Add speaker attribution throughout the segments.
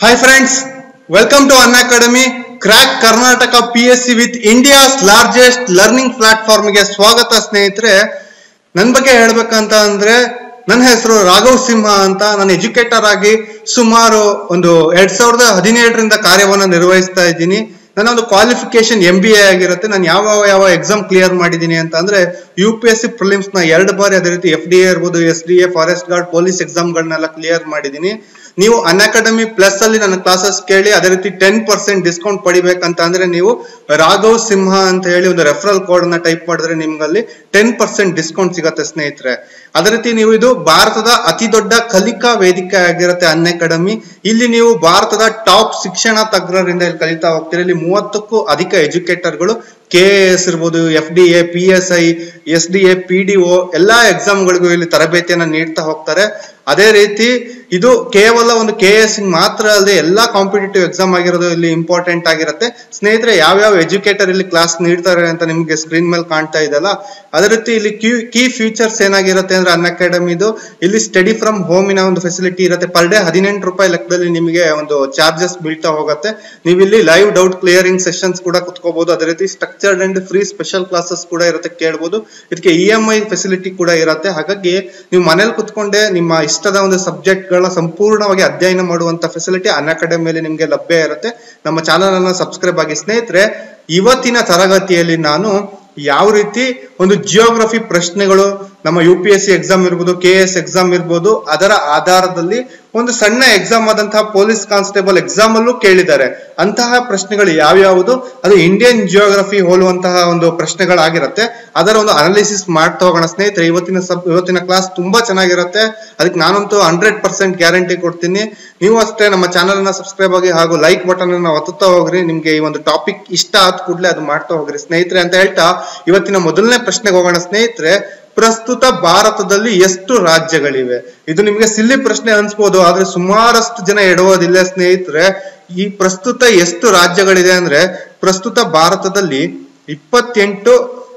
Speaker 1: Hi friends, welcome to An Academy. Crack Karnataka PSC with India's largest learning platform ಗೆ ಸ್ವಾಗತ ಸ್ನೇಹಿತರೆ ನನ್ ಬಗ್ಗೆ ಹೇಳ್ಬೇಕಂತ ಅಂದ್ರೆ ನನ್ನ ಹೆಸರು ರಾಘವ್ ಸಿಂಹ ಅಂತ ನಾನು ಎಜುಕೇಟರ್ ಆಗಿ ಸುಮಾರು ಒಂದು ಎರಡ್ ಸಾವಿರದ ಹದಿನೇಳರಿಂದ ಕಾರ್ಯವನ್ನು ನಿರ್ವಹಿಸ್ತಾ ಇದ್ದೀನಿ ನನ್ನ ಒಂದು ಕ್ವಾಲಿಫಿಕೇಶನ್ ಎಂ ಬಿ ಎ ಆಗಿರುತ್ತೆ ನಾನು ಯಾವ ಯಾವ ಎಕ್ಸಾಮ್ ಕ್ಲಿಯರ್ ಮಾಡಿದ್ದೀನಿ ಅಂತ ಅಂದ್ರೆ U P S C prelims ನ ಎರಡು ಬಾರಿ ಅದೇ ರೀತಿ ಎಫ್ ಡಿ ಎ ಇರ್ಬೋದು S D A forest guard police ಎಕ್ಸಾಮ್ಗಳನ್ನೆಲ್ಲ ಕ್ಲಿಯರ್ ಮಾಡಿದ್ದೀನಿ ನೀವು ಅನ್ ಅಕಾಡೆಮಿ ಪ್ಲಸ್ ಅಲ್ಲಿ ನನ್ನ ಕ್ಲಾಸಸ್ ಕೇಳಿ ಅದೇ ರೀತಿ ಟೆನ್ ಪರ್ಸೆಂಟ್ ಡಿಸ್ಕೌಂಟ್ ಪಡಿಬೇಕಂತ ಅಂದ್ರೆ ನೀವು ರಾಘವ್ ಸಿಂಹ ಅಂತ ಹೇಳಿ ಒಂದು ರೆಫರಲ್ ಕೋಡ್ ನ ಟೈಪ್ ಮಾಡಿದ್ರೆ ನಿಮ್ಗಲ್ಲಿ ಟೆನ್ ಪರ್ಸೆಂಟ್ ಡಿಸ್ಕೌಂಟ್ ಸಿಗತ್ತೆ ಸ್ನೇಹಿತರೆ ಅದೇ ರೀತಿ ನೀವು ಇದು ಭಾರತದ ಅತಿ ದೊಡ್ಡ ಕಲಿಕಾ ವೇದಿಕೆ ಆಗಿರುತ್ತೆ ಅನ್ ಅಕಾಡೆಮಿ ಇಲ್ಲಿ ನೀವು ಭಾರತದ ಟಾಪ್ ಶಿಕ್ಷಣ ತಜ್ಞರಿಂದ ಇಲ್ಲಿ ಕಲಿತಾ ಹೋಗ್ತೀರಿ ಇಲ್ಲಿ ಮೂವತ್ತಕ್ಕೂ ಅಧಿಕ ಎಜುಕೇಟರ್ಗಳು ಕೆ ಎಸ್ ಇರ್ಬೋದು F D A P S I S D A P D O ಎಲ್ಲಾ ಎಕ್ಸಾಮ್ಗಳಿಗೂ ಇಲ್ಲಿ ತರಬೇತಿಯನ್ನ ನೀಡ್ತಾ ಹೋಗ್ತಾರೆ ಅದೇ ರೀತಿ ಇದು ಕೇವಲ ಒಂದು ಕೆ ಎಸ್ ಮಾತ್ರ ಅಲ್ಲದೆ ಎಲ್ಲಾ ಕಾಂಪಿಟೇಟಿವ್ ಎಕ್ಸಾಮ್ ಆಗಿರೋದು ಇಲ್ಲಿ ಇಂಪಾರ್ಟೆಂಟ್ ಆಗಿರುತ್ತೆ ಸ್ನೇಹಿತರೆ ಯಾವ್ಯಾವ ಎಜುಕೇಟರ್ ಇಲ್ಲಿ ಕ್ಲಾಸ್ ನೀಡ್ತಾರೆ ಅಂತ ನಿಮ್ಗೆ ಸ್ಕ್ರೀನ್ ಮೇಲೆ ಕಾಣ್ತಾ ಇದೆಲ್ಲ ಅದೇ ರೀತಿ ಇಲ್ಲಿ ಕ್ಯೂ ಕೀ ಫೀಚರ್ಸ್ ಏನಾಗಿರುತ್ತೆ ಅಂದ್ರೆ ಅನ್ ಅಕಾಡೆಮಿದು ಇಲ್ಲಿ ಸ್ಟಡಿ ಫ್ರಮ್ ಹೋಮಿನ ಒಂದು ಫೆಸಿಲಿಟಿ ಇರುತ್ತೆ ಪರ್ ಡೇ ಹದಿನೆಂಟು ರೂಪಾಯಿ ಲೆಕ್ಕದಲ್ಲಿ ನಿಮಗೆ ಒಂದು ಚಾರ್ಜಸ್ ಬೀಳ್ತಾ ಹೋಗುತ್ತೆ ನೀವು ಇಲ್ಲಿ ಲೈವ್ ಡೌಟ್ ಕ್ಲಿಯರಿಂಗ್ ಸೆಷನ್ಸ್ ಕೂಡ ಕುತ್ಕೋಬಹುದು ಅದೇ ರೀತಿ structured and free special classes ಕೂಡ ಇರುತ್ತೆ ಕೇಳ್ಬೋದು ಇದಕ್ಕೆ ಇ ಎಂ ಐ ಫೆಸಿಲಿಟಿ ಕೂಡ ಇರುತ್ತೆ ಹಾಗಾಗಿ ನೀವು ಮನೇಲಿ ಕುತ್ಕೊಂಡೆ ನಿಮ್ಮ ಇಷ್ಟದ ಒಂದು ಸಬ್ಜೆಕ್ಟ್ ಗಳ ಸಂಪೂರ್ಣವಾಗಿ ಅಧ್ಯಯನ ಮಾಡುವಂತ ಫೆಸಿಲಿಟಿ ಅನ್ ಅಕಾಡೆಮಿಯಲ್ಲಿ ನಿಮಗೆ ಲಭ್ಯ ಇರುತ್ತೆ ನಮ್ಮ ಚಾನಲ್ ಅನ್ನ ಸಬ್ಸ್ಕ್ರೈಬ್ ಆಗಿ ಸ್ನೇಹಿತರೆ ಇವತ್ತಿನ ತರಗತಿಯಲ್ಲಿ ನಾನು ಯಾವ ರೀತಿ ಒಂದು ಜಿಯೋಗ್ರಫಿ ಪ್ರಶ್ನೆಗಳು ನಮ್ಮ U P S C exam ಇರ್ಬೋದು ಕೆ ಎಸ್ ಎಕ್ಸಾಮ್ ಇರ್ಬೋದು ಅದರ ಆಧಾರದಲ್ಲಿ ಒಂದು ಸಣ್ಣ ಎಕ್ಸಾಮ್ ಆದಂತಹ ಪೊಲೀಸ್ ಕಾನ್ಸ್ಟೇಬಲ್ ಎಕ್ಸಾಮ್ ಅಲ್ಲೂ ಕೇಳಿದ್ದಾರೆ ಅಂತಹ ಪ್ರಶ್ನೆಗಳು ಯಾವ್ಯಾವುದು ಅದು ಇಂಡಿಯನ್ ಜಿಯೋಗ್ರಫಿ ಹೋಲುವಂತಹ ಒಂದು ಪ್ರಶ್ನೆಗಳಾಗಿರುತ್ತೆ ಅದರ ಒಂದು ಅನಾಲಿಸಿಸ್ ಮಾಡ್ತಾ ಹೋಗೋಣ ಸ್ನೇಹಿತರೆ ಇವತ್ತಿನ ಸಬ್ ಇವತ್ತಿನ ಕ್ಲಾಸ್ ತುಂಬಾ ಚೆನ್ನಾಗಿರುತ್ತೆ ಅದಕ್ಕೆ ನಾನಂತೂ ಹಂಡ್ರೆಡ್ ಪರ್ಸೆಂಟ್ ಗ್ಯಾರಂಟಿ ಕೊಡ್ತೀನಿ ನೀವು ಅಷ್ಟೇ ನಮ್ಮ ಚಾನಲ್ ಅನ್ನ ಸಬ್ಸ್ಕ್ರೈಬ್ ಆಗಿ ಹಾಗೂ ಲೈಕ್ ಬಟನ್ ಅನ್ನ ಒತ್ತುತ್ತಾ ಹೋಗ್ರಿ ನಿಮ್ಗೆ ಈ ಒಂದು ಟಾಪಿಕ್ ಇಷ್ಟ ಆದ ಕೂಡಲೇ ಅದು ಮಾಡ್ತಾ ಹೋಗ್ರಿ ಸ್ನೇಹಿತರೆ ಅಂತ ಹೇಳ್ತಾ ಇವತ್ತಿನ ಮೊದಲನೇ ಪ್ರಶ್ನೆಗೆ ಹೋಗೋಣ ಸ್ನೇಹಿತರೆ ಪ್ರಸ್ತುತ ಭಾರತದಲ್ಲಿ ಎಷ್ಟು ರಾಜ್ಯಗಳಿವೆ ಇದು ನಿಮಗೆ ಸಿಲ್ಲಿ ಪ್ರಶ್ನೆ ಅನ್ಸ್ಬೋದು ಆದ್ರೆ ಸುಮಾರಷ್ಟು ಜನ ಎಡುವುದಿಲ್ಲ ಸ್ನೇಹಿತರೆ ಈ ಪ್ರಸ್ತುತ ಎಷ್ಟು ರಾಜ್ಯಗಳಿದೆ ಅಂದ್ರೆ ಪ್ರಸ್ತುತ ಭಾರತದಲ್ಲಿ ಇಪ್ಪತ್ತೆಂಟು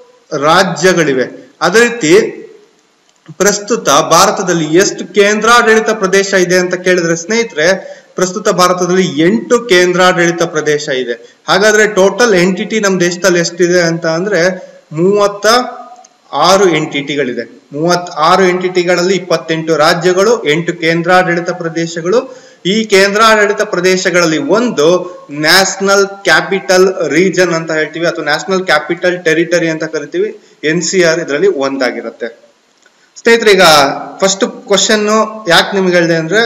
Speaker 1: ರಾಜ್ಯಗಳಿವೆ ಅದೇ ರೀತಿ ಪ್ರಸ್ತುತ ಭಾರತದಲ್ಲಿ ಎಷ್ಟು ಕೇಂದ್ರಾಡಳಿತ ಪ್ರದೇಶ ಇದೆ ಅಂತ ಕೇಳಿದ್ರೆ ಸ್ನೇಹಿತರೆ ಪ್ರಸ್ತುತ ಭಾರತದಲ್ಲಿ ಎಂಟು ಕೇಂದ್ರಾಡಳಿತ ಪ್ರದೇಶ ಇದೆ ಹಾಗಾದ್ರೆ ಟೋಟಲ್ ಎಂಟಿಟಿ ನಮ್ಮ ದೇಶದಲ್ಲಿ ಎಷ್ಟಿದೆ ಅಂತ ಅಂದ್ರೆ ಮೂವತ್ತ ಆರು ಎಂಟಿಟಿಗಳಿದೆ ಮೂವತ್ ಆರು ಎಂಟಿಟಿಗಳಲ್ಲಿ ಇಪ್ಪತ್ತೆಂಟು ರಾಜ್ಯಗಳು ಎಂಟು ಕೇಂದ್ರಾಡಳಿತ ಪ್ರದೇಶಗಳು ಈ ಕೇಂದ್ರಾಡಳಿತ ಪ್ರದೇಶಗಳಲ್ಲಿ ಒಂದು ನ್ಯಾಷನಲ್ ಕ್ಯಾಪಿಟಲ್ ರೀಜನ್ ಅಂತ ಹೇಳ್ತೀವಿ ಅಥವಾ ನ್ಯಾಷನಲ್ ಕ್ಯಾಪಿಟಲ್ ಟೆರಿಟರಿ ಅಂತ ಕರಿತೀವಿ ಎನ್ ಸಿ ಆರ್ ಇದರಲ್ಲಿ ಒಂದಾಗಿರುತ್ತೆ ಸ್ನೇಹಿತರೆ ಈಗ ಫಸ್ಟ್ ಕ್ವಶನ್ ಯಾಕೆ ನಿಮ್ಗೆ ಹೇಳಿದೆ ಅಂದ್ರೆ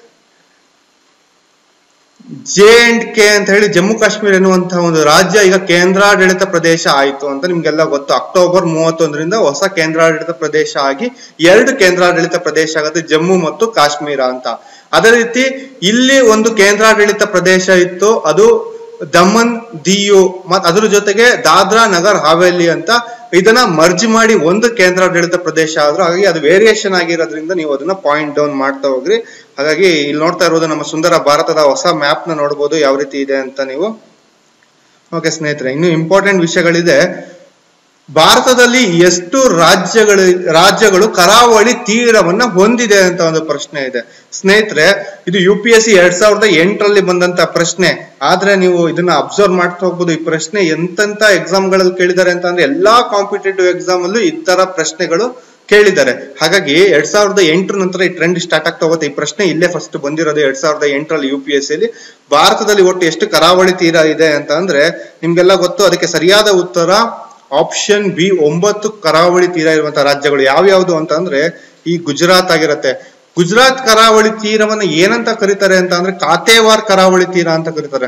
Speaker 1: ಜೆ ಅಂಡ್ ಕೆ ಅಂತ ಹೇಳಿ ಜಮ್ಮು ಕಾಶ್ಮೀರ ಎನ್ನುವಂತಹ ಒಂದು ರಾಜ್ಯ ಈಗ ಕೇಂದ್ರಾಡಳಿತ ಪ್ರದೇಶ ಆಯಿತು ಅಂತ ನಿಮ್ಗೆಲ್ಲ ಗೊತ್ತು ಅಕ್ಟೋಬರ್ ಮೂವತ್ತೊಂದರಿಂದ ಹೊಸ ಕೇಂದ್ರಾಡಳಿತ ಪ್ರದೇಶ ಆಗಿ ಎರಡು ಕೇಂದ್ರಾಡಳಿತ ಪ್ರದೇಶ ಆಗುತ್ತೆ ಜಮ್ಮು ಮತ್ತು ಕಾಶ್ಮೀರ ಅಂತ ಅದೇ ರೀತಿ ಇಲ್ಲಿ ಒಂದು ಕೇಂದ್ರಾಡಳಿತ ಪ್ರದೇಶ ಇತ್ತು ಅದು ದಮನ್ ದಿಯು ಮತ್ ಅದ್ರ ಜೊತೆಗೆ ದಾದ್ರಾ ನಗರ್ ಹಾವೇಲಿ ಅಂತ ಇದನ್ನ ಮರ್ಜ್ ಮಾಡಿ ಒಂದು ಕೇಂದ್ರಾಡಳಿತ ಪ್ರದೇಶ ಆದ್ರೂ ಹಾಗಾಗಿ ಅದು ವೇರಿಯೇಷನ್ ಆಗಿರೋದ್ರಿಂದ ನೀವು ಅದನ್ನ ಪಾಯಿಂಟ್ ಡೌನ್ ಮಾಡ್ತಾ ಹೋಗ್ರಿ ಹಾಗಾಗಿ ಇಲ್ಲಿ ನೋಡ್ತಾ ಇರೋದು ನಮ್ಮ ಸುಂದರ ಭಾರತದ ಹೊಸ ಮ್ಯಾಪ್ ನ ನೋಡ್ಬೋದು ಯಾವ ರೀತಿ ಇದೆ ಅಂತ ನೀವು ಓಕೆ ಸ್ನೇಹಿತರೆ ಇನ್ನು ಇಂಪಾರ್ಟೆಂಟ್ ವಿಷಯಗಳಿದೆ ಭಾರತದಲ್ಲಿ ಎಷ್ಟು ರಾಜ್ಯಗಳು ರಾಜ್ಯಗಳು ಕರಾವಳಿ ತೀರವನ್ನ ಹೊಂದಿದೆ ಅಂತ ಒಂದು ಪ್ರಶ್ನೆ ಇದೆ ಸ್ನೇಹಿತರೆ ಇದು ಯು ಪಿ ಎಸ್ ಸಿ ಎರಡ್ ಸಾವಿರದ ಎಂಟರಲ್ಲಿ ಬಂದಂತ ಪ್ರಶ್ನೆ ಆದ್ರೆ ನೀವು ಇದನ್ನ ಅಬ್ಸರ್ವ್ ಮಾಡ್ತಾ ಹೋಗ್ಬೋದು ಈ ಪ್ರಶ್ನೆ ಎಂತೆಂತ ಎಕ್ಸಾಮ್ ಗಳಲ್ಲಿ ಕೇಳಿದ್ದಾರೆ ಅಂತ ಅಂದ್ರೆ ಎಲ್ಲಾ ಕಾಂಪಿಟೇಟಿವ್ ಎಕ್ಸಾಮ್ ಅಲ್ಲೂ ಈ ತರ ಪ್ರಶ್ನೆಗಳು ಕೇಳಿದ್ದಾರೆ ಹಾಗಾಗಿ ಎರಡ್ ಸಾವಿರದ ಎಂಟರ ನಂತರ ಈ ಟ್ರೆಂಡ್ ಸ್ಟಾರ್ಟ್ ಆಗ್ತಾ ಹೋಗುತ್ತೆ ಈ ಪ್ರಶ್ನೆ ಇಲ್ಲೇ ಫಸ್ಟ್ ಬಂದಿರೋದು ಎರಡ್ ಸಾವಿರದ ಎಂಟರಲ್ಲಿ ಯು ಪಿ ಎಸ್ ಸಿ ಭಾರತದಲ್ಲಿ ಒಟ್ಟು ಎಷ್ಟು ಕರಾವಳಿ ತೀರ ಇದೆ ಅಂತ ಅಂದ್ರೆ ನಿಮ್ಗೆಲ್ಲ ಗೊತ್ತು ಅದಕ್ಕೆ ಸರಿಯಾದ ಉತ್ತರ ಆಪ್ಷನ್ ಬಿ ಒಂಬತ್ತು ಕರಾವಳಿ ತೀರ ಇರುವಂತಹ ರಾಜ್ಯಗಳು ಯಾವ್ಯಾವ್ದು ಅಂತ ಅಂದ್ರೆ ಈ ಗುಜರಾತ್ ಆಗಿರುತ್ತೆ ಗುಜರಾತ್ ಕರಾವಳಿ ತೀರವನ್ನ ಏನಂತ ಕರೀತಾರೆ ಅಂತ ಅಂದ್ರೆ ಕಾತೇವಾರ್ ಕರಾವಳಿ ತೀರ ಅಂತ ಕರೀತಾರೆ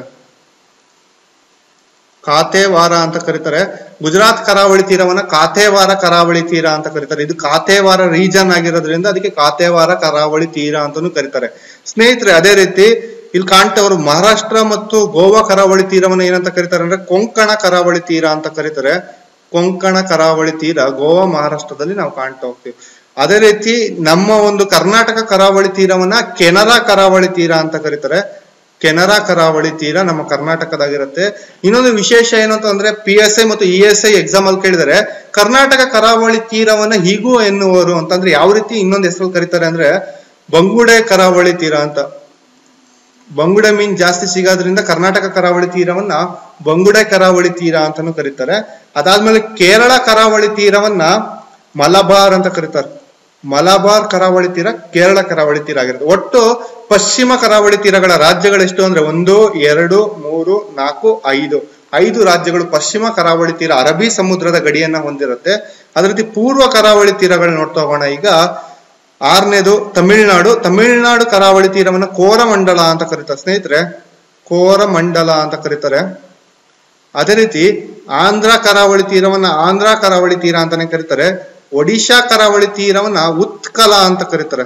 Speaker 1: ಕಾತೇವಾರ ಅಂತ ಕರೀತಾರೆ ಗುಜರಾತ್ ಕರಾವಳಿ ತೀರವನ್ನ ಕಾತೇವಾರ ಕರಾವಳಿ ತೀರ ಅಂತ ಕರೀತಾರೆ ಇದು ಕಾತೇವಾರ ರೀಜನ್ ಆಗಿರೋದ್ರಿಂದ ಅದಕ್ಕೆ ಕಾತೇವಾರ ಕರಾವಳಿ ತೀರ ಅಂತಾನು ಕರೀತಾರೆ ಸ್ನೇಹಿತರೆ ಅದೇ ರೀತಿ ಇಲ್ಲಿ ಕಾಣ್ತವರು ಮಹಾರಾಷ್ಟ್ರ ಮತ್ತು ಗೋವಾ ಕರಾವಳಿ ತೀರವನ್ನ ಏನಂತ ಕರೀತಾರೆ ಅಂದ್ರೆ ಕೊಂಕಣ ಕರಾವಳಿ ತೀರ ಅಂತ ಕರೀತಾರೆ ಕೊಂಕಣ ಕರಾವಳಿ ತೀರ ಗೋವಾ ಮಹಾರಾಷ್ಟ್ರದಲ್ಲಿ ನಾವು ಕಾಣ್ತಾ ಹೋಗ್ತೀವಿ ಅದೇ ರೀತಿ ನಮ್ಮ ಒಂದು ಕರ್ನಾಟಕ ಕರಾವಳಿ ತೀರವನ್ನ ಕೆನರಾ ಕರಾವಳಿ ತೀರ ಅಂತ ಕರೀತಾರೆ ಕೆನರಾ ಕರಾವಳಿ ತೀರ ನಮ್ಮ ಕರ್ನಾಟಕದಾಗಿರುತ್ತೆ ಇನ್ನೊಂದು ವಿಶೇಷ ಏನು ಅಂತಂದ್ರೆ ಪಿ ಎಸ್ ಐ ಮತ್ತು ಇ ಎಸ್ ಐ ಎಕ್ಸಾಮ್ ಅಲ್ಲಿ ಕೇಳಿದರೆ ಕರ್ನಾಟಕ ಕರಾವಳಿ ತೀರವನ್ನ ಹೀಗೂ ಎನ್ನುವರು ಅಂತಂದ್ರೆ ಯಾವ ರೀತಿ ಇನ್ನೊಂದು ಹೆಸರು ಕರೀತಾರೆ ಅಂದ್ರೆ ಬಂಗುಡೆ ಕರಾವಳಿ ತೀರ ಅಂತ ಬಂಗುಡೆ ಮೀನ್ ಜಾಸ್ತಿ ಸಿಗೋದ್ರಿಂದ ಕರ್ನಾಟಕ ಕರಾವಳಿ ತೀರವನ್ನ ಬಂಗುಡೆ ಕರಾವಳಿ ತೀರ ಅಂತಾನು ಕರೀತಾರೆ ಅದಾದ್ಮೇಲೆ ಕೇರಳ ಕರಾವಳಿ ತೀರವನ್ನ ಮಲಬಾರ್ ಅಂತ ಕರೀತಾರೆ ಮಲಬಾರ್ ಕರಾವಳಿ ತೀರ ಕೇರಳ ಕರಾವಳಿ ತೀರ ಆಗಿರುತ್ತೆ ಒಟ್ಟು ಪಶ್ಚಿಮ ಕರಾವಳಿ ತೀರಗಳ ರಾಜ್ಯಗಳು ಎಷ್ಟು ಅಂದ್ರೆ ಒಂದು ಎರಡು ಮೂರು ನಾಲ್ಕು ಐದು ಐದು ರಾಜ್ಯಗಳು ಪಶ್ಚಿಮ ಕರಾವಳಿ ತೀರ ಅರಬ್ಬಿ ಸಮುದ್ರದ ಗಡಿಯನ್ನ ಹೊಂದಿರುತ್ತೆ ಅದೇ ರೀತಿ ಪೂರ್ವ ಕರಾವಳಿ ತೀರಗಳನ್ನ ನೋಡ್ತಾ ಹೋಗೋಣ ಈಗ ಆರನೇದು ತಮಿಳುನಾಡು ತಮಿಳುನಾಡು ಕರಾವಳಿ ತೀರವನ್ನ ಕೋರಮಂಡಲ ಅಂತ ಕರೀತಾರೆ ಸ್ನೇಹಿತರೆ ಕೋರಮಂಡಲ ಅಂತ ಕರೀತಾರೆ ಅದೇ ರೀತಿ ಆಂಧ್ರ ಕರಾವಳಿ ತೀರವನ್ನ ಆಂಧ್ರ ಕರಾವಳಿ ತೀರ ಅಂತಾನೆ ಕರೀತಾರೆ ಒಡಿಶಾ ಕರಾವಳಿ ತೀರವನ್ನ ಉತ್ಕಲ ಅಂತ ಕರೀತಾರೆ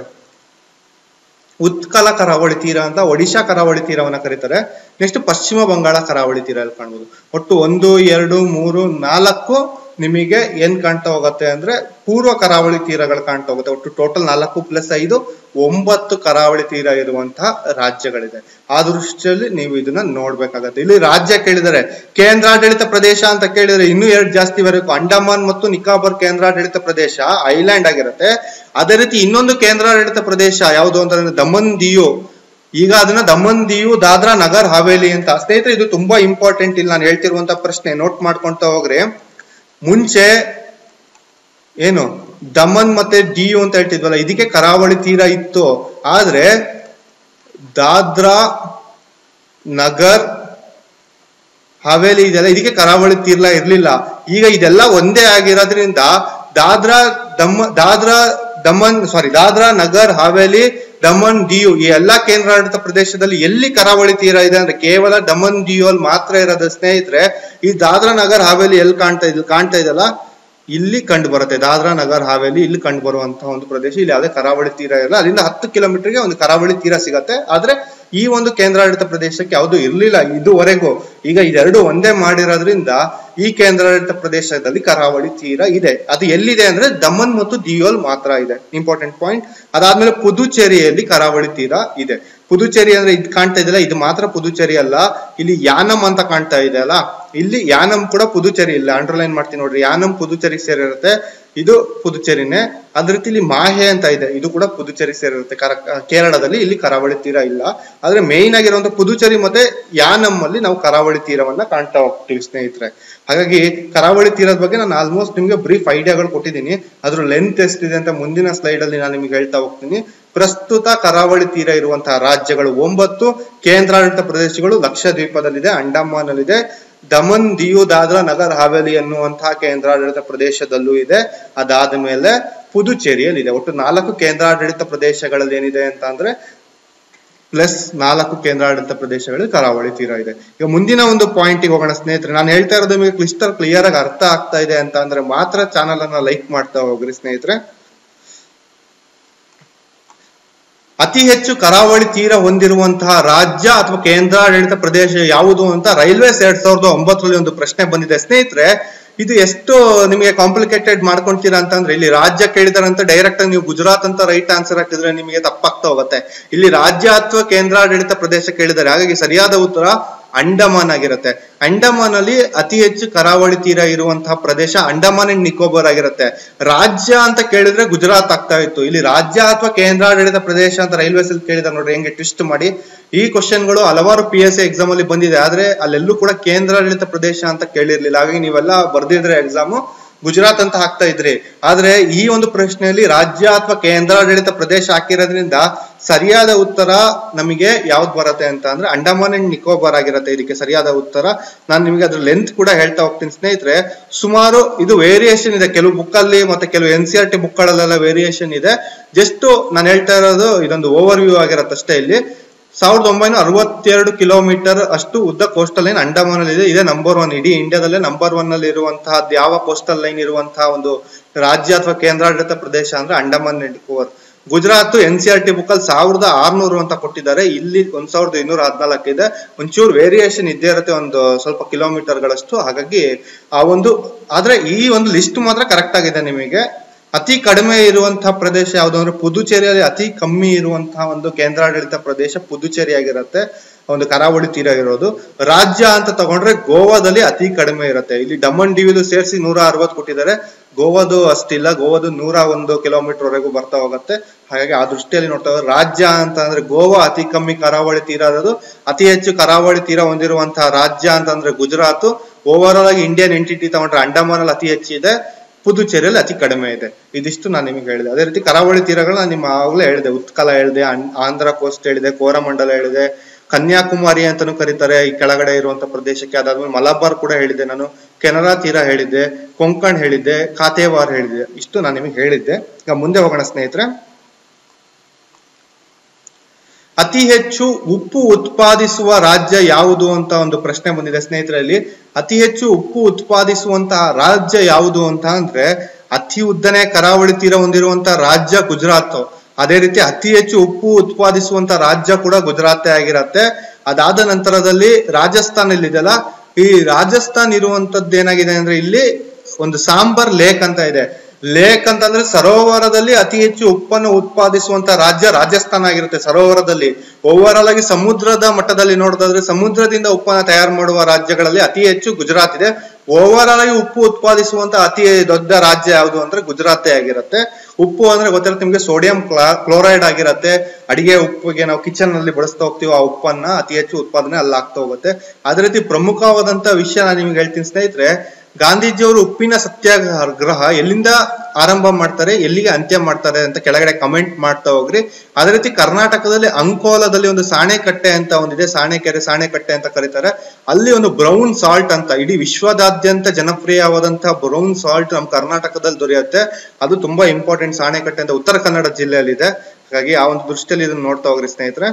Speaker 1: ಉತ್ಕಲ ಕರಾವಳಿ ತೀರ ಅಂತ ಒಡಿಶಾ ಕರಾವಳಿ ತೀರವನ್ನ ಕರೀತಾರೆ ನೆಕ್ಸ್ಟ್ ಪಶ್ಚಿಮ ಬಂಗಾಳ ಕರಾವಳಿ ತೀರ ಅಲ್ಲಿ ಕಾಣ್ಬೋದು ಒಟ್ಟು ಒಂದು ಎರಡು ಮೂರು ನಾಲ್ಕು ನಿಮಗೆ ಏನ್ ಕಾಣ್ತಾ ಹೋಗುತ್ತೆ ಅಂದ್ರೆ ಪೂರ್ವ ಕರಾವಳಿ ತೀರಗಳು ಕಾಣ್ತಾ ಹೋಗುತ್ತೆ ಒಟ್ಟು ಟೋಟಲ್ ನಾಲ್ಕು ಪ್ಲಸ್ ಐದು ಒಂಬತ್ತು ಕರಾವಳಿ ತೀರ ಇರುವಂತಹ ರಾಜ್ಯಗಳಿದೆ ಆ ದೃಷ್ಟಿಯಲ್ಲಿ ನೀವು ಇದನ್ನ ನೋಡ್ಬೇಕಾಗತ್ತೆ ಇಲ್ಲಿ ರಾಜ್ಯ ಕೇಳಿದರೆ ಕೇಂದ್ರಾಡಳಿತ ಪ್ರದೇಶ ಅಂತ ಕೇಳಿದ್ರೆ ಇನ್ನೂ ಎರಡು ಜಾಸ್ತಿ ಬರಬೇಕು ಅಂಡಮಾನ್ ಮತ್ತು ನಿಕೋಬಾರ್ ಕೇಂದ್ರಾಡಳಿತ ಪ್ರದೇಶ ಐಲ್ಯಾಂಡ್ ಆಗಿರುತ್ತೆ ಅದೇ ರೀತಿ ಇನ್ನೊಂದು ಕೇಂದ್ರಾಡಳಿತ ಪ್ರದೇಶ ಯಾವುದು ಅಂತಂದ್ರೆ ದಮನ್ ದಿಯು ಈಗ ಅದನ್ನ ದಮನ್ ದಿಯು ದಾದ್ರಾ ನಗರ್ ಹಾವೇಲಿ ಅಂತ ಸ್ನೇಹಿತರೆ ಇದು ತುಂಬಾ ಇಂಪಾರ್ಟೆಂಟ್ ಇಲ್ಲಿ ನಾನು ಹೇಳ್ತಿರುವಂತ ಪ್ರಶ್ನೆ ನೋಟ್ ಮಾಡ್ಕೊಂತ ಹೋಗ್ರಿ ಮುಂಚೆ ಏನು ದಮನ್ ಮತ್ತೆ ಡಿಯು ಅಂತ ಹೇಳ್ತಿದ್ವಲ್ಲ ಇದಕ್ಕೆ ಕರಾವಳಿ ತೀರ ಇತ್ತು ಆದ್ರೆ ದಾದ್ರಾ ನಗರ್ ಹಾವೇಲಿ ಇದೆಲ್ಲ ಇದಕ್ಕೆ ಕರಾವಳಿ ತೀರ್ಲ ಇರ್ಲಿಲ್ಲ ಈಗ ಇದೆಲ್ಲ ಒಂದೇ ಆಗಿರೋದ್ರಿಂದ ದಾದ್ರಾ ದಮ್ ದಾದ್ರಾ ದಮನ್ ಸಾರಿ ದಾದ್ರಾ ನಗರ್ ಹಾವೇಲಿ ದಮನ್ ದಿಯು ಈ ಎಲ್ಲಾ ಕೇಂದ್ರಾಡಳಿತ ಪ್ರದೇಶದಲ್ಲಿ ಎಲ್ಲಿ ಕರಾವಳಿ ತೀರ ಇದೆ ಅಂದ್ರೆ ಕೇವಲ ದಮನ್ ದಿಯು ಅಲ್ಲಿ ಮಾತ್ರ ಇರೋದು ಸ್ನೇಹಿತರೆ ಈ ದಾದ್ರಾ ನಗರ್ ಹಾವೇಲಿ ಎಲ್ಲಿ ಕಾಣ್ತಾ ಇದೆ ಕಾಣ್ತಾ ಇದೆಯಲ್ಲ ಇಲ್ಲಿ ಕಂಡು ಬರುತ್ತೆ ದಾದ್ರಾ ನಗರ್ ಹಾವೇಲಿ ಇಲ್ಲಿ ಕಂಡು ಬರುವಂತಹ ಒಂದು ಪ್ರದೇಶ ಇಲ್ಲಿ ಯಾವುದೇ ಕರಾವಳಿ ತೀರ ಇಲ್ಲ ಅಲ್ಲಿಂದ ಹತ್ತು ಕಿಲೋಮೀಟರ್ಗೆ ಒಂದು ಕರಾವಳಿ ತೀರ ಸಿಗತ್ತೆ ಆದ್ರೆ ಈ ಒಂದು ಕೇಂದ್ರಾಡಳಿತ ಪ್ರದೇಶಕ್ಕೆ ಯಾವುದು ಇರ್ಲಿಲ್ಲ ಇದುವರೆಗೂ ಈಗ ಇದೆರಡು ಒಂದೇ ಮಾಡಿರೋದ್ರಿಂದ ಈ ಕೇಂದ್ರಾಡಳಿತ ಪ್ರದೇಶದಲ್ಲಿ ಕರಾವಳಿ ತೀರ ಇದೆ ಅದು ಎಲ್ಲಿದೆ ಅಂದ್ರೆ ದಮನ್ ಮತ್ತು ದಿಯೋಲ್ ಮಾತ್ರ ಇದೆ ಇಂಪಾರ್ಟೆಂಟ್ ಪಾಯಿಂಟ್ ಅದಾದ್ಮೇಲೆ ಪುದುಚೇರಿಯಲ್ಲಿ ಕರಾವಳಿ ತೀರ ಇದೆ ಪುದುಚೇರಿ ಅಂದ್ರೆ ಇದು ಕಾಣ್ತಾ ಇದೆಯಲ್ಲ ಇದು ಮಾತ್ರ ಪುದುಚೇರಿ ಅಲ್ಲ ಇಲ್ಲಿ ಯಾನಂ ಅಂತ ಕಾಣ್ತಾ ಇದೆ ಅಲ್ಲ ಇಲ್ಲಿ ಯಾನಂ ಕೂಡ ಪುದುಚೇರಿ ಇಲ್ಲ ಅಂಡರ್ಲೈನ್ ಮಾಡ್ತೀನಿ ನೋಡ್ರಿ ಯಾನಂ ಪುದುಚೇರಿ ಸೇರಿರುತ್ತೆ ಇದು ಪುದುಚೇರಿನೇ ಅದೇ ರೀತಿ ಇಲ್ಲಿ ಮಾಹೆ ಅಂತ ಇದೆ ಇದು ಕೂಡ ಪುದುಚೇರಿ ಸೇರಿರುತ್ತೆ ಕರ ಕೇರಳದಲ್ಲಿ ಇಲ್ಲಿ ಕರಾವಳಿ ತೀರ ಇಲ್ಲ ಆದ್ರೆ ಮೇಯ್ನ್ ಆಗಿರುವಂತ ಪುದುಚೇರಿ ಮತ್ತೆ ಯಾನಂ ಅಲ್ಲಿ ನಾವು ಕರಾವಳಿ ತೀರವನ್ನ ಕಾಣ್ತಾ ಹೋಗ್ತೀವಿ ಸ್ನೇಹಿತರೆ ಹಾಗಾಗಿ ಕರಾವಳಿ ತೀರದ ಬಗ್ಗೆ ನಾನು ಆಲ್ಮೋಸ್ಟ್ ನಿಮ್ಗೆ ಬ್ರೀಫ್ ಐಡಿಯಾಗಳು ಕೊಟ್ಟಿದ್ದೀನಿ ಅದ್ರ ಲೆಂತ್ ಎಷ್ಟಿದೆ ಅಂತ ಮುಂದಿನ ಸ್ಲೈಡ್ ಅಲ್ಲಿ ನಾನು ನಿಮ್ಗೆ ಹೇಳ್ತಾ ಹೋಗ್ತೀನಿ ಪ್ರಸ್ತುತ ಕರಾವಳಿ ತೀರ ಇರುವಂತಹ ರಾಜ್ಯಗಳು ಒಂಬತ್ತು ಕೇಂದ್ರಾಡಳಿತ ಪ್ರದೇಶಗಳು ಲಕ್ಷದ್ವೀಪದಲ್ಲಿದೆ ಅಂಡಮಾನ್ ಅಲ್ಲಿದೆ ದಮನ್ ದಿಯು ದಾದ್ರಾ ನಗರ್ ಹಾವೇಲಿ ಅನ್ನುವಂತಹ ಕೇಂದ್ರಾಡಳಿತ ಪ್ರದೇಶದಲ್ಲೂ ಇದೆ ಅದಾದ ಮೇಲೆ ಪುದುಚೇರಿಯಲ್ಲಿ ಇದೆ ಒಟ್ಟು ನಾಲ್ಕು ಕೇಂದ್ರಾಡಳಿತ ಪ್ರದೇಶಗಳಲ್ಲಿ ಏನಿದೆ ಅಂತ ಅಂದ್ರೆ ಪ್ಲಸ್ ನಾಲ್ಕು ಕೇಂದ್ರಾಡಳಿತ ಪ್ರದೇಶಗಳಲ್ಲಿ ಕರಾವಳಿ ತೀರ ಇದೆ ಈಗ ಮುಂದಿನ ಒಂದು ಪಾಯಿಂಟಿಗೆ ಹೋಗೋಣ ಸ್ನೇಹಿತರೆ ನಾನು ಹೇಳ್ತಾ ಇರೋದು ನಿಮಗೆ ಕ್ಲಿಸ್ಟರ್ ಕ್ಲಿಯರ್ ಆಗಿ ಅರ್ಥ ಆಗ್ತಾ ಇದೆ ಅಂತ ಅಂದ್ರೆ ಮಾತ್ರ ಚಾನಲ್ ಅನ್ನ ಲೈಕ್ ಮಾಡ್ತಾ ಹೋಗ್ರಿ ಸ್ನೇಹಿತರೆ ಅತಿ ಹೆಚ್ಚು ಕರಾವಳಿ ತೀರ ಹೊಂದಿರುವಂತಹ ರಾಜ್ಯ ಅಥವಾ ಕೇಂದ್ರಾಡಳಿತ ಪ್ರದೇಶ ಯಾವುದು ಅಂತ ರೈಲ್ವೇಸ್ ಎರಡ್ ಸಾವಿರದ ಒಂಬತ್ತರಲ್ಲಿ ಒಂದು ಪ್ರಶ್ನೆ ಬಂದಿದೆ ಸ್ನೇಹಿತರೆ ಇದು ಎಷ್ಟು ನಿಮಗೆ ಕಾಂಪ್ಲಿಕೇಟೆಡ್ ಮಾಡ್ಕೊಂತೀರಾ ಅಂತಂದ್ರೆ ಇಲ್ಲಿ ರಾಜ್ಯ ಕೇಳಿದಾರಂತ ಡೈರೆಕ್ಟ್ ಆಗಿ ನೀವು ಗುಜರಾತ್ ಅಂತ ರೈಟ್ ಆನ್ಸರ್ ಹಾಕಿದ್ರೆ ನಿಮಗೆ ತಪ್ಪಾಗ್ತಾ ಹೋಗುತ್ತೆ ಇಲ್ಲಿ ರಾಜ್ಯ ಅಥವಾ ಕೇಂದ್ರಾಡಳಿತ ಪ್ರದೇಶ ಕೇಳಿದ್ದಾರೆ ಹಾಗಾಗಿ ಸರಿಯಾದ ಉತ್ತರ ಅಂಡಮಾನ್ ಆಗಿರುತ್ತೆ ಅಂಡಮಾನ್ ಅಲ್ಲಿ ಅತಿ ಹೆಚ್ಚು ಕರಾವಳಿ ತೀರ ಇರುವಂತಹ ಪ್ರದೇಶ ಅಂಡಮಾನ್ ಅಂಡ್ ನಿಕೋಬಾರ್ ಆಗಿರುತ್ತೆ ರಾಜ್ಯ ಅಂತ ಕೇಳಿದ್ರೆ ಗುಜರಾತ್ ಆಗ್ತಾ ಇತ್ತು ಇಲ್ಲಿ ರಾಜ್ಯ ಅಥವಾ ಕೇಂದ್ರಾಡಳಿತ ಪ್ರದೇಶ ಅಂತ ರೈಲ್ವೇಸ್ ಅಲ್ಲಿ ಕೇಳಿದಾರೆ ನೋಡ್ರಿ ಹೆಂಗೆ ಟ್ವಿಸ್ಟ್ ಮಾಡಿ ಈ ಕ್ವಶನ್ಗಳು ಹಲವಾರು ಪಿ ಎಸ್ ಎಕ್ಸಾಮ್ ಅಲ್ಲಿ ಬಂದಿದೆ ಆದ್ರೆ ಅಲ್ಲೆಲ್ಲೂ ಕೂಡ ಕೇಂದ್ರಾಡಳಿತ ಪ್ರದೇಶ ಅಂತ ಕೇಳಿರ್ಲಿಲ್ಲ ಹಾಗಾಗಿ ನೀವೆಲ್ಲ ಬರ್ದಿದ್ರೆ ಎಕ್ಸಾಮು ಗುಜರಾತ್ ಅಂತ ಹಾಕ್ತಾ ಇದ್ರಿ ಆದ್ರೆ ಈ ಒಂದು ಪ್ರಶ್ನೆಯಲ್ಲಿ ರಾಜ್ಯ ಅಥವಾ ಕೇಂದ್ರಾಡಳಿತ ಪ್ರದೇಶ ಹಾಕಿರೋದ್ರಿಂದ ಸರಿಯಾದ ಉತ್ತರ ನಮಗೆ ಯಾವ್ದು ಬರುತ್ತೆ ಅಂತ ಅಂದ್ರೆ ಅಂಡಮಾನ್ ಅಂಡ್ ನಿಕೋಬಾರ್ ಆಗಿರುತ್ತೆ ಇದಕ್ಕೆ ಸರಿಯಾದ ಉತ್ತರ ನಾನು ನಿಮಗೆ ಅದ್ರ ಲೆಂತ್ ಕೂಡ ಹೇಳ್ತಾ ಹೋಗ್ತೀನಿ ಸ್ನೇಹಿತರೆ ಸುಮಾರು ಇದು ವೇರಿಯೇಷನ್ ಇದೆ ಕೆಲವು ಬುಕ್ ಅಲ್ಲಿ ಮತ್ತೆ ಕೆಲವು N C R T book ಗಳಲ್ಲೆಲ್ಲ ವೇರಿಯೇಷನ್ ಇದೆ ಜಸ್ಟ್ ನಾನು ಹೇಳ್ತಾ ಇರೋದು ಇದೊಂದು ಓವರ್ ವ್ಯೂ ಆಗಿರುತ್ತೆ ಅಷ್ಟೇ ಇಲ್ಲಿ ಸಾವಿರದ ಒಂಬೈನೂರ ಅರವತ್ತೆರಡು ಕಿಲೋಮೀಟರ್ ಅಷ್ಟು ಉದ್ದ ಕೋಸ್ಟಲ್ ಲೈನ್ ಅಂಡಮಾನ್ ಅಲ್ಲಿ ಇದೆ ಇದೇ ನಂಬರ್ ಒನ್ ಇಡೀ ಇಂಡಿಯಾದಲ್ಲೇ ನಂಬರ್ ಒನ್ ಅಲ್ಲಿ ಇರುವಂತಹ ಯಾವ ಕೋಸ್ಟಲ್ ಲೈನ್ ಇರುವಂತಹ ಒಂದು ರಾಜ್ಯ ಅಥವಾ ಕೇಂದ್ರಾಡಳಿತ ಪ್ರದೇಶ ಅಂದ್ರೆ Andaman and Nicobar Gujarat N C R T book ಅಲ್ಲಿ ಸಾವಿರದ ಆರ್ನೂರು ಅಂತ ಕೊಟ್ಟಿದ್ದಾರೆ ಇಲ್ಲಿ ಒಂದ್ ಸಾವಿರದ ಇನ್ನೂರ ಹದಿನಾಲ್ಕು ಇದೆ ಒಂಚೂರು ವೇರಿಯೇಷನ್ ಇದ್ದೇ ಇರುತ್ತೆ ಒಂದು ಸ್ವಲ್ಪ ಕಿಲೋಮೀಟರ್ ಗಳಷ್ಟು ಹಾಗಾಗಿ ಆ ಒಂದು ಆದ್ರೆ ಈ ಒಂದು ಲಿಸ್ಟ್ ಮಾತ್ರ ಕರೆಕ್ಟ್ ಆಗಿದೆ ನಿಮಗೆ ಅತಿ ಕಡಿಮೆ ಇರುವಂತಹ ಪ್ರದೇಶ ಯಾವುದು ಅಂದ್ರೆ ಪುದುಚೇರಿಯಲ್ಲಿ ಅತಿ ಕಮ್ಮಿ ಇರುವಂತಹ ಒಂದು ಕೇಂದ್ರಾಡಳಿತ ಪ್ರದೇಶ ಪುದುಚೇರಿ ಆಗಿರುತ್ತೆ ಒಂದು ಕರಾವಳಿ ತೀರ ಇರೋದು ರಾಜ್ಯ ಅಂತ ತಗೊಂಡ್ರೆ ಗೋವಾದಲ್ಲಿ ಅತಿ ಕಡಿಮೆ ಇರುತ್ತೆ ಇಲ್ಲಿ ಡಮನ್ ಡಿವಿಲು ಸೇರಿಸಿ ನೂರ ಅರವತ್ತು ಕೊಟ್ಟಿದ್ದಾರೆ ಗೋವಾದು ಅಷ್ಟಿಲ್ಲ ಗೋವಾದು ನೂರ ಒಂದು ಕಿಲೋಮೀಟರ್ ವರೆಗೂ ಬರ್ತಾ ಹೋಗುತ್ತೆ ಹಾಗಾಗಿ ಆ ದೃಷ್ಟಿಯಲ್ಲಿ ನೋಡ್ತಾ ಹೋದ್ರೆ ರಾಜ್ಯ ಅಂತ ಅಂದ್ರೆ ಗೋವಾ ಅತಿ ಕಮ್ಮಿ ಕರಾವಳಿ ತೀರ ಇರೋದು ಅತಿ ಹೆಚ್ಚು ಕರಾವಳಿ ತೀರ ಹೊಂದಿರುವಂತಹ ರಾಜ್ಯ ಅಂತಂದ್ರೆ ಗುಜರಾತ್ ಓವರ್ ಆಲ್ ಆಗಿ ಇಂಡಿಯನ್ ಎಂಟಿಟಿ ತಗೊಂಡ್ರೆ ಅಂಡಮಾನ್ ಅಲ್ಲಿ ಅತಿ ಹೆಚ್ಚಿದೆ ಪುದುಚೇರಿಯಲ್ಲಿ ಅತಿ ಕಡಿಮೆ ಇದೆ ಇದಿಷ್ಟು ನಾನು ನಿಮಗೆ ಹೇಳಿದೆ ಅದೇ ರೀತಿ ಕರಾವಳಿ ತೀರಗಳು ನಾನು ನಿಮ್ಮ ಆಗ್ಲೇ ಹೇಳಿದೆ ಉತ್ಕಲ ಹೇಳಿದೆ ಆಂ- ಆಂಧ್ರ ಕೋಸ್ಟ್ ಹೇಳಿದೆ ಕೋರಮಂಡಲ ಹೇಳಿದೆ ಕನ್ಯಾಕುಮಾರಿ ಅಂತಾನು ಕರೀತಾರೆ ಈ ಕೆಳಗಡೆ ಇರುವಂತ ಪ್ರದೇಶಕ್ಕೆ ಅದಾದ್ಮೇಲೆ ಮಲಬಾರ್ ಕೂಡ ಹೇಳಿದ್ದೆ ನಾನು ಕೆನರಾ ತೀರ ಹೇಳಿದ್ದೆ ಕೊಂಕಣ್ ಹೇಳಿದ್ದೆ ಕಾತೇವಾರ್ ಹೇಳಿದ್ದೆ ಇಷ್ಟು ನಾನು ನಿಮಗೆ ಹೇಳಿದ್ದೆ ಈಗ ಮುಂದೆ ಹೋಗೋಣ ಸ್ನೇಹಿತರೆ ಅತಿ ಹೆಚ್ಚು ಉಪ್ಪು ಉತ್ಪಾದಿಸುವ ರಾಜ್ಯ ಯಾವುದು ಅಂತ ಒಂದು ಪ್ರಶ್ನೆ ಬಂದಿದೆ ಸ್ನೇಹಿತರಲ್ಲಿ ಅತಿ ಹೆಚ್ಚು ಉಪ್ಪು ಉತ್ಪಾದಿಸುವಂತಹ ರಾಜ್ಯ ಯಾವುದು ಅಂತ ಅಂದ್ರೆ ಅತಿ ಉದ್ದನೆ ಕರಾವಳಿ ತೀರ ಹೊಂದಿರುವಂತಹ ರಾಜ್ಯ ಗುಜರಾತ್ ಅದೇ ರೀತಿ ಅತಿ ಹೆಚ್ಚು ಉಪ್ಪು ಉತ್ಪಾದಿಸುವಂತ ರಾಜ್ಯ ಕೂಡ ಗುಜರಾತ್ ಆಗಿರತ್ತೆ ಅದಾದ ನಂತರದಲ್ಲಿ ರಾಜಸ್ಥಾನ್ ಇಲ್ಲಿದೆಯಲ್ಲ ಈ ರಾಜಸ್ಥಾನ್ ಇರುವಂತದ್ದು ಏನಾಗಿದೆ ಅಂದ್ರೆ ಇಲ್ಲಿ ಒಂದು ಸಾಂಬಾರ್ ಲೇಕ್ ಅಂತ ಇದೆ ಲೇಕ್ ಅಂತಂದ್ರೆ ಸರೋವರದಲ್ಲಿ ಅತಿ ಹೆಚ್ಚು ಉಪ್ಪನ್ನು ಉತ್ಪಾದಿಸುವಂತ ರಾಜ್ಯ ರಾಜಸ್ಥಾನ ಆಗಿರುತ್ತೆ ಸರೋವರದಲ್ಲಿ ಓವರ್ ಆಲ್ ಆಗಿ ಸಮುದ್ರದ ಮಟ್ಟದಲ್ಲಿ ನೋಡೋದಾದ್ರೆ ಸಮುದ್ರದಿಂದ ಉಪ್ಪನ್ನ ತಯಾರು ಮಾಡುವ ರಾಜ್ಯಗಳಲ್ಲಿ ಅತಿ ಹೆಚ್ಚು ಗುಜರಾತ್ ಇದೆ ಓವರ್ ಆಲ್ ಆಗಿ ಉಪ್ಪು ಉತ್ಪಾದಿಸುವಂತ ಅತಿ ದೊಡ್ಡ ರಾಜ್ಯ ಯಾವುದು ಅಂದ್ರೆ ಗುಜರಾತ್ ಆಗಿರುತ್ತೆ ಉಪ್ಪು ಅಂದ್ರೆ ಗೊತ್ತಿರುತ್ತೆ ನಿಮ್ಗೆ ಸೋಡಿಯಂ ಕ್ಲೋರೈಡ್ ಆಗಿರುತ್ತೆ ಅಡಿಗೆ ಉಪ್ಪಿಗೆ ನಾವು ಕಿಚನ್ ನಲ್ಲಿ ಬಳಸ್ತಾ ಹೋಗ್ತೀವಿ ಆ ಉಪ್ಪನ್ನ ಅತಿ ಹೆಚ್ಚು ಉತ್ಪಾದನೆ ಅಲ್ಲಿ ಆಗ್ತಾ ಹೋಗುತ್ತೆ ಅದೇ ರೀತಿ ಪ್ರಮುಖವಾದಂತ ವಿಷಯ ನಾನು ನಿಮ್ಗೆ ಹೇಳ್ತೀನಿ ಸ್ನೇಹಿತರೆ ಗಾಂಧೀಜಿಯವರು ಉಪ್ಪಿನ ಸತ್ಯಾಗ್ರಹ ಎಲ್ಲಿಂದ ಆರಂಭ ಮಾಡ್ತಾರೆ ಎಲ್ಲಿಗೆ ಅಂತ್ಯ ಮಾಡ್ತಾರೆ ಅಂತ ಕೆಳಗಡೆ ಕಮೆಂಟ್ ಮಾಡ್ತಾ ಹೋಗ್ರಿ ಅದೇ ರೀತಿ ಕರ್ನಾಟಕದಲ್ಲಿ ಅಂಕೋಲದಲ್ಲಿ ಒಂದು ಸಾಣೆಕಟ್ಟೆ ಅಂತ ಒಂದಿದೆ ಸಾಣೆಕೆರೆ ಸಾಣೆಕಟ್ಟೆ ಅಂತ ಕರೀತಾರೆ ಅಲ್ಲಿ ಒಂದು ಬ್ರೌನ್ ಸಾಲ್ಟ್ ಅಂತ ಇಡೀ ವಿಶ್ವದಾದ್ಯಂತ ಜನಪ್ರಿಯವಾದಂತಹ ಬ್ರೌನ್ ಸಾಲ್ಟ್ ನಮ್ಮ ಕರ್ನಾಟಕದಲ್ಲಿ ದೊರೆಯುತ್ತೆ ಅದು ತುಂಬಾ ಇಂಪಾರ್ಟೆಂಟ್ ಸಾಣೆಕಟ್ಟೆ ಅಂತ ಉತ್ತರ ಕನ್ನಡ ಜಿಲ್ಲೆಯಲ್ಲಿ ಇದೆ ಹಾಗಾಗಿ ಆ ಒಂದು ದೃಷ್ಟಿಯಲ್ಲಿ ಇದನ್ನ ನೋಡ್ತಾ ಹೋಗ್ರಿ ಸ್ನೇಹಿತರೆ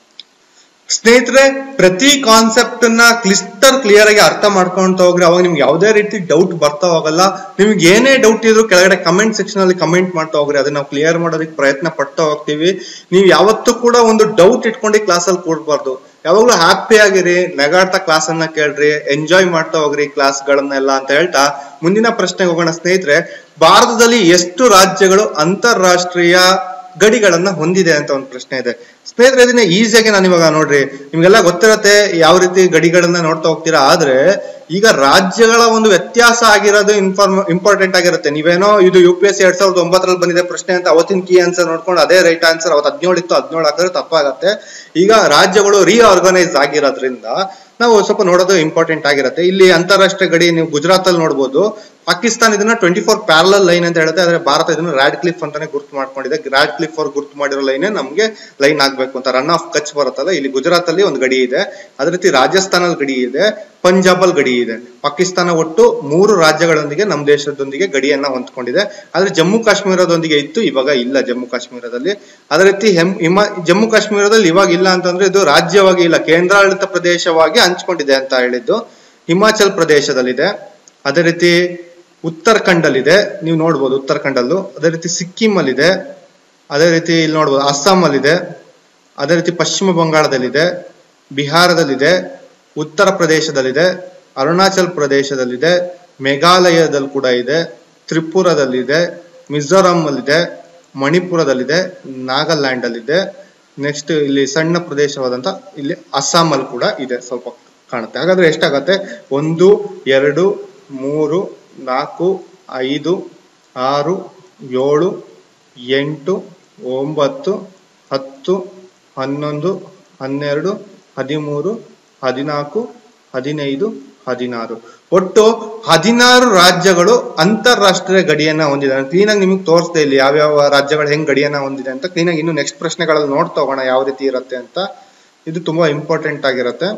Speaker 1: ಸ್ನೇಹಿತರೆ ಪ್ರತಿ ಕಾನ್ಸೆಪ್ಟ್ ನ ಕ್ಲಿಸ್ಟರ್ ಕ್ಲಿಯರ್ ಆಗಿ ಅರ್ಥ ಮಾಡ್ಕೊಂತ ಹೋಗ್ರಿ ಅವಾಗ ನಿಮ್ಗೆ ಯಾವುದೇ ರೀತಿ ಡೌಟ್ ಬರ್ತಾ ಹೋಗಲ್ಲ ನಿಮ್ಗೆ ಏನೇ ಡೌಟ್ ಇದ್ರು ಕೆಳಗಡೆ ಕಮೆಂಟ್ ಸೆಕ್ಷನ್ ಅಲ್ಲಿ ಕಮೆಂಟ್ ಮಾಡ್ತಾ ಹೋಗ್ರಿ ಅದನ್ನ ನಾವು ಕ್ಲಿಯರ್ ಮಾಡೋದಕ್ಕೆ ಪ್ರಯತ್ನ ಪಡ್ತಾ ಹೋಗ್ತೀವಿ ನೀವು ಯಾವತ್ತೂ ಕೂಡ ಒಂದು ಡೌಟ್ ಇಟ್ಕೊಂಡು ಕ್ಲಾಸ್ ಅಲ್ಲಿ ಕೂಡಬಾರ್ದು ಯಾವಾಗ್ಲೂ ಹ್ಯಾಪಿ ಆಗಿರಿ ನಗಾಡ್ತಾ ಕ್ಲಾಸ್ ಅನ್ನ ಕೇಳ್ರಿ ಎಂಜಾಯ್ ಮಾಡ್ತಾ ಹೋಗ್ರಿ ಕ್ಲಾಸ್ ಗಳನ್ನೆಲ್ಲ ಅಂತ ಹೇಳ್ತಾ ಮುಂದಿನ ಪ್ರಶ್ನೆಗೆ ಹೋಗೋಣ ಸ್ನೇಹಿತರೆ ಭಾರತದಲ್ಲಿ ಎಷ್ಟು ರಾಜ್ಯಗಳು ಅಂತಾರಾಷ್ಟ್ರೀಯ ಗಡಿಗಳನ್ನ ಹೊಂದಿದೆ ಅಂತ ಒಂದು ಪ್ರಶ್ನೆ ಇದೆ ಸ್ನೇಹಿತರೆ ಇದನ್ನ ಈಸಿಯಾಗಿ ನಾನು ಇವಾಗ ನೋಡ್ರಿ ನಿಮ್ಗೆಲ್ಲ ಗೊತ್ತಿರತ್ತೆ ಯಾವ ರೀತಿ ಗಡಿಗಳನ್ನ ನೋಡ್ತಾ ಹೋಗ್ತೀರಾ ಆದ್ರೆ ಈಗ ರಾಜ್ಯಗಳ ಒಂದು ವ್ಯತ್ಯಾಸ ಆಗಿರೋದು ಇನ್ಫಾರ್ಮ್ ಇಂಪಾರ್ಟೆಂಟ್ ಆಗಿರುತ್ತೆ ನೀವೇನೋ ಇದು ಯು ಪಿ ಎಸ್ ಎರಡ್ ಸಾವಿರದ ಒಂಬತ್ತರಲ್ಲಿ ಬಂದಿದೆ ಪ್ರಶ್ನೆ ಅಂತ ಅವತ್ತಿನ ಕೀ ಆನ್ಸರ್ ನೋಡ್ಕೊಂಡು ಅದೇ ರೈಟ್ ಆನ್ಸರ್ ಅವತ್ತು ಹದಿನೇಳು ಇತ್ತು ಹದಿನೇಳು ಹಾಕಿದ್ರೆ ತಪ್ಪಾಗತ್ತೆ ಈಗ ರಾಜ್ಯಗಳು ರೀಆರ್ಗನೈಸ್ ಆಗಿರೋದ್ರಿಂದ ನಾವು ಸ್ವಲ್ಪ ನೋಡೋದು ಇಂಪಾರ್ಟೆಂಟ್ ಆಗಿರುತ್ತೆ ಇಲ್ಲಿ ಅಂತಾರಾಷ್ಟ್ರೀಯ ಗಡಿ ನೀವು ಗುಜರಾತ್ ಅಲ್ಲಿ ನೋಡಬಹುದು ಪಾಕಿಸ್ತಾನ ಇದನ್ನ ಟ್ವೆಂಟಿ ಫೋರ್ ಪ್ಯಾರಲಲ್ ಲೈನ್ ಅಂತ ಹೇಳುತ್ತೆ ಆದ್ರೆ ಭಾರತ ಇದನ್ನ ರ್ಯಾಡ್ ಕ್ಲಿಫ್ ಅಂತಾನೆ ಗುರ್ತು ಮಾಡ್ಕೊಂಡಿದೆ ರ್ಯಾಡ್ ಕ್ಲಿಫ್ ಅವ್ರು ಗುರ್ತು ಮಾಡಿರೋ ಲೈನ್ ನಮ್ಗೆ ಲೈನ್ ಆಗ್ಬೇಕು ಅಂತ ರನ್ ಆಫ್ ಕಚ್ ಬರುತ್ತಲ್ಲ ಇಲ್ಲಿ ಗುಜರಾತ್ ಅಲ್ಲಿ ಒಂದು ಗಡಿ ಇದೆ ಅದೇ ರೀತಿ ರಾಜಸ್ಥಾನದ ಗಡಿ ಇದೆ ಪಂಜಾಬ್ ಅಲ್ಲಿ ಗಡಿ ಇದೆ ಪಾಕಿಸ್ತಾನ ಒಟ್ಟು ಮೂರು ರಾಜ್ಯಗಳೊಂದಿಗೆ ನಮ್ಮ ದೇಶದೊಂದಿಗೆ ಗಡಿಯನ್ನ ಹೊಂದ್ಕೊಂಡಿದೆ ಆದ್ರೆ ಜಮ್ಮು ಕಾಶ್ಮೀರದೊಂದಿಗೆ ಇತ್ತು ಇವಾಗ ಇಲ್ಲ ಜಮ್ಮು ಕಾಶ್ಮೀರದಲ್ಲಿ ಅದೇ ರೀತಿ ಹೆಮ್ ಹಿಮ ಜಮ್ಮು ಕಾಶ್ಮೀರದಲ್ಲಿ ಇವಾಗ ಇಲ್ಲ ಅಂತಂದ್ರೆ ಇದು ರಾಜ್ಯವಾಗಿ ಇಲ್ಲ ಕೇಂದ್ರಾಡಳಿತ ಪ್ರದೇಶವಾಗಿ ಹಂಚ್ಕೊಂಡಿದೆ ಅಂತ ಹೇಳಿದ್ದು ಹಿಮಾಚಲ್ ಪ್ರದೇಶದಲ್ಲಿದೆ ಅದೇ ರೀತಿ ಉತ್ತರಾಖಂಡ್ ಅಲ್ಲಿ ಇದೆ ನೀವು ನೋಡ್ಬೋದು ಉತ್ತರಾಖಂಡಲ್ಲೂ ಅದೇ ರೀತಿ ಸಿಕ್ಕಿಂ ಅಲ್ಲಿ ಇದೆ ಅದೇ ರೀತಿ ಇಲ್ಲಿ ನೋಡ್ಬೋದು ಅಸ್ಸಾಂ ಅಲ್ಲಿ ಇದೆ ಅದೇ ರೀತಿ ಪಶ್ಚಿಮ ಬಂಗಾಳದಲ್ಲಿದೆ ಬಿಹಾರದಲ್ಲಿದೆ ಉತ್ತರ ಪ್ರದೇಶದಲ್ಲಿದೆ ಅರುಣಾಚಲ್ ಪ್ರದೇಶದಲ್ಲಿದೆ ಮೇಘಾಲಯದಲ್ಲಿ ಕೂಡ ಇದೆ ತ್ರಿಪುರದಲ್ಲಿದೆ ಮಿಜೋರಾಂ ಅಲ್ಲಿದೆ ಮಣಿಪುರದಲ್ಲಿದೆ ನಾಗಾಲ್ಯಾಂಡ್ ಅಲ್ಲಿದೆ ನೆಕ್ಸ್ಟ್ ಇಲ್ಲಿ ಸಣ್ಣ ಪ್ರದೇಶವಾದಂತ ಇಲ್ಲಿ ಅಸ್ಸಾಂ ಅಲ್ಲಿ ಕೂಡ ಇದೆ ಸ್ವಲ್ಪ ಕಾಣುತ್ತೆ ಹಾಗಾದ್ರೆ ಎಷ್ಟಾಗತ್ತೆ ಒಂದು ಎರಡು ಮೂರು ನಾಲ್ಕು ಐದು ಆರು ಏಳು ಎಂಟು ಒಂಬತ್ತು ಹತ್ತು ಹನ್ನೊಂದು ಹನ್ನೆರಡು ಹದಿಮೂರು ಹದಿನಾಲ್ಕು ಹದಿನೈದು ಹದಿನಾರು ಒಟ್ಟು ಹದಿನಾರು ರಾಜ್ಯಗಳು ಅಂತಾರಾಷ್ಟ್ರೀಯ ಗಡಿಯನ್ನ ಹೊಂದಿದೆ ಕ್ಲೀನ್ ಆಗಿ ನಿಮಗೆ ತೋರಿಸ್ದೆ ಇಲ್ಲಿ ಯಾವ್ಯಾವ ರಾಜ್ಯಗಳು ಹೆಂಗ್ ಗಡಿಯನ್ನ ಹೊಂದಿದೆ ಅಂತ ಕ್ಲೀನ್ ಆಗಿ ಇನ್ನು ನೆಕ್ಸ್ಟ್ ಪ್ರಶ್ನೆಗಳಲ್ಲಿ ನೋಡ್ತಾ ಹೋಗೋಣ ಯಾವ ರೀತಿ ಇರುತ್ತೆ ಅಂತ ಇದು ತುಂಬಾ ಇಂಪಾರ್ಟೆಂಟ್ ಆಗಿರುತ್ತೆ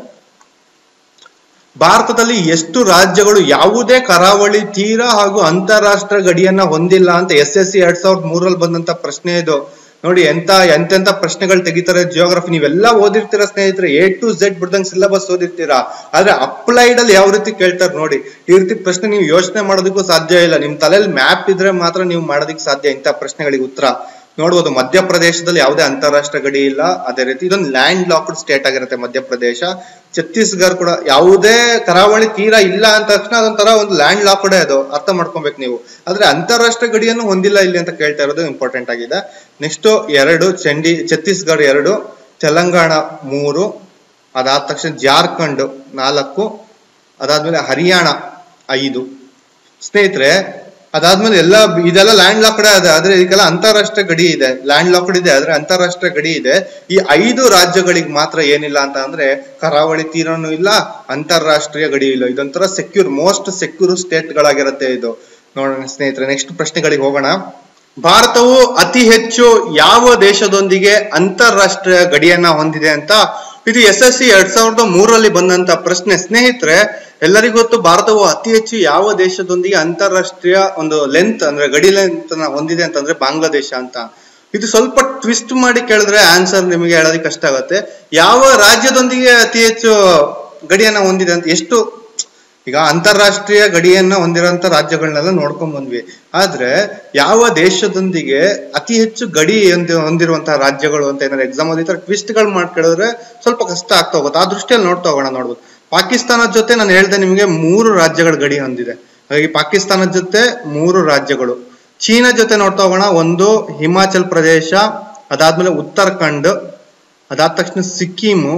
Speaker 1: ಭಾರತದಲ್ಲಿ ಎಷ್ಟು ರಾಜ್ಯಗಳು ಯಾವುದೇ ಕರಾವಳಿ ತೀರ ಹಾಗೂ ಅಂತಾರಾಷ್ಟ್ರೀಯ ಗಡಿಯನ್ನ ಹೊಂದಿಲ್ಲ ಅಂತ ಎಸ್ ಎಸ್ ಸಿ ಎರಡ್ ಸಾವಿರದ ಮೂರಲ್ಲಿ ಬಂದಂತ ಪ್ರಶ್ನೆ ಇದು ನೋಡಿ ಎಂತ ಎಂತೆಂತ ಪ್ರಶ್ನೆಗಳು ತೆಗಿತಾರೆ ಜಿಯೋಗ್ರಫಿ ನೀವೆಲ್ಲ ಓದಿರ್ತೀರಾ ಸ್ನೇಹಿತರೆ ಎ ಟು ಝೆಡ್ ಬಿಡ್ದಂಗ್ ಸಿಲೆಬಸ್ ಓದಿರ್ತೀರಾ ಆದ್ರೆ ಅಪ್ಲೈಡ್ ಅಲ್ಲಿ ಯಾವ ರೀತಿ ಕೇಳ್ತಾರೆ ನೋಡಿ ಈ ರೀತಿ ಪ್ರಶ್ನೆ ನೀವು ಯೋಚನೆ ಮಾಡೋದಕ್ಕೂ ಸಾಧ್ಯ ಇಲ್ಲ ನಿಮ್ ತಲೆಯಲ್ಲಿ ಮ್ಯಾಪ್ ಇದ್ರೆ ಮಾತ್ರ ನೀವು ಮಾಡೋದಕ್ಕೆ ಸಾಧ್ಯ ಇಂಥ ಪ್ರಶ್ನೆಗಳಿಗೆ ಉತ್ತರ ನೋಡ್ಬೋದು ಮಧ್ಯಪ್ರದೇಶದಲ್ಲಿ ಯಾವುದೇ ಅಂತಾರಾಷ್ಟ್ರೀಯ ಗಡಿ ಇಲ್ಲ ಅದೇ ರೀತಿ ಇದೊಂದು ಲ್ಯಾಂಡ್ ಲಾಕ್ಡ್ ಸ್ಟೇಟ್ ಆಗಿರುತ್ತೆ ಮಧ್ಯಪ್ರದೇಶ ಛತ್ತೀಸ್ಗಢ ಕೂಡ ಯಾವುದೇ ಕರಾವಳಿ ತೀರ ಇಲ್ಲ ಅಂದ ತಕ್ಷಣ ಅದೊಂಥರ ಒಂದು ಲ್ಯಾಂಡ್ ಲಾಕ್ಡ್ ಅದು ಅರ್ಥ ಮಾಡ್ಕೊಬೇಕು ನೀವು ಆದ್ರೆ ಅಂತಾರಾಷ್ಟ್ರೀಯ ಗಡಿಯನ್ನು ಹೊಂದಿಲ್ಲ ಇಲ್ಲಿ ಅಂತ ಕೇಳ್ತಾ ಇರೋದು ಇಂಪಾರ್ಟೆಂಟ್ ಆಗಿದೆ ನೆಕ್ಸ್ಟ್ ಎರಡು ಚಂಡಿ ಛತ್ತೀಸ್ಗಢ ಎರಡು ತೆಲಂಗಾಣ ಮೂರು ಅದಾದ ತಕ್ಷಣ ಜಾರ್ಖಂಡ್ ನಾಲ್ಕು ಅದಾದ್ಮೇಲೆ ಹರಿಯಾಣ ಐದು ಸ್ನೇಹಿತರೆ ಅದಾದ್ಮೇಲೆ ಎಲ್ಲ ಇದೆಲ್ಲ ಲ್ಯಾಂಡ್ ಲಾಕ್ಡ್ ಇದೆ ಆದ್ರೆ ಇದಕ್ಕೆಲ್ಲ ಅಂತಾರಾಷ್ಟ್ರೀಯ ಗಡಿ ಇದೆ ಲ್ಯಾಂಡ್ ಲಾಕ್ಡ್ ಇದೆ ಆದ್ರೆ ಅಂತಾರಾಷ್ಟ್ರೀಯ ಗಡಿ ಇದೆ ಈ ಐದು ರಾಜ್ಯಗಳಿಗೆ ಮಾತ್ರ ಏನಿಲ್ಲ ಅಂತ ಅಂದ್ರೆ ಕರಾವಳಿ ತೀರನೂ ಇಲ್ಲ ಅಂತಾರಾಷ್ಟ್ರೀಯ ಗಡಿ ಇಲ್ಲ ಇದೊಂಥರ ಸೆಕ್ಯೂರ್ ಮೋಸ್ಟ್ ಸೆಕ್ಯೂರ್ ಸ್ಟೇಟ್ ಗಳಾಗಿರುತ್ತೆ ಇದು ನೋಡೋಣ ಸ್ನೇಹಿತರೆ ನೆಕ್ಸ್ಟ್ ಪ್ರಶ್ನೆಗಳಿಗೆ ಹೋಗೋಣ ಭಾರತವು ಅತಿ ಹೆಚ್ಚು ಯಾವ ದೇಶದೊಂದಿಗೆ ಅಂತಾರಾಷ್ಟ್ರೀಯ ಗಡಿಯನ್ನ ಹೊಂದಿದೆ ಅಂತ ಇದು ಎಸ್ ಎಸ್ ಸಿ ಎರಡ್ ಸಾವಿರದ ಮೂರರಲ್ಲಿ ಬಂದಂತ ಪ್ರಶ್ನೆ ಸ್ನೇಹಿತರೆ ಎಲ್ಲರಿಗೂ ಗೊತ್ತು ಭಾರತವು ಅತಿ ಹೆಚ್ಚು ಯಾವ ದೇಶದೊಂದಿಗೆ ಅಂತಾರಾಷ್ಟ್ರೀಯ ಒಂದು ಲೆಂತ್ ಅಂದ್ರೆ ಗಡಿ ಲೆಂತ್ ಹೊಂದಿದೆ ಅಂತಂದ್ರೆ ಬಾಂಗ್ಲಾದೇಶ ಅಂತ ಇದು ಸ್ವಲ್ಪ ಟ್ವಿಸ್ಟ್ ಮಾಡಿ ಕೇಳಿದ್ರೆ ಆನ್ಸರ್ ನಿಮಗೆ ಹೇಳೋದಕ್ಕೆ ಕಷ್ಟ ಆಗುತ್ತೆ ಯಾವ ರಾಜ್ಯದೊಂದಿಗೆ ಅತಿ ಹೆಚ್ಚು ಗಡಿಯನ್ನ ಹೊಂದಿದೆ ಅಂತ ಎಷ್ಟು ಈಗ ಅಂತಾರಾಷ್ಟ್ರೀಯ ಗಡಿಯನ್ನ ಹೊಂದಿರೋಂತ ರಾಜ್ಯಗಳನ್ನೆಲ್ಲ ನೋಡ್ಕೊಂಡ್ ಬಂದ್ವಿ ಆದ್ರೆ ಯಾವ ದೇಶದೊಂದಿಗೆ ಅತಿ ಹೆಚ್ಚು ಗಡಿ ಹೊಂದಿ- ಹೊಂದಿರುವಂತಹ ರಾಜ್ಯಗಳು ಅಂತ ಏನಾದ್ರು ಎಕ್ಸಾಮ್ ಅಲ್ಲಿ ಟ್ವಿಸ್ಟ್ ಗಳು ಮಾಡ್ಕೇಳಿದ್ರೆ ಸ್ವಲ್ಪ ಕಷ್ಟ ಆಗ್ತಾ ಹೋಗುತ್ತೆ ಆ ದೃಷ್ಟಿಯಲ್ಲಿ ನೋಡ್ತಾ ಹೋಗೋಣ ನೋಡ್ಬೋದು ಪಾಕಿಸ್ತಾನದ ಜೊತೆ ನಾನು ಹೇಳ್ದೆ ನಿಮಗೆ ಮೂರು ರಾಜ್ಯಗಳ ಗಡಿ ಹೊಂದಿದೆ ಹಾಗಾಗಿ ಪಾಕಿಸ್ತಾನದ ಜೊತೆ ಮೂರು ರಾಜ್ಯಗಳು ಚೀನಾ ಜೊತೆ ನೋಡ್ತಾ ಹೋಗೋಣ ಒಂದು ಹಿಮಾಚಲ್ ಪ್ರದೇಶ ಅದಾದ್ಮೇಲೆ ಉತ್ತರಾಖಂಡ್ ಅದಾದ ತಕ್ಷಣ ಸಿಕ್ಕಿಮು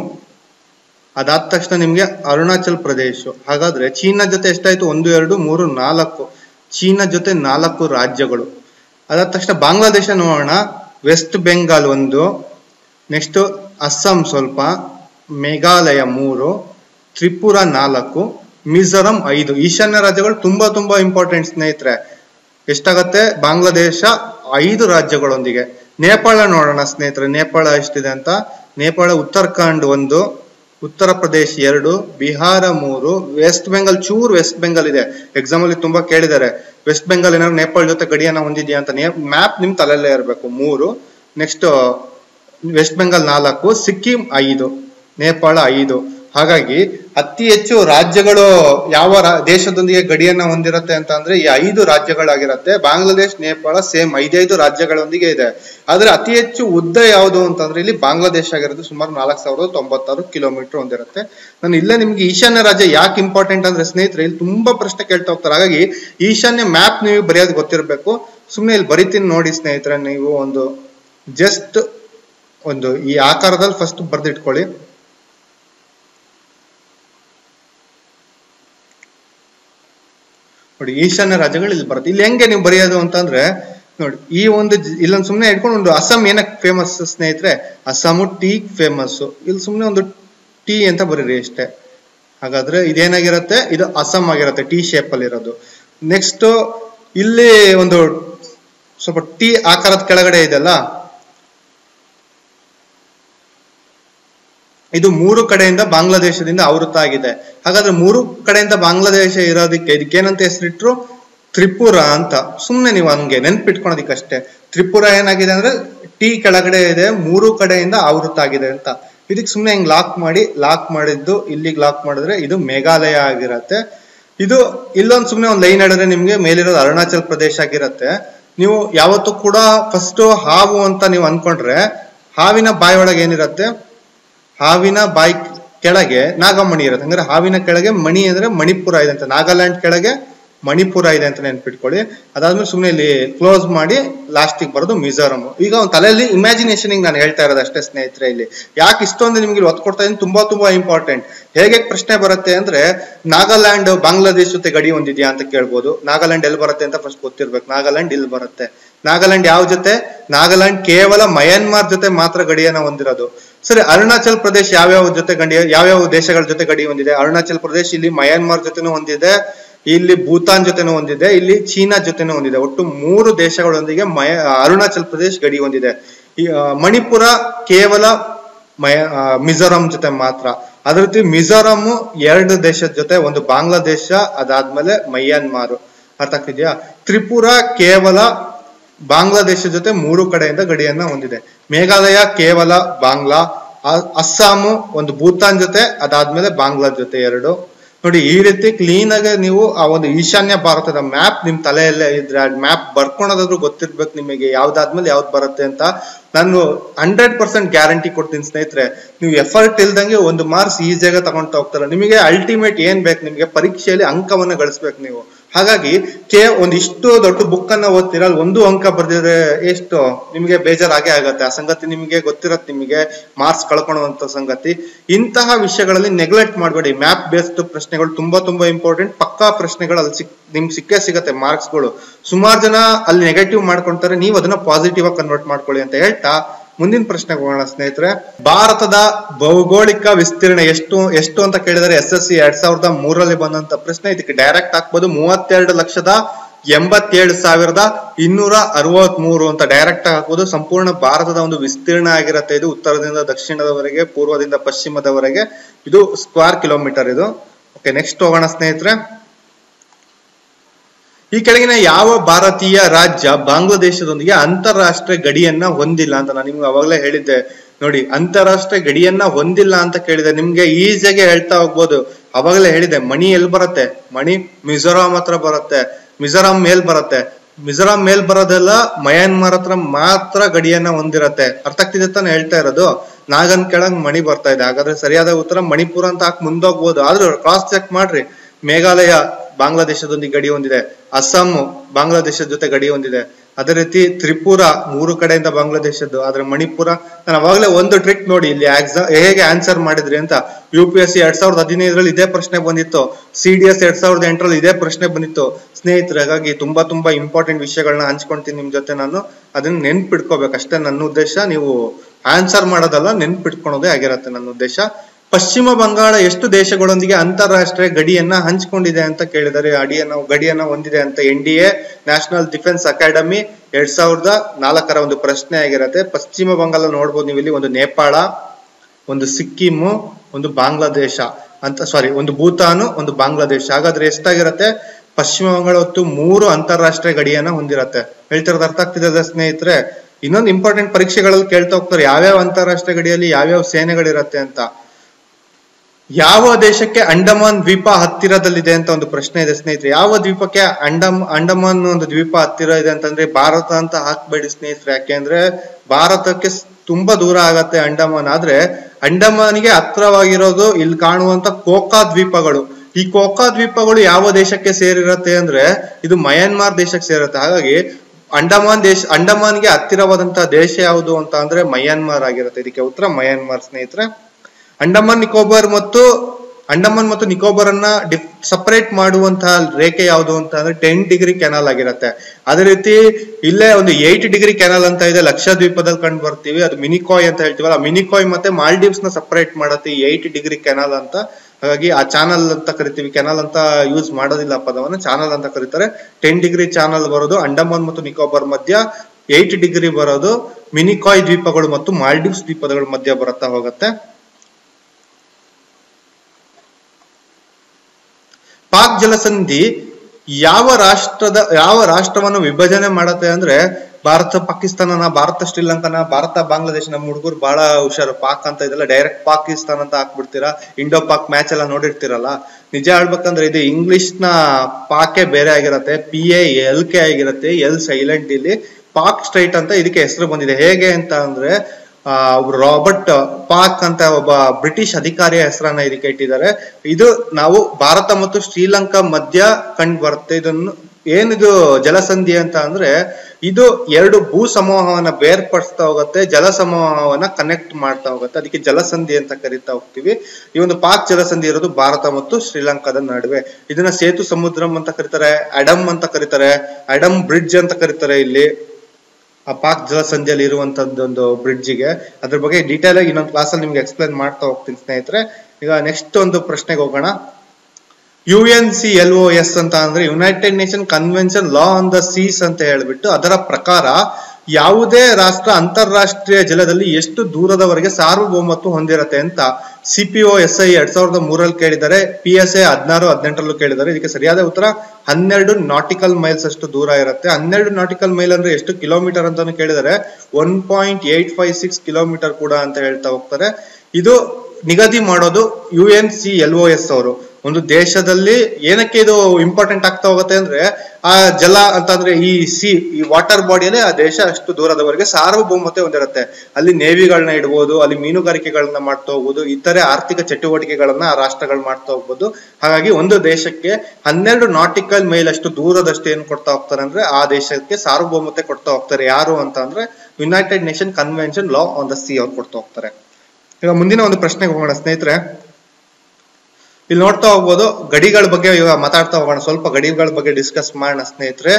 Speaker 1: ಅದಾದ ತಕ್ಷಣ ನಿಮ್ಗೆ ಅರುಣಾಚಲ್ ಪ್ರದೇಶ ಹಾಗಾದ್ರೆ ಚೀನಾ ಜೊತೆ ಎಷ್ಟಾಯ್ತು ಒಂದು ಎರಡು ಮೂರು ನಾಲ್ಕು ಚೀನಾ ಜೊತೆ ನಾಲ್ಕು ರಾಜ್ಯಗಳು ಅದಾದ ತಕ್ಷಣ ಬಾಂಗ್ಲಾದೇಶ ನೋಡೋಣ ವೆಸ್ಟ್ ಬೆಂಗಾಲ್ ಒಂದು ನೆಕ್ಸ್ಟ್ ಅಸ್ಸಾಂ ಸ್ವಲ್ಪ ಮೇಘಾಲಯ ಮೂರು ತ್ರಿಪುರ ನಾಲ್ಕು ಮಿಜೋರಾಂ ಐದು ಈಶಾನ್ಯ ರಾಜ್ಯಗಳು ತುಂಬಾ ತುಂಬಾ ಇಂಪಾರ್ಟೆಂಟ್ ಸ್ನೇಹಿತರೆ ಎಷ್ಟಾಗತ್ತೆ ಬಾಂಗ್ಲಾದೇಶ ಐದು ರಾಜ್ಯಗಳೊಂದಿಗೆ ನೇಪಾಳ ನೋಡೋಣ ಸ್ನೇಹಿತರೆ ನೇಪಾಳ ಎಷ್ಟಿದೆ ಅಂತ ನೇಪಾಳ ಉತ್ತರಾಖಂಡ್ ಒಂದು ಉತ್ತರ ಪ್ರದೇಶ ಎರಡು ಬಿಹಾರ ಮೂರು ವೆಸ್ಟ್ ಬೆಂಗಾಲ್ ಚೂರ್ ವೆಸ್ಟ್ ಬೆಂಗಾಲ್ ಇದೆ ಎಕ್ಸಾಮ್ ಅಲ್ಲಿ ತುಂಬಾ ಕೇಳಿದ್ದಾರೆ ವೆಸ್ಟ್ ಬೆಂಗಾಲ್ ಏನಾದ್ರು ನೇಪಾಳ ಜೊತೆ ಗಡಿಯನ್ನ ಹೊಂದಿದ್ಯಾ ಅಂತ ಮ್ಯಾಪ್ ನಿಮ್ ತಲೆಯಲ್ಲೇ ಇರಬೇಕು ಮೂರು ನೆಕ್ಸ್ಟ್ ವೆಸ್ಟ್ ಬೆಂಗಾಲ್ ನಾಲ್ಕು ಸಿಕ್ಕಿಂ ಐದು ನೇಪಾಳ ಐದು ಹಾಗಾಗಿ ಅತಿ ಹೆಚ್ಚು ರಾಜ್ಯಗಳು ಯಾವ ರಾ- ದೇಶದೊಂದಿಗೆ ಗಡಿಯನ್ನ ಹೊಂದಿರುತ್ತೆ ಅಂತ ಅಂದ್ರೆ ಈ ಐದು ರಾಜ್ಯಗಳಾಗಿರುತ್ತೆ ಬಾಂಗ್ಲಾದೇಶ್ ನೇಪಾಳ ಸೇಮ್ ಐದೈದು ರಾಜ್ಯಗಳೊಂದಿಗೆ ಇದೆ ಆದ್ರೆ ಅತಿ ಹೆಚ್ಚು ಉದ್ದ ಯಾವುದು ಅಂತಂದ್ರೆ ಇಲ್ಲಿ ಬಾಂಗ್ಲಾದೇಶ ಆಗಿರೋದು ಸುಮಾರು ನಾಲ್ಕು ಸಾವಿರದ ತೊಂಬತ್ತಾರು ಕಿಲೋಮೀಟರ್ ಹೊಂದಿರುತ್ತೆ ನಾನು ಇಲ್ಲೇ ನಿಮ್ಗೆ ಈಶಾನ್ಯ ರಾಜ್ಯ ಯಾಕೆ ಇಂಪಾರ್ಟೆಂಟ್ ಅಂದ್ರೆ ಸ್ನೇಹಿತರೆ ಇಲ್ಲಿ ತುಂಬಾ ಪ್ರಶ್ನೆ ಕೇಳ್ತಾ ಹೋಗ್ತಾರೆ ಹಾಗಾಗಿ ಈಶಾನ್ಯ ಮ್ಯಾಪ್ ನೀವು ಬರೆಯೋದು ಗೊತ್ತಿರಬೇಕು ಸುಮ್ಮನೆ ಇಲ್ಲಿ ಬರಿತೀನಿ ನೋಡಿ ಸ್ನೇಹಿತರೆ ನೀವು ಒಂದು ಜಸ್ಟ್ ಒಂದು ಈ ಆಕಾರದಲ್ಲಿ ಫಸ್ಟ್ ಬರ್ದಿಟ್ಕೊಳ್ಳಿ ನೋಡಿ ಈಶಾನ್ಯ ರಾಜ್ಯಗಳು ಇಲ್ಲಿ ಬರುತ್ತೆ ಇಲ್ಲಿ ಹೆಂಗೆ ನೀವು ಬರೆಯೋದು ಅಂತಂದ್ರೆ ನೋಡಿ ಈ ಒಂದು ಜಿ- ಇಲ್ಲೊಂದು ಸುಮ್ಮನೆ ಇಟ್ಕೊಂಡು ಒಂದು ಅಸ್ಸಾಂ ಏನಕ್ಕೆ ಫೇಮಸ್ ಸ್ನೇಹಿತರೆ ಅಸ್ಸಾಮು ಟೀ ಫೇಮಸ್ ಇಲ್ಲಿ ಸುಮ್ಮನೆ ಒಂದು ಟೀ ಅಂತ ಬರೀರಿ ಅಷ್ಟೇ ಹಾಗಾದ್ರೆ ಇದೇನಾಗಿರುತ್ತೆ ಇದು ಅಸ್ಸಾಂ ಆಗಿರುತ್ತೆ ಟೀ ಶೇಪ್ ಅಲ್ಲಿ ಇರೋದು ನೆಕ್ಸ್ಟ್ ಇಲ್ಲಿ ಒಂದು ಸ್ವಲ್ಪ ಟೀ ಆಕಾರದ ಕೆಳಗಡೆ ಇದೆಲ್ಲ ಇದು ಮೂರು ಕಡೆಯಿಂದ ಬಾಂಗ್ಲಾದೇಶದಿಂದ ಆವೃತ ಆಗಿದೆ ಹಾಗಾದ್ರೆ ಮೂರು ಕಡೆಯಿಂದ ಬಾಂಗ್ಲಾದೇಶ ಇರೋದಕ್ಕೆ ಇದಕ್ಕೆ ಏನಂತ ಹೆಸರಿಟ್ರು ತ್ರಿಪುರ ಅಂತ ಸುಮ್ನೆ ನೀವು ಹಂಗೆ ನೆನ್ಪಿಟ್ಕೊಳೋದಿಕ್ಕಷ್ಟೇ ತ್ರಿಪುರ ಏನಾಗಿದೆ ಅಂದ್ರೆ ಟಿ ಕೆಳಗಡೆ ಇದೆ ಮೂರು ಕಡೆಯಿಂದ ಆವೃತ ಆಗಿದೆ ಅಂತ ಇದಕ್ಕೆ ಸುಮ್ನೆ ಹಿಂಗ್ ಲಾಕ್ ಮಾಡಿ ಲಾಕ್ ಮಾಡಿದ್ದು ಇಲ್ಲಿಗೆ ಲಾಕ್ ಮಾಡಿದ್ರೆ ಇದು ಮೇಘಾಲಯ ಆಗಿರತ್ತೆ ಇದು ಇಲ್ಲೊಂದ್ ಸುಮ್ನೆ ಒಂದ್ ಲೈನ್ ಹೇಳಿದ್ರೆ ನಿಮ್ಗೆ ಮೇಲಿರೋದು ಅರುಣಾಚಲ್ ಪ್ರದೇಶ ಆಗಿರತ್ತೆ ನೀವು ಯಾವತ್ತೂ ಕೂಡ ಫಸ್ಟ್ ಹಾವು ಅಂತ ನೀವು ಅನ್ಕೊಂಡ್ರೆ ಹಾವಿನ ಬಾಯಿ ಒಳಗೆ ಏನಿರತ್ತೆ ಹಾವಿನ ಬಾಯಿ ಕೆಳಗೆ ನಾಗಮಣಿ ಇರುತ್ತೆ ಅಂದ್ರೆ ಹಾವಿನ ಕೆಳಗೆ ಮಣಿ ಅಂದ್ರೆ ಮಣಿಪುರ ಇದೆ ಅಂತ ನಾಗಾಲ್ಯಾಂಡ್ ಕೆಳಗೆ ಮಣಿಪುರ ಇದೆ ಅಂತ ನೆನ್ಪಿಟ್ಕೊಳ್ಳಿ ಅದಾದ್ಮೇಲೆ ಸುಮ್ಮನೆ ಇಲ್ಲಿ ಕ್ಲೋಸ್ ಮಾಡಿ ಲಾಸ್ಟಿಗೆ ಬರೋದು ಮಿಜೋರಾಂ ಈಗ ಒಂದು ತಲೆಯಲ್ಲಿ ಇಮ್ಯಾಜಿನೇಷನ್ ನಾನು ಹೇಳ್ತಾ ಇರೋದು ಅಷ್ಟೇ ಸ್ನೇಹಿತರೆ ಇಲ್ಲಿ ಯಾಕೆ ಇಷ್ಟೊಂದು ನಿಮ್ಗೆ ಇಲ್ಲಿ ಒತ್ತು ಕೊಡ್ತಾ ಇದ್ದೀನಿ ತುಂಬಾ ತುಂಬಾ ಇಂಪಾರ್ಟೆಂಟ್ ಹೇಗೆ ಪ್ರಶ್ನೆ ಬರುತ್ತೆ ಅಂದ್ರೆ ನಾಗಾಲ್ಯಾಂಡ್ ಬಾಂಗ್ಲಾದೇಶ ಜೊತೆ ಗಡಿ ಹೊಂದಿದ್ಯಾ ಅಂತ ಕೇಳ್ಬೋದು ನಾಗಾಲ್ಯಾಂಡ್ ಎಲ್ಲಿ ಬರುತ್ತೆ ಅಂತ ಫಸ್ಟ್ ಗೊತ್ತಿರ್ಬೇಕು ನಾಗಾಲ್ಯಾಂಡ್ ಇಲ್ಲಿ ಬರುತ್ತೆ ನಾಗಾಲ್ಯಾಂಡ್ ಯಾವ ಜೊತೆ ನಾಗಾಲ್ಯಾಂಡ್ ಕೇವಲ ಮಯನ್ಮಾರ್ ಜೊತೆ ಮಾತ್ರ ಗಡಿಯನ್ನ ಹೊಂದಿರೋದು ಸರಿ ಅರುಣಾಚಲ್ ಪ್ರದೇಶ್ ಯಾವ್ಯಾವ ಜೊತೆ ಗಡಿ ಯಾವ್ಯಾವ ದೇಶಗಳ ಜೊತೆ ಗಡಿ ಹೊಂದಿದೆ ಅರುಣಾಚಲ್ ಪ್ರದೇಶ್ ಇಲ್ಲಿ ಮಯನ್ಮಾರ್ ಜೊತೆನೂ ಹೊಂದಿದೆ ಇಲ್ಲಿ ಭೂತಾನ್ ಜೊತೆನೂ ಹೊಂದಿದೆ ಇಲ್ಲಿ ಚೀನಾ ಜೊತೆನೂ ಹೊಂದಿದೆ ಒಟ್ಟು ಮೂರು ದೇಶಗಳೊಂದಿಗೆ ಮಯ ಅರುಣಾಚಲ್ ಪ್ರದೇಶ್ ಗಡಿ ಹೊಂದಿದೆ ಈ ಆ, ಮಣಿಪುರ ಕೇವಲ ಮಯ ಆ, ಮಿಜೋರಾಂ ಜೊತೆ ಮಾತ್ರ ಅದೇ ರೀತಿ ಮಿಜೋರಾಂ ಎರಡು ದೇಶದ ಜೊತೆ ಒಂದು ಬಾಂಗ್ಲಾದೇಶ ಅದಾದ್ಮೇಲೆ ಮಯನ್ಮಾರ್ ಅರ್ಥ ಆಗ್ತಿದ್ಯಾ ತ್ರಿಪುರ ಕೇವಲ ಬಾಂಗ್ಲಾದೇಶ ಜೊತೆ ಮೂರು ಕಡೆಯಿಂದ ಗಡಿಯನ್ನ ಹೊಂದಿದೆ ಮೇಘಾಲಯ ಕೇವಲ ಬಾಂಗ್ಲಾ ಆ- ಅಸ್ಸಾಮು ಒಂದು ಭೂತಾನ್ ಜೊತೆ ಅದಾದ್ಮೇಲೆ ಬಾಂಗ್ಲಾ ಜೊತೆ ಎರಡು ನೋಡಿ ಈ ರೀತಿ ಕ್ಲೀನ್ ಆಗಿ ನೀವು ಆ ಒಂದು ಈಶಾನ್ಯ ಭಾರತದ ಮ್ಯಾಪ್ ನಿಮ್ ತಲೆಯಲ್ಲೇ ಇದ್ರೆ ಆ ಮ್ಯಾಪ್ ಬರ್ಕೊಳೋದಾದ್ರೂ ಗೊತ್ತಿರ್ಬೇಕು ನಿಮಗೆ ಯಾವ್ದಾದ್ಮೇಲೆ ಯಾವ್ದು ಬರುತ್ತೆ ಅಂತ ನಾನು ಹಂಡ್ರೆಡ್ ಪರ್ಸೆಂಟ್ ಗ್ಯಾರಂಟಿ ಕೊಡ್ತೀನಿ ಸ್ನೇಹಿತರೆ ನೀವು ಎಫರ್ಟ್ ಇಲ್ದಂಗೆ ಒಂದು ಮಾರ್ಕ್ಸ್ ಈಸಿಯಾಗಿ ತಗೊಂತ ಹೋಗ್ತಾರೆ ನಿಮಗೆ ಅಲ್ಟಿಮೇಟ್ ಏನ್ ಬೇಕು ನಿಮಗೆ ಪರೀಕ್ಷೆಯಲ್ಲಿ ಅಂಕವನ್ನ ಗಳಿಸ್ಬೇಕು ನೀವು ಹಾಗಾಗಿ ಕೇ ಒಂದಿಷ್ಟು ದೊಡ್ಡ ಬುಕ್ ಅನ್ನ ಓದ್ತೀರ ಅಲ್ಲಿ ಒಂದು ಅಂಕ ಬರ್ದಿದ್ರೆ ಎಷ್ಟು ನಿಮಗೆ ಬೇಜಾರಾಗೇ ಆಗತ್ತೆ ಆ ಸಂಗತಿ ನಿಮಗೆ ಗೊತ್ತಿರತ್ತೆ ನಿಮಗೆ ಮಾರ್ಕ್ಸ್ ಕಳ್ಕೊಳ್ಳುವಂತ ಸಂಗತಿ ಇಂತಹ ವಿಷಯಗಳಲ್ಲಿ ನೆಗ್ಲೆಕ್ಟ್ ಮಾಡಬೇಡಿ ಮ್ಯಾಪ್ ಬೇಸ್ಡ್ ಪ್ರಶ್ನೆಗಳು ತುಂಬಾ ತುಂಬಾ ಇಂಪಾರ್ಟೆಂಟ್ ಪಕ್ಕಾ ಪ್ರಶ್ನೆಗಳು ಅಲ್ಲಿ ಸಿಕ್ ನಿಮ್ಗೆ ಸಿಕ್ಕೇ ಸಿಗತ್ತೆ ಮಾರ್ಕ್ಸ್ಗಳು ಸುಮಾರು ಜನ ಅಲ್ಲಿ ನೆಗೆಟಿವ್ ಮಾಡ್ಕೊಂತಾರೆ ನೀವು ಅದನ್ನ ಪಾಸಿಟಿವ್ ಆಗಿ ಕನ್ವರ್ಟ್ ಮಾಡ್ಕೊಳ್ಳಿ ಅಂತ ಹೇಳ್ತಾ ಮುಂದಿನ ಪ್ರಶ್ನೆಗೆ ಹೋಗೋಣ ಸ್ನೇಹಿತರೆ ಭಾರತದ ಭೌಗೋಳಿಕ ವಿಸ್ತೀರ್ಣ ಎಷ್ಟು ಎಷ್ಟು ಅಂತ ಕೇಳಿದರೆ ಎಸ್ ಎಸ್ ಸಿ ಎರಡ್ ಸಾವಿರದ ಮೂರರಲ್ಲಿ ಬಂದಂತ ಪ್ರಶ್ನೆ ಇದಕ್ಕೆ ಡೈರೆಕ್ಟ್ ಹಾಕ್ಬೋದು ಮೂವತ್ತೆರಡು ಲಕ್ಷದ ಎಂಬತ್ತೇಳು ಸಾವಿರದ ಇನ್ನೂರ ಅರವತ್ ಮೂರು ಅಂತ ಡೈರೆಕ್ಟ್ ಹಾಕ್ಬೋದು ಸಂಪೂರ್ಣ ಭಾರತದ ಒಂದು ವಿಸ್ತೀರ್ಣ ಆಗಿರುತ್ತೆ ಇದು ಉತ್ತರದಿಂದ ದಕ್ಷಿಣದವರೆಗೆ ಪೂರ್ವದಿಂದ ಪಶ್ಚಿಮದವರೆಗೆ ಇದು ಸ್ಕ್ವೇರ್ ಕಿಲೋಮೀಟರ್ ಇದು ಓಕೆ ನೆಕ್ಸ್ಟ್ ಹೋಗೋಣ ಸ್ನೇಹಿತರೆ ಈ ಕೆಳಗಿನ ಯಾವ ಭಾರತೀಯ ರಾಜ್ಯ ಬಾಂಗ್ಲಾದೇಶದೊಂದಿಗೆ ಅಂತಾರಾಷ್ಟ್ರೀಯ ಗಡಿಯನ್ನ ಹೊಂದಿಲ್ಲ ಅಂತ ನಾನು ನಿಮ್ಗೆ ಅವಾಗಲೇ ಹೇಳಿದ್ದೆ ನೋಡಿ ಅಂತಾರಾಷ್ಟ್ರೀಯ ಗಡಿಯನ್ನ ಹೊಂದಿಲ್ಲ ಅಂತ ಕೇಳಿದೆ ನಿಮ್ಗೆ ಈಸಿಯಾಗಿ ಹೇಳ್ತಾ ಹೋಗ್ಬೋದು ಅವಾಗಲೇ ಹೇಳಿದೆ ಮಣಿ ಎಲ್ಲಿ ಬರುತ್ತೆ ಮಣಿ ಮಿಜೋರಾಂ ಹತ್ರ ಬರುತ್ತೆ ಮಿಜೋರಾಂ ಮೇಲ್ ಬರುತ್ತೆ ಮಿಜೋರಾಂ ಮೇಲ್ ಬರೋದೆಲ್ಲ ಮಯನ್ಮಾರ್ ಹತ್ರ ಮಾತ್ರ ಗಡಿಯನ್ನ ಹೊಂದಿರತ್ತೆ ಅರ್ಥ ಆಗ್ತಿದೆ ತಾನೆ ಹೇಳ್ತಾ ಇರೋದು ನಾಗನ್ ಕೆಳಗ್ ಮಣಿ ಬರ್ತಾ ಇದೆ ಹಾಗಾದ್ರೆ ಸರಿಯಾದ ಉತ್ತರ ಮಣಿಪುರ ಅಂತ ಹಾಕಿ ಮುಂದೋಗ್ಬೋದು ಆದ್ರೂ ಕ್ರಾಸ್ ಚೆಕ್ ಮಾಡ್ರಿ ಮೇಘಾಲಯ ಬಾಂಗ್ಲಾದೇಶದೊಂದಿಗೆ ಗಡಿ ಹೊಂದಿದೆ ಅಸ್ಸಾಂ ಬಾಂಗ್ಲಾದೇಶದ ಜೊತೆ ಗಡಿ ಹೊಂದಿದೆ ಅದೇ ರೀತಿ ತ್ರಿಪುರ ಮೂರು ಕಡೆಯಿಂದ ಬಾಂಗ್ಲಾದೇಶದ್ದು ಆದ್ರೆ ಮಣಿಪುರ ನಾನು ಅವಾಗಲೇ ಒಂದು ಟ್ರಿಕ್ ನೋಡಿ ಇಲ್ಲಿ ಎಕ್ಸಾಮ್ ಹೇಗೆ ಆನ್ಸರ್ ಮಾಡಿದ್ರಿ ಅಂತ ಯು ಪಿ ಎಸ್ ಸಿ ಎರಡ್ ಸಾವಿರದ ಹದಿನೈದರಲ್ಲಿ ಇದೇ ಪ್ರಶ್ನೆ ಬಂದಿತ್ತು ಸಿ ಡಿ ಎಸ್ ಎರಡ್ ಸಾವಿರದ ಎಂಟರಲ್ಲಿ ಇದೇ ಪ್ರಶ್ನೆ ಬಂದಿತ್ತು ಸ್ನೇಹಿತರೆ ಹಾಗಾಗಿ ತುಂಬಾ ತುಂಬಾ ಇಂಪಾರ್ಟೆಂಟ್ ವಿಷಯಗಳನ್ನ ಹಂಚ್ಕೊಂತೀನಿ ನಿಮ್ ಜೊತೆ ನಾನು ಅದನ್ನ ನೆನ್ಪಿಟ್ಕೋಬೇಕು ಅಷ್ಟೇ ನನ್ನ ಉದ್ದೇಶ ನೀವು ಆನ್ಸರ್ ಮಾಡೋದಲ್ಲ ನೆನ್ಪಿಟ್ಕೊಳೋದೇ ಆಗಿರತ್ತೆ ನನ್ನ ಉದ್ದೇಶ ಪಶ್ಚಿಮ ಬಂಗಾಳ ಎಷ್ಟು ದೇಶಗಳೊಂದಿಗೆ ಅಂತಾರಾಷ್ಟ್ರೀಯ ಗಡಿಯನ್ನ ಹಂಚಿಕೊಂಡಿದೆ ಅಂತ ಕೇಳಿದರೆ ಅಡಿಯನ್ನ ಗಡಿಯನ್ನ ಹೊಂದಿದೆ ಅಂತ N D A national defence academy ಎರಡ್ ಸಾವಿರದ ನಾಲ್ಕರ ಒಂದು ಪ್ರಶ್ನೆ ಆಗಿರತ್ತೆ ಪಶ್ಚಿಮ ಬಂಗಾಳ ನೋಡ್ಬೋದು ನೀವು ಇಲ್ಲಿ ಒಂದು ನೇಪಾಳ ಒಂದು ಸಿಕ್ಕಿಮು ಒಂದು ಬಾಂಗ್ಲಾದೇಶ ಅಂತ ಸಾರಿ ಒಂದು ಭೂತಾನು ಒಂದು ಬಾಂಗ್ಲಾದೇಶ ಹಾಗಾದ್ರೆ ಎಷ್ಟಾಗಿರತ್ತೆ ಪಶ್ಚಿಮ ಬಂಗಾಳ ಹೊತ್ತು ಮೂರು ಅಂತಾರಾಷ್ಟ್ರೀಯ ಗಡಿಯನ್ನ ಹೊಂದಿರತ್ತೆ ಹೇಳ್ತಿರೋದು ಅರ್ಥ ಆಗ್ತಿದೆ ಸ್ನೇಹಿತರೆ ಇನ್ನೊಂದು ಇಂಪಾರ್ಟೆಂಟ್ ಪರೀಕ್ಷೆಗಳಲ್ಲಿ ಕೇಳ್ತಾ ಹೋಗ್ತಾರೆ ಯಾವ್ಯಾವ ಅಂತಾರಾಷ್ಟ್ರೀಯ ಗಡಿಯಲ್ಲಿ ಯಾವ್ಯಾವ ಸೇನೆಗಳಿರತ್ತೆ ಅಂತ ಯಾವ ದೇಶಕ್ಕೆ ಅಂಡಮಾನ್ ದ್ವೀಪ ಹತ್ತಿರದಲ್ಲಿದೆ ಅಂತ ಒಂದು ಪ್ರಶ್ನೆ ಇದೆ ಸ್ನೇಹಿತರೆ ಯಾವ ದ್ವೀಪಕ್ಕೆ ಅಂಡಮ್ ಅಂಡಮಾನ್ ಒಂದು ದ್ವೀಪ ಹತ್ತಿರ ಇದೆ ಅಂತಂದ್ರೆ ಭಾರತ ಅಂತ ಹಾಕ್ಬೇಡಿ ಸ್ನೇಹಿತರೆ ಯಾಕೆಂದ್ರೆ ಭಾರತಕ್ಕೆ ಸ್- ತುಂಬಾ ದೂರ ಆಗತ್ತೆ ಅಂಡಮಾನ್ ಆದ್ರೆ ಅಂಡಮಾನ್ಗೆ ಹತ್ರವಾಗಿರೋದು ಇಲ್ಲಿ ಕಾಣುವಂತ ಕೋಕಾ ದ್ವೀಪಗಳು ಈ ಕೋಕಾ ದ್ವೀಪಗಳು ಯಾವ ದೇಶಕ್ಕೆ ಸೇರಿರತ್ತೆ ಅಂದ್ರೆ ಇದು ಮಯನ್ಮಾರ್ ದೇಶಕ್ಕೆ ಸೇರುತ್ತೆ ಹಾಗಾಗಿ ಅಂಡಮಾನ್ ದೇಶ ಅಂಡಮಾನ್ಗೆ ಹತ್ತಿರವಾದಂತ ದೇಶ ಯಾವುದು ಅಂತ ಅಂದ್ರೆ ಮಯನ್ಮಾರ್ ಆಗಿರುತ್ತೆ ಇದಕ್ಕೆ ಉತ್ತರ ಮಯನ್ಮಾರ್ ಸ್ನೇಹಿತರೆ ಅಂಡಮಾನ್ ನಿಕೋಬಾರ್ ಮತ್ತು ಅಂಡಮಾನ್ ಮತ್ತು ನಿಕೋಬಾರ್ ಅನ್ನ ಸಪರೇಟ್ ಮಾಡುವಂತಹ ರೇಖೆ ಯಾವುದು ಅಂತ ಅಂದ್ರೆ ಟೆನ್ ಡಿಗ್ರಿ ಕೆನಾಲ್ ಆಗಿರುತ್ತೆ ಅದೇ ರೀತಿ ಇಲ್ಲೇ ಒಂದು ಏಟ್ ಡಿಗ್ರಿ ಕೆನಾಲ್ ಅಂತ ಇದೆ ಲಕ್ಷದ್ವೀಪದಲ್ಲಿ ಕಂಡು ಬರ್ತೀವಿ ಅದು ಮಿನಿಕಾಯ್ ಅಂತ ಹೇಳ್ತೀವಲ್ಲ ಮಿನಿಕಾಯ್ ಮತ್ತೆ ಮಾಲ್ಡೀವ್ಸ್ ನ ಸಪರೇಟ್ ಮಾಡುತ್ತೆ ಏಟ್ ಡಿಗ್ರಿ ಕೆನಾಲ್ ಅಂತ ಹಾಗಾಗಿ ಆ ಚಾನಲ್ ಅಂತ ಕರಿತೀವಿ ಕೆನಾಲ್ ಅಂತ ಯೂಸ್ ಮಾಡೋದಿಲ್ಲ ಆ ಪದವನ್ನ ಚಾನಲ್ ಅಂತ ಕರೀತಾರೆ ಟೆನ್ ಡಿಗ್ರಿ ಚಾನಲ್ ಬರೋದು ಅಂಡಮಾನ್ ಮತ್ತು ನಿಕೋಬಾರ್ ಮಧ್ಯ ಏಟ್ ಡಿಗ್ರಿ ಬರೋದು ಮಿನಿಕಾಯ್ ದ್ವೀಪಗಳು ಮತ್ತು ಮಾಲ್ಡೀವ್ಸ್ ದ್ವೀಪಗಳ ಮಧ್ಯ ಬರುತ್ತಾ ಹೋಗುತ್ತೆ ಪಾಕ್ ಜಲಸಂಧಿ ಯಾವ ರಾಷ್ಟ್ರದ ಯಾವ ರಾಷ್ಟ್ರವನ್ನು ವಿಭಜನೆ ಮಾಡತ್ತೆ ಅಂದ್ರೆ ಭಾರತ ಪಾಕಿಸ್ತಾನನ ಭಾರತ ಶ್ರೀಲಂಕಾನ ಭಾರತ ಬಾಂಗ್ಲಾದೇಶ ನಮ್ಮ ಹುಡುಗರು ಬಹಳ ಹುಷಾರು ಪಾಕ್ ಅಂತ ಇದೆಲ್ಲ ಡೈರೆಕ್ಟ್ ಪಾಕಿಸ್ತಾನ ಅಂತ ಹಾಕ್ಬಿಡ್ತೀರಾ ಇಂಡೋ ಪಾಕ್ ಮ್ಯಾಚ್ ಎಲ್ಲ ನೋಡಿರ್ತೀರಲ್ಲ ನಿಜ ಹೇಳ್ಬೇಕಂದ್ರೆ ಇದು ಇಂಗ್ಲಿಷ್ ನ ಪಾಕೆ ಬೇರೆ ಆಗಿರತ್ತೆ ಪಿ ಎ ಎಲ್ ಕೆ ಆಗಿರತ್ತೆ ಎಲ್ ಸೈಲೆಂಟ್ ಇಲ್ಲಿ ಪಾಕ್ ಸ್ಟ್ರೈಟ್ ಅಂತ ಇದಕ್ಕೆ ಹೆಸರು ಬಂದಿದೆ ಹೇಗೆ ಅಂತ ಅಂದ್ರೆ ಆ ಒಬ್ರು ರಾಬರ್ಟ್ ಪಾಕ್ ಅಂತ ಒಬ್ಬ ಬ್ರಿಟಿಷ್ ಅಧಿಕಾರಿಯ ಹೆಸರನ್ನ ಇದಕ್ಕೆ ಇಟ್ಟಿದ್ದಾರೆ ಇದು ನಾವು ಭಾರತ ಮತ್ತು ಶ್ರೀಲಂಕಾ ಮಧ್ಯ ಕಂಡು ಬರುತ್ತೆ ಇದನ್ನು ಏನಿದು ಜಲಸಂಧಿ ಅಂತ ಅಂದ್ರೆ ಇದು ಎರಡು ಭೂ ಸಮೂಹವನ್ನ ಬೇರ್ಪಡಿಸ್ತಾ ಹೋಗುತ್ತೆ ಜಲ ಸಮೂಹವನ್ನ ಕನೆಕ್ಟ್ ಮಾಡ್ತಾ ಹೋಗುತ್ತೆ ಅದಕ್ಕೆ ಜಲಸಂಧಿ ಅಂತ ಕರಿತಾ ಹೋಗ್ತೀವಿ ಈ ಒಂದು ಪಾಕ್ ಜಲಸಂಧಿ ಇರೋದು ಭಾರತ ಮತ್ತು ಶ್ರೀಲಂಕಾದ ನಡುವೆ ಇದನ್ನ ಸೇತು ಸಮುದ್ರಂ ಅಂತ ಕರೀತಾರೆ ಅಡಮ್ ಅಂತ ಕರೀತಾರೆ ಅಡಮ್ ಬ್ರಿಡ್ಜ್ ಅಂತ ಕರೀತಾರೆ ಇಲ್ಲಿ ಆ ಪಾಕ್ ಜಲಸಂಧಿಯಲ್ಲಿ ಇರುವಂತದ್ದೊಂದು ಬ್ರಿಡ್ಜಿಗೆ ಅದ್ರ ಬಗ್ಗೆ ಡೀಟೇಲ್ ಆಗಿ ಇನ್ನೊಂದು ಕ್ಲಾಸಲ್ಲಿ ನಿಮ್ಗೆ ಎಕ್ಸ್ಪ್ಲೈನ್ ಮಾಡ್ತಾ ಹೋಗ್ತೀನಿ ಸ್ನೇಹಿತರೆ ಈಗ ನೆಕ್ಸ್ಟ್ ಒಂದು ಪ್ರಶ್ನೆಗೆ ಹೋಗೋಣ U N C L O S ಅಂತ ಅಂದ್ರೆ United nation convention law on the seas ಅಂತ ಹೇಳ್ಬಿಟ್ಟು ಅದರ ಪ್ರಕಾರ ಯಾವುದೇ ರಾಷ್ಟ್ರ ಅಂತಾರಾಷ್ಟ್ರೀಯ ಜಲದಲ್ಲಿ ಎಷ್ಟು ದೂರದವರೆಗೆ ಸಾರ್ವಭೌಮತ್ವ ಹೊಂದಿರತ್ತೆ ಅಂತ C P O S I ಎರಡ್ ಸಾವಿರದ ಮೂರಲ್ಲಿ ಕೇಳಿದ್ದಾರೆ ಪಿ ಎಸ್ ಎ ಹದಿನಾರು ಹದಿನೆಂಟರಲ್ಲೂ ಕೇಳಿದ್ದಾರೆ ಇದಕ್ಕೆ ಸರಿಯಾದ ಉತ್ತರ ಹನ್ನೆರಡು ನಾಟಿಕಲ್ ಮೈಲ್ಸ್ ಅಷ್ಟು ದೂರ ಇರುತ್ತೆ ಹನ್ನೆರಡು ನಾಟಿಕಲ್ ಮೈಲ್ ಅಂದ್ರೆ ಎಷ್ಟು ಕಿಲೋಮೀಟರ್ ಅಂತಾನು ಕೇಳಿದರೆ one point eight five six kilometre ಕೂಡ ಅಂತ ಹೇಳ್ತಾ ಹೋಗ್ತಾರೆ ಇದು ನಿಗದಿ ಮಾಡೋದು U N C L O S ಅವರು ಒಂದು ದೇಶದಲ್ಲಿ ಏನಕ್ಕೆ ಇದು ಇಂಪಾರ್ಟೆಂಟ್ ಆಗ್ತಾ ಹೋಗುತ್ತೆ ಅಂದ್ರೆ ಆ ಜಲ ಅಂತಂದ್ರೆ ಈ ಸಿ ಈ ವಾಟರ್ ಬಾಡಿಯಲ್ಲಿ ಆ ದೇಶ ಅಷ್ಟು ದೂರದವರೆಗೆ ಸಾರ್ವಭೌಮತೆ ಹೊಂದಿರುತ್ತೆ ಅಲ್ಲಿ ನೇವಿಗಳನ್ನ ಇಡ್ಬೋದು ಅಲ್ಲಿ ಮೀನುಗಾರಿಕೆಗಳನ್ನ ಮಾಡ್ತಾ ಹೋಗ್ಬೋದು ಇತರೆ ಆರ್ಥಿಕ ಚಟುವಟಿಕೆಗಳನ್ನ ಆ ರಾಷ್ಟ್ರಗಳು ಮಾಡ್ತಾ ಹೋಗ್ಬೋದು ಹಾಗಾಗಿ ಒಂದು ದೇಶಕ್ಕೆ ಹನ್ನೆರಡು ನಾಟಿಕಲ್ ಮೈಲ್ ಅಷ್ಟು ದೂರದಷ್ಟು ಏನ್ ಕೊಡ್ತಾ ಹೋಗ್ತಾರೆ ಅಂದ್ರೆ ಆ ದೇಶಕ್ಕೆ ಸಾರ್ವಭೌಮತೆ ಕೊಡ್ತಾ ಹೋಗ್ತಾರೆ ಯಾರು ಅಂತ ಅಂದ್ರೆ United nation convention law on the sea ಅವ್ರು ಕೊಡ್ತಾ ಹೋಗ್ತಾರೆ ಈಗ ಮುಂದಿನ ಒಂದು ಪ್ರಶ್ನೆಗೆ ಹೋಗೋಣ ಸ್ನೇಹಿತರೆ ಇಲ್ಲಿ ನೋಡ್ತಾ ಹೋಗ್ಬೋದು ಗಡಿಗಳ ಬಗ್ಗೆ ಇವಾಗ ಮಾತಾಡ್ತಾ ಹೋಗೋಣ ಸ್ವಲ್ಪ ಗಡಿಗಳ ಬಗ್ಗೆ ಡಿಸ್ಕಸ್ ಮಾಡೋಣ ಸ್ನೇಹಿತರೆ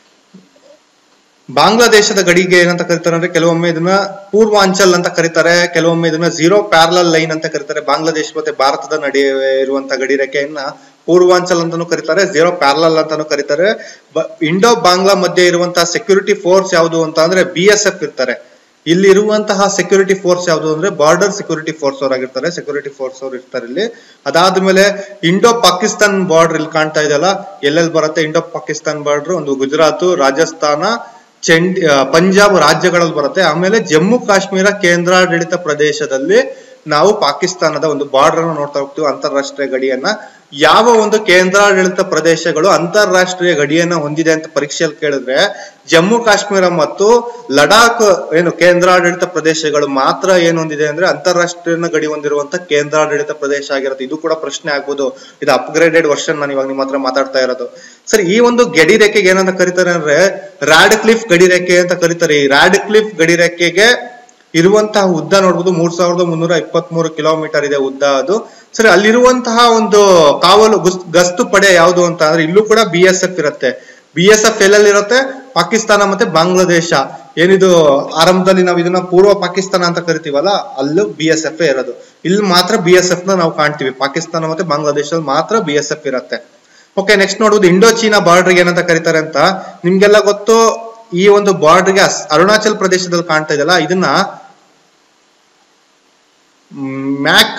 Speaker 1: ಬಾಂಗ್ಲಾದೇಶದ ಗಡಿಗೆ ಏನಂತ ಕರೀತಾರೆ ಅಂದ್ರೆ ಕೆಲವೊಮ್ಮೆ ಇದನ್ನ ಪೂರ್ವಾಂಚಲ್ ಅಂತ ಕರೀತಾರೆ ಕೆಲವೊಮ್ಮೆ ಇದನ್ನ ಝೀರೋ ಪ್ಯಾರಲಲ್ ಲೈನ್ ಅಂತ ಕರೀತಾರೆ ಬಾಂಗ್ಲಾದೇಶ ಮತ್ತೆ ಭಾರತದ ನಡುವೆ ಇರುವಂತ ಗಡಿ ರೇಖೆಯನ್ನ ಪೂರ್ವಾಂಚಲ್ ಅಂತಾನು ಕರೀತಾರೆ ಝೀರೋ ಪ್ಯಾರಲಲ್ ಅಂತಾನು ಕರೀತಾರೆ ಇಂಡೋ ಬಾಂಗ್ಲಾ ಮಧ್ಯೆ ಇರುವಂತಹ ಸೆಕ್ಯೂರಿಟಿ ಫೋರ್ಸ್ ಯಾವುದು ಅಂತ ಅಂದ್ರೆ ಬಿ ಎಸ್ ಎಫ್ ಇರ್ತಾರೆ ಇಲ್ಲಿ ಇರುವಂತಹ ಸೆಕ್ಯೂರಿಟಿ ಫೋರ್ಸ್ ಯಾವುದು ಅಂದ್ರೆ ಬಾರ್ಡರ್ ಸೆಕ್ಯೂರಿಟಿ ಫೋರ್ಸ್ ಅವರಾಗಿರ್ತಾರೆ ಸೆಕ್ಯೂರಿಟಿ ಫೋರ್ಸ್ ಅವ್ರು ಇರ್ತಾರೆ ಇಲ್ಲಿ ಅದಾದ್ಮೇಲೆ ಇಂಡೋ ಪಾಕಿಸ್ತಾನ್ ಬಾರ್ಡರ್ ಇಲ್ಲಿ ಕಾಣ್ತಾ ಇದೆಯಲ್ಲ ಎಲ್ಲೆಲ್ಲಿ ಬರುತ್ತೆ ಇಂಡೋ ಪಾಕಿಸ್ತಾನ್ ಬಾರ್ಡರ್ ಒಂದು ಗುಜರಾತ್ ರಾಜಸ್ಥಾನ ಚಂಡಿ ಆ, ಪಂಜಾಬ್ ರಾಜ್ಯಗಳಲ್ಲಿ ಬರುತ್ತೆ ಆಮೇಲೆ ಜಮ್ಮು ಕಾಶ್ಮೀರ ಕೇಂದ್ರಾಡಳಿತ ಪ್ರದೇಶದಲ್ಲಿ ನಾವು ಪಾಕಿಸ್ತಾನದ ಒಂದು ಬಾರ್ಡರ್ ಅನ್ನು ನೋಡ್ತಾ ಹೋಗ್ತೀವಿ ಅಂತಾರಾಷ್ಟ್ರೀಯ ಗಡಿಯನ್ನ ಯಾವ ಒಂದು ಕೇಂದ್ರಾಡಳಿತ ಪ್ರದೇಶಗಳು ಅಂತಾರಾಷ್ಟ್ರೀಯ ಗಡಿಯನ್ನ ಹೊಂದಿದೆ ಅಂತ ಪರೀಕ್ಷೆಯಲ್ಲಿ ಕೇಳಿದ್ರೆ ಜಮ್ಮು ಕಾಶ್ಮೀರ ಮತ್ತು ಲಡಾಖ್ ಏನು ಕೇಂದ್ರಾಡಳಿತ ಪ್ರದೇಶಗಳು ಮಾತ್ರ ಏನು ಹೊಂದಿದೆ ಅಂದ್ರೆ ಅಂತಾರಾಷ್ಟ್ರೀಯ ಗಡಿ ಹೊಂದಿರುವಂತ ಕೇಂದ್ರಾಡಳಿತ ಪ್ರದೇಶ ಆಗಿರುತ್ತೆ ಇದು ಕೂಡ ಪ್ರಶ್ನೆ ಆಗ್ಬೋದು ಇದು ಅಪ್ಗ್ರೇಡೆಡ್ ವರ್ಷನ್ ನಾನು ಇವಾಗ ನಿಮ್ಮ ಹತ್ರ ಮಾತಾಡ್ತಾ ಇರೋದು ಸರ್ ಈ ಒಂದು ಗಡಿ ರೇಖೆಗೆ ಏನಂತ ಕರೀತಾರೆ ಅಂದ್ರೆ ರಾಡ್ ಕ್ಲಿಫ್ ಗಡಿ ರೇಖೆ ಅಂತ ಕರೀತಾರೆ ಈ ರಾಡ್ ಕ್ಲಿಫ್ ಗಡಿ ರೇಖೆಗೆ ಇರುವಂತಹ ಉದ್ದ ನೋಡ್ಬೋದು ಮೂರ್ ಸಾವಿರದ ಮುನ್ನೂರ ಇಪ್ಪತ್ತ್ ಮೂರು ಕಿಲೋಮೀಟರ್ ಇದೆ ಉದ್ದ ಅದು ಸರಿ ಅಲ್ಲಿರುವಂತಹ ಒಂದು ಕಾವಲು ಗುಸ್- ಗಸ್ತು ಪಡೆ ಯಾವುದು ಅಂತ ಅಂದ್ರೆ ಇಲ್ಲೂ ಕೂಡ ಬಿ ಎಸ್ ಎಫ್ ಇರುತ್ತೆ ಬಿ ಎಸ್ ಎಫ್ ಎಲ್ಲೆಲ್ಲಿ ಇರುತ್ತೆ ಪಾಕಿಸ್ತಾನ ಮತ್ತೆ ಬಾಂಗ್ಲಾದೇಶ ಏನಿದು ಆರಂಭದಲ್ಲಿ ನಾವು ಇದನ್ನ ಪೂರ್ವ ಪಾಕಿಸ್ತಾನ ಅಂತ ಕರಿತೀವಲ್ಲ ಅಲ್ಲೂ ಬಿ ಎಸ್ ಎಫ್ ಇರೋದು ಇಲ್ಲಿ ಮಾತ್ರ ಬಿ ಎಸ್ ಎಫ್ ನ ನಾವು ಕಾಣ್ತೀವಿ ಪಾಕಿಸ್ತಾನ ಮತ್ತೆ ಬಾಂಗ್ಲಾದೇಶದಲ್ಲಿ ಮಾತ್ರ ಬಿ ಎಸ್ ಎಫ್ ಇರುತ್ತೆ ಓಕೆ ನೆಕ್ಸ್ಟ್ ನೋಡುವುದು ಇಂಡೋ ಚೀನಾ ಬಾರ್ಡರ್ ಏನಂತ ಕರೀತಾರೆ ಅಂತ ನಿಮ್ಗೆಲ್ಲ ಗೊತ್ತು ಈ ಒಂದು ಬಾರ್ಡರ್ಗೆ ಅರುಣಾಚಲ್ ಪ್ರದೇಶದಲ್ಲಿ ಕಾಣ್ತಾ ಇದೆಯಲ್ಲ ಇದನ್ನ ಮ್ಯಾಕ್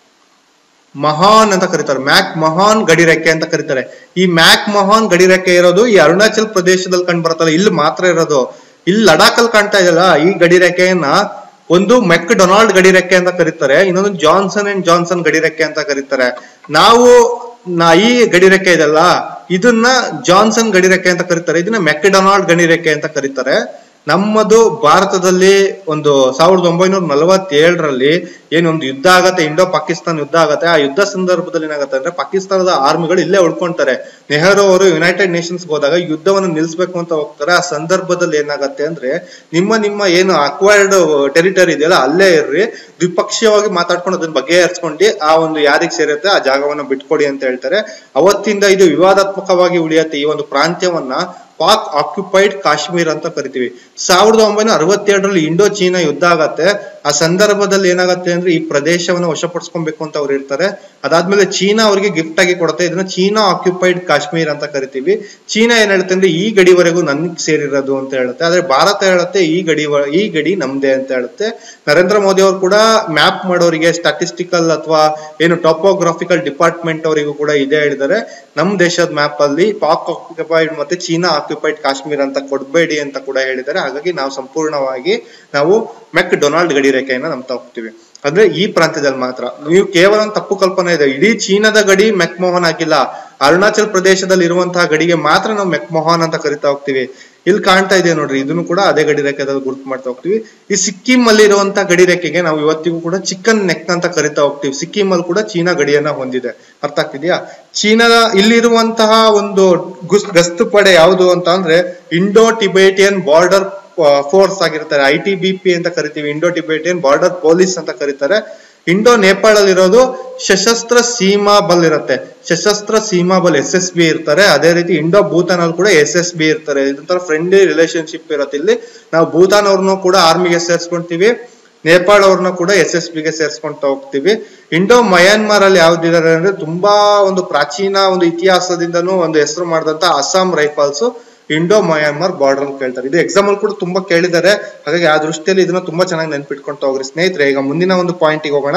Speaker 1: ಮಹಾನ್ ಅಂತ ಕರೀತಾರೆ ಮ್ಯಾಕ್ ಮಹಾನ್ ಗಡಿ ರೇಖೆ ಅಂತ ಕರೀತಾರೆ ಈ ಮ್ಯಾಕ್ ಮಹಾನ್ ಗಡಿ ರೇಖೆ ಇರೋದು ಈ ಅರುಣಾಚಲ್ ಪ್ರದೇಶದಲ್ಲಿ ಕಂಡು ಬರುತ್ತಲ್ಲ ಇಲ್ಲಿ ಮಾತ್ರ ಇರೋದು ಇಲ್ಲಿ ಲಡಾಖ್ ಅಲ್ಲಿ ಕಾಣ್ತಾ ಇದೆಯಲ್ಲ ಈ ಗಡಿ ರೇಖೆಯನ್ನ ಒಂದು ಮೆಕ್ ಡೊನಾಲ್ಡ್ ಗಡಿ ರೇಖೆ ಅಂತ ಕರೀತಾರೆ ಇನ್ನೊಂದು ಜಾನ್ಸನ್ ಅಂಡ್ ಜಾನ್ಸನ್ ಗಡಿ ರೇಖೆ ಅಂತ ಕರೀತಾರೆ ನಾವು ನಾ ಈ ಗಡಿ ರೇಖೆ ಇದೆಲ್ಲ ಇದನ್ನ ಜಾನ್ಸನ್ ಗಡಿ ರೇಖೆ ಅಂತ ಕರೀತಾರೆ ಇದನ್ನ ಮೆಕ್ಡೊನಾಲ್ಡ್ ಗಡಿ ರೇಖೆ ಅಂತ ಕರೀತಾರೆ ನಮ್ಮದು ಭಾರತದಲ್ಲಿ ಒಂದು ಸಾವಿರದ ಒಂಬೈನೂರ ನಲವತ್ತೇಳರಲ್ಲಿ ಏನೊಂದು ಯುದ್ಧ ಆಗತ್ತೆ ಇಂಡೋ ಪಾಕಿಸ್ತಾನ ಯುದ್ಧ ಆಗತ್ತೆ ಆ ಯುದ್ಧ ಸಂದರ್ಭದಲ್ಲಿ ಏನಾಗುತ್ತೆ ಅಂದ್ರೆ ಪಾಕಿಸ್ತಾನದ ಆರ್ಮಿಗಳು ಇಲ್ಲೇ ಉಳ್ಕೊಂತಾರೆ ನೆಹರು ಅವರು ಯುನೈಟೆಡ್ ನೇಷನ್ಸ್ ಹೋದಾಗ ಯುದ್ಧವನ್ನು ನಿಲ್ಲಿಸಬೇಕು ಅಂತ ಹೋಗ್ತಾರೆ ಆ ಸಂದರ್ಭದಲ್ಲಿ ಏನಾಗತ್ತೆ ಅಂದ್ರೆ ನಿಮ್ಮ ನಿಮ್ಮ ಏನು ಅಕ್ವೈರ್ಡ್ ಟೆರಿಟರಿ ಇದೆಯಲ್ಲ ಅಲ್ಲೇ ಇರ್ರಿ ದ್ವಿಪಕ್ಷೀಯವಾಗಿ ಮಾತಾಡ್ಕೊಂಡು ಅದನ್ನ ಬಗೆಹರಿಸ್ಕೊಂಡು ಆ ಒಂದು ಯಾರಿಗೆ ಸೇರುತ್ತೆ ಆ ಜಾಗವನ್ನ ಬಿಟ್ಕೊಡಿ ಅಂತ ಹೇಳ್ತಾರೆ ಅವತ್ತಿಂದ ಇದು ವಿವಾದಾತ್ಮಕವಾಗಿ ಉಳಿಯತ್ತೆ ಈ ಒಂದು ಪ್ರಾಂತ್ಯವನ್ನ ಪಾಕ್ ಆಕ್ಯುಪೈಡ್ ಕಾಶ್ಮೀರ್ ಅಂತ ಕರಿತೀವಿ ಸಾವಿರದ ಒಂಬೈನೂರ ಅರವತ್ತೇಳರಲ್ಲಿ ಇಂಡೋ ಚೀನಾ ಯುದ್ಧ ಆಗತ್ತೆ ಆ ಸಂದರ್ಭದಲ್ಲಿ ಏನಾಗತ್ತೆ ಅಂದ್ರೆ ಈ ಪ್ರದೇಶವನ್ನು ವಶಪಡಿಸ್ಕೊಬೇಕು ಅಂತ ಅವ್ರು ಇರ್ತಾರೆ ಅದಾದ್ಮೇಲೆ ಚೀನಾ ಅವರಿಗೆ ಗಿಫ್ಟ್ ಆಗಿ ಕೊಡುತ್ತೆ ಇದನ್ನ ಚೀನಾ ಆಕ್ಯುಪೈಡ್ ಕಾಶ್ಮೀರ್ ಅಂತ ಕರಿತೀವಿ ಚೀನಾ ಏನ್ ಹೇಳುತ್ತೆ ಅಂದ್ರೆ ಈ ಗಡಿವರೆಗೂ ನನ್ಗೆ ಸೇರಿರೋದು ಅಂತ ಹೇಳುತ್ತೆ ಆದ್ರೆ ಭಾರತ ಹೇಳುತ್ತೆ ಈ ಗಡಿ ಈ ಗಡಿ ನಮ್ದೇ ಅಂತ ಹೇಳುತ್ತೆ ನರೇಂದ್ರ ಮೋದಿ ಅವರು ಕೂಡ ಮ್ಯಾಪ್ ಮಾಡೋರಿಗೆ ಸ್ಟಾಟಿಸ್ಟಿಕಲ್ ಅಥವಾ ಏನು ಟಾಪೋಗ್ರಾಫಿಕಲ್ ಡಿಪಾರ್ಟ್ಮೆಂಟ್ ಅವರಿಗೂ ಕೂಡ ಇದೇ ಹೇಳಿದ್ದಾರೆ ನಮ್ ದೇಶದ ಮ್ಯಾಪ್ ಅಲ್ಲಿ ಪಾಕ್ ಆಕ್ಯುಪೈಡ್ ಮತ್ತೆ ಚೀನಾ ಆಕ್ಯುಪೈಡ್ ಕಾಶ್ಮೀರ್ ಅಂತ ಕೊಡ್ಬೇಡಿ ಅಂತ ಕೂಡ ಹೇಳಿದ್ದಾರೆ ಹಾಗಾಗಿ ನಾವು ಸಂಪೂರ್ಣವಾಗಿ ನಾವು ಮೆಕ್ ಡೊನಾಲ್ಡ್ ಗಡಿ ರೇಖೆಯನ್ನ ನಂಬ್ತಾ ಹೋಗ್ತೀವಿ ಅಂದ್ರೆ ಈ ಪ್ರಾಂತ್ಯದಲ್ಲಿ ಮಾತ್ರ ನೀವು ಕೇವಲ ಒಂದು ತಪ್ಪು ಕಲ್ಪನೆ ಇದೆ ಇಡೀ ಚೀನಾದ ಗಡಿ ಮೆಕ್ಮೋಹನ್ ಆಗಿಲ್ಲ ಅರುಣಾಚಲ್ ಪ್ರದೇಶದಲ್ಲಿ ಇರುವಂತಹ ಗಡಿಗೆ ಮಾತ್ರ ನಾವು ಮೆಕ್ಮೋಹನ್ ಅಂತ ಕರಿತಾ ಹೋಗ್ತೀವಿ ಇಲ್ಲಿ ಕಾಣ್ತಾ ಇದೆ ನೋಡ್ರಿ ಇದನ್ನು ಕೂಡ ಅದೇ ಗಡಿ ರೇಖೆದಲ್ಲಿ ಗುರುತು ಮಾಡ್ತಾ ಹೋಗ್ತೀವಿ ಈ ಸಿಕ್ಕಿಂ ಅಲ್ಲಿ ಇರುವಂತಹ ಗಡಿ ರೇಖೆಗೆ ನಾವು ಇವತ್ತಿಗೂ ಕೂಡ ಚಿಕನ್ ನೆಕ್ ಅಂತ ಕರಿತಾ ಹೋಗ್ತೀವಿ ಸಿಕ್ಕಿಂ ಅಲ್ಲಿ ಕೂಡ ಚೀನಾ ಗಡಿಯನ್ನ ಹೊಂದಿದೆ ಅರ್ಥ ಆಗ್ತಿದ್ಯಾ ಚೀನಾದ ಇಲ್ಲಿರುವಂತಹ ಒಂದು ಗುಸ್ ಗಸ್ತು ಪಡೆ ಯಾವುದು ಅಂತ ಅಂದ್ರೆ ಇಂಡೋ ಟಿಬೇಟಿಯನ್ ಬಾರ್ಡರ್ ಫೋರ್ಸ್ ಆಗಿರ್ತಾರೆ ಐ ಟಿ ಬಿ ಪಿ ಅಂತ ಕರಿತೀವಿ ಇಂಡೋ ಟಿಬೇಟಿಯನ್ ಬಾರ್ಡರ್ ಪೊಲೀಸ್ ಅಂತ ಕರೀತಾರೆ ಇಂಡೋ ನೇಪಾಳ ಇರೋದು ಸಶಸ್ತ್ರ ಸೀಮಾ ಬಲ್ ಇರುತ್ತೆ ಸಶಸ್ತ್ರ ಸೀಮಾ ಬಲ್ ಎಸ್ ಎಸ್ ಬಿ ಇರ್ತಾರೆ ಅದೇ ರೀತಿ ಇಂಡೋ ಭೂತಾನ್ ಅಲ್ಲಿ ಕೂಡ ಎಸ್ ಎಸ್ ಬಿ ಇರ್ತಾರೆ ಇದೊಂಥರ ಫ್ರೆಂಡ್ಲಿ ರಿಲೇಶನ್ಶಿಪ್ ಇರುತ್ತೆ ಇಲ್ಲಿ ನಾವು ಭೂತಾನ್ ಅವ್ರನ್ನೂ ಕೂಡ ಆರ್ಮಿಗೆ ಸೇರಿಸ್ಕೊಂತೀವಿ ನೇಪಾಳ ಅವ್ರನ್ನ ಕೂಡ ಎಸ್ ಎಸ್ ಬಿಗೆ ಸೇರಿಸ್ಕೊಂತ ಹೋಗ್ತೀವಿ ಇಂಡೋ ಮಯನ್ಮಾರ್ ಅಲ್ಲಿ ಯಾವ್ದಿದ್ದಾರೆ ಅಂದ್ರೆ ತುಂಬಾ ಒಂದು ಪ್ರಾಚೀನ ಒಂದು ಇತಿಹಾಸದಿಂದನೂ ಒಂದು ಹೆಸರು ಮಾಡಿದಂತ Assam rifles Indo Myanmar border ಅಂತ ಕೇಳ್ತಾರೆ ಇದು ಎಕ್ಸಾಮ್ ಅಲ್ಲಿ ಕೂಡ ತುಂಬಾ ಕೇಳಿದ್ದಾರೆ ಹಾಗಾಗಿ ಆ ದೃಷ್ಟಿಯಲ್ಲಿ ಇದನ್ನ ತುಂಬಾ ಚೆನ್ನಾಗಿ ನೆನ್ಪಿಟ್ಕೊಂತ ಹೋಗ್ರಿ ಸ್ನೇಹಿತರೆ ಈಗ ಮುಂದಿನ ಒಂದು ಪಾಯಿಂಟಿಗೆ ಹೋಗೋಣ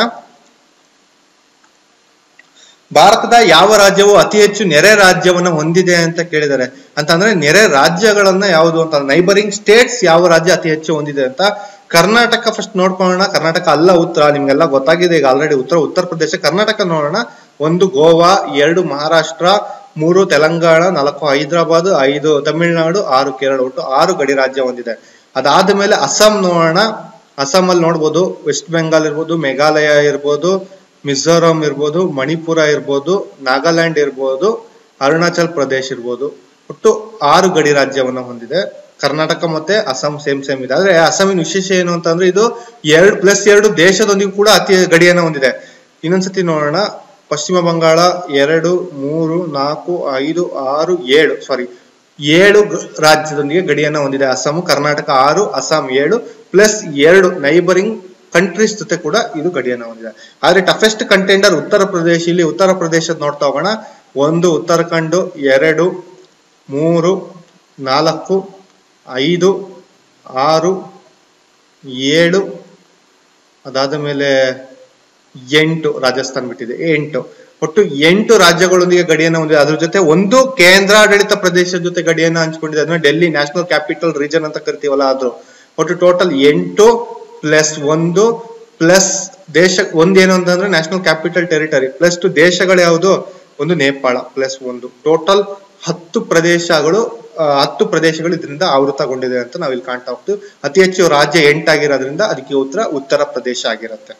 Speaker 1: ಭಾರತದ ಯಾವ ರಾಜ್ಯವು ಅತಿ ಹೆಚ್ಚು ನೆರೆ ರಾಜ್ಯವನ್ನ ಹೊಂದಿದೆ ಅಂತ ಕೇಳಿದ್ದಾರೆ ಅಂತಂದ್ರೆ ನೆರೆ ರಾಜ್ಯಗಳನ್ನ ಯಾವುದು ಅಂತ ನೈಬರಿಂಗ್ ಸ್ಟೇಟ್ಸ್ ಯಾವ ರಾಜ್ಯ ಅತಿ ಹೆಚ್ಚು ಹೊಂದಿದೆ ಅಂತ ಕರ್ನಾಟಕ ಫಸ್ಟ್ ನೋಡ್ಕೊಳ್ಳೋಣ ಕರ್ನಾಟಕ ಅಲ್ಲ ಉತ್ತರ ನಿಮ್ಗೆಲ್ಲ ಗೊತ್ತಾಗಿದೆ ಈಗ ಆಲ್ರೆಡಿ ಉತ್ತರ ಉತ್ತರ ಪ್ರದೇಶ ಕರ್ನಾಟಕ ನೋಡೋಣ ಒಂದು ಗೋವಾ ಎರಡು ಮಹಾರಾಷ್ಟ್ರ ಮೂರು ತೆಲಂಗಾಣ ನಾಲ್ಕು ಹೈದರಾಬಾದ್ ಐದು ತಮಿಳುನಾಡು ಆರು ಕೇರಳ ಒಟ್ಟು ಆರು ಗಡಿ ರಾಜ್ಯ ಹೊಂದಿದೆ ಅದಾದ ಮೇಲೆ ಅಸ್ಸಾಂ ನೋಡೋಣ ಅಸ್ಸಾಂ ಅಲ್ಲಿ ನೋಡ್ಬೋದು ವೆಸ್ಟ್ ಬೆಂಗಾಲ್ ಇರ್ಬೋದು ಮೇಘಾಲಯ ಇರ್ಬೋದು ಮಿಜೋರಾಂ ಇರ್ಬೋದು ಮಣಿಪುರ ಇರ್ಬೋದು ನಾಗಾಲ್ಯಾಂಡ್ ಇರ್ಬೋದು ಅರುಣಾಚಲ್ ಪ್ರದೇಶ್ ಇರ್ಬೋದು ಒಟ್ಟು ಆರು ಗಡಿ ರಾಜ್ಯವನ್ನ ಹೊಂದಿದೆ ಕರ್ನಾಟಕ ಮತ್ತೆ ಅಸ್ಸಾಂ ಸೇಮ್ ಸೇಮ್ ಇದೆ ಆದ್ರೆ ಅಸ್ಸಾಮಿನ ವಿಶೇಷ ಏನು ಅಂತಂದ್ರೆ ಇದು ಎರಡು ಪ್ಲಸ್ ಎರಡು ದೇಶದೊಂದಿಗೂ ಕೂಡ ಅತಿ ಗಡಿಯನ್ನ ಹೊಂದಿದೆ ಇನ್ನೊಂದ್ಸತಿ ನೋಡೋಣ ಪಶ್ಚಿಮ ಬಂಗಾಳ ಎರಡು ಮೂರು ನಾಲ್ಕು ಐದು ಆರು ಏಳು ಸಾರಿ ಏಳು ಗ- ರಾಜ್ಯದೊಂದಿಗೆ ಗಡಿಯನ್ನ ಹೊಂದಿದೆ ಅಸ್ಸಾಂ ಕರ್ನಾಟಕ ಆರು ಅಸ್ಸಾಂ ಏಳು ಪ್ಲಸ್ ಎರಡು ನೈಬರಿಂಗ್ ಕಂಟ್ರೀಸ್ ಜೊತೆ ಕೂಡ ಇದು ಗಡಿಯನ್ನ ಹೊಂದಿದೆ ಆದ್ರೆ ಟಫೆಸ್ಟ್ ಕಂಟೆಂಡರ್ ಉತ್ತರ ಪ್ರದೇಶ ಇಲ್ಲಿ ಉತ್ತರ ಪ್ರದೇಶದ ನೋಡ್ತಾ ಹೋಗೋಣ ಒಂದು ಉತ್ತರಾಖಂಡ್ ಎರಡು ಮೂರು ನಾಲ್ಕು ಐದು ಆರು ಏಳು ಅದಾದ ಮೇಲೆ ಎಂಟು ರಾಜಸ್ಥಾನ್ ಬಿಟ್ಟಿದೆ ಎಂಟು ಒಟ್ಟು ಎಂಟು ರಾಜ್ಯಗಳೊಂದಿಗೆ ಗಡಿಯನ್ನು ಹೊಂದಿದೆ ಅದ್ರ ಜೊತೆ ಒಂದು ಕೇಂದ್ರಾಡಳಿತ ಪ್ರದೇಶದ ಜೊತೆ ಗಡಿಯನ್ನು ಹಂಚಿಕೊಂಡಿದೆ ಅದನ್ನ ಡೆಲ್ಲಿ ನ್ಯಾಷನಲ್ ಕ್ಯಾಪಿಟಲ್ ರೀಜನ್ ಅಂತ ಕರಿತೀವಲ್ಲ ಅದು ಒಟ್ಟು ಟೋಟಲ್ ಎಂಟು ಪ್ಲಸ್ ಒಂದು ಪ್ಲಸ್ ದೇಶ ಒಂದೇನು ಅಂತಂದ್ರೆ national capital territory plus two ದೇಶಗಳು ಯಾವುದು ಒಂದು ನೇಪಾಳ ಪ್ಲಸ್ ಒಂದು ಟೋಟಲ್ ಹತ್ತು ಪ್ರದೇಶಗಳು ಆ, ಹತ್ತು ಪ್ರದೇಶಗಳು ಇದರಿಂದ ಆವೃತಗೊಂಡಿದೆ ಅಂತ ನಾವಿಲ್ಲಿ ಕಾಣ್ತಾ ಹೋಗ್ತೀವಿ ಅತಿ ಹೆಚ್ಚು ರಾಜ್ಯ ಎಂಟಾಗಿರೋದ್ರಿಂದ ಅದಕ್ಕೆ ಉತ್ತರ ಉತ್ತರ ಪ್ರದೇಶ ಆಗಿರುತ್ತೆ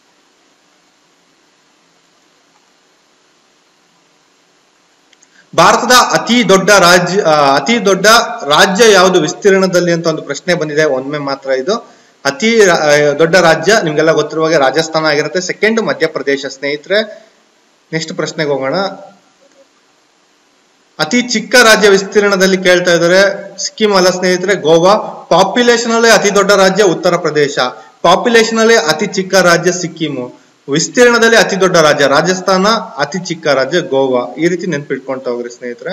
Speaker 1: ಭಾರತದ ಅತಿ ದೊಡ್ಡ ರಾಜ್ಯ ಆ, ಅತಿ ದೊಡ್ಡ ರಾಜ್ಯ ಯಾವುದು ವಿಸ್ತೀರ್ಣದಲ್ಲಿ ಅಂತ ಒಂದು ಪ್ರಶ್ನೆ ಬಂದಿದೆ ಒಮ್ಮೆ ಮಾತ್ರ ಇದು ಅತಿ ರಾ- ಆ, ದೊಡ್ಡ ರಾಜ್ಯ ನಿಮ್ಗೆಲ್ಲ ಗೊತ್ತಿರುವ ಹಾಗೆ ರಾಜಸ್ಥಾನ ಆಗಿರುತ್ತೆ ಸೆಕೆಂಡ್ ಮಧ್ಯಪ್ರದೇಶ ಸ್ನೇಹಿತರೆ ನೆಕ್ಸ್ಟ್ ಪ್ರಶ್ನೆಗೆ ಹೋಗೋಣ ಅತಿ ಚಿಕ್ಕ ರಾಜ್ಯ ವಿಸ್ತೀರ್ಣದಲ್ಲಿ ಕೇಳ್ತಾ ಇದ್ದಾರೆ ಸಿಕ್ಕಿಂ ಅಲ್ಲ ಸ್ನೇಹಿತರೆ ಗೋವಾ ಪಾಪ್ಯುಲೇಷನ್ ಅಲ್ಲಿ ಅತಿ ದೊಡ್ಡ ರಾಜ್ಯ ಉತ್ತರ ಪ್ರದೇಶ ಪಾಪ್ಯುಲೇಷನ್ ಅಲ್ಲಿ ಅತಿ ಚಿಕ್ಕ ರಾಜ್ಯ ಸಿಕ್ಕಿಮು ವಿಸ್ತೀರ್ಣದಲ್ಲಿ ಅತಿ ದೊಡ್ಡ ರಾಜ್ಯ ರಾಜಸ್ಥಾನ ಅತಿ ಚಿಕ್ಕ ರಾಜ್ಯ ಗೋವಾ ಈ ರೀತಿ ನೆನ್ಪಿಟ್ಕೊಂತ ಹೋಗ್ರಿ ಸ್ನೇಹಿತರೆ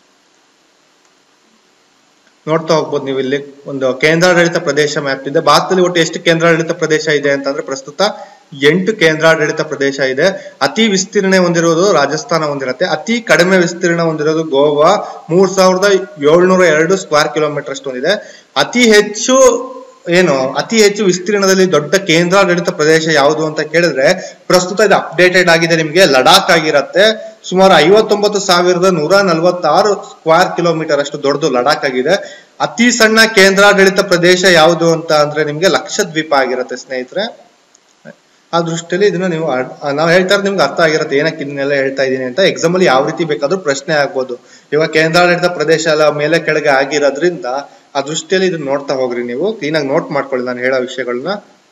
Speaker 1: ನೋಡ್ತಾ ಹೋಗ್ಬೋದು ನೀವು ಇಲ್ಲಿ ಒಂದು ಕೇಂದ್ರಾಡಳಿತ ಪ್ರದೇಶ ಮ್ಯಾಪ್ ಇದೆ ಭಾರತದಲ್ಲಿ ಒಟ್ಟು ಎಷ್ಟು ಕೇಂದ್ರಾಡಳಿತ ಪ್ರದೇಶ ಇದೆ ಅಂತಂದ್ರೆ ಪ್ರಸ್ತುತ ಎಂಟು ಕೇಂದ್ರಾಡಳಿತ ಪ್ರದೇಶ ಇದೆ ಅತಿ ವಿಸ್ತೀರ್ಣ ಹೊಂದಿರೋದು ರಾಜಸ್ಥಾನ ಹೊಂದಿರುತ್ತೆ ಅತಿ ಕಡಿಮೆ ವಿಸ್ತೀರ್ಣ ಹೊಂದಿರೋದು ಗೋವಾ ಮೂರ್ ಸಾವಿರದ ಏಳ್ನೂರ ಎರಡು ಸ್ಕ್ವೇರ್ ಕಿಲೋಮೀಟರ್ ಅಷ್ಟು ಹೊಂದಿದೆ ಅತಿ ಹೆಚ್ಚು ಏನು ಅತಿ ಹೆಚ್ಚು ವಿಸ್ತೀರ್ಣದಲ್ಲಿ ದೊಡ್ಡ ಕೇಂದ್ರಾಡಳಿತ ಪ್ರದೇಶ ಯಾವುದು ಅಂತ ಕೇಳಿದ್ರೆ ಪ್ರಸ್ತುತ ಇದು ಅಪ್ಡೇಟೆಡ್ ಆಗಿದೆ ನಿಮಗೆ ಲಡಾಖ್ ಆಗಿರತ್ತೆ ಸುಮಾರು ಐವತ್ತೊಂಬತ್ತು ಸಾವಿರದ ನೂರ ನಲವತ್ತಾರು ಸ್ಕ್ವೇರ್ ಕಿಲೋಮೀಟರ್ ಅಷ್ಟು ದೊಡ್ಡದು ಲಡಾಖ್ ಆಗಿದೆ ಅತಿ ಸಣ್ಣ ಕೇಂದ್ರಾಡಳಿತ ಪ್ರದೇಶ ಯಾವುದು ಅಂತ ಅಂದ್ರೆ ನಿಮ್ಗೆ ಲಕ್ಷದ್ವೀಪ ಆಗಿರುತ್ತೆ ಸ್ನೇಹಿತರೆ ಆ ದೃಷ್ಟಿಯಲ್ಲಿ ಇದನ್ನ ನೀವು ನಾವು ಹೇಳ್ತಾ ಇರೋದು ನಿಮ್ಗೆ ಅರ್ಥ ಆಗಿರುತ್ತೆ ಏನಕ್ಕೆ ಇದನ್ನೆಲ್ಲ ಹೇಳ್ತಾ ಇದ್ದೀನಿ ಅಂತ ಎಕ್ಸಾಮ್ ಅಲ್ಲಿ ಯಾವ ರೀತಿ ಬೇಕಾದ್ರೂ ಪ್ರಶ್ನೆ ಆಗ್ಬೋದು ಇವಾಗ ಕೇಂದ್ರಾಡಳಿತ ಪ್ರದೇಶ ಎಲ್ಲ ಮೇಲೆ ಕೆಳಗೆ ಆಗಿರೋದ್ರಿಂದ ಆ ದೃಷ್ಟಿಯಲ್ಲಿ ಇದನ್ನ ನೋಡ್ತಾ ಹೋಗ್ರಿ ನೀವು ಕ್ಲೀನಾಗಿ ನೋಟ್ ಮಾಡ್ಕೊಳ್ಳಿ ನಾನು ಹೇಳೋ ವಿಷಯಗಳನ್ನ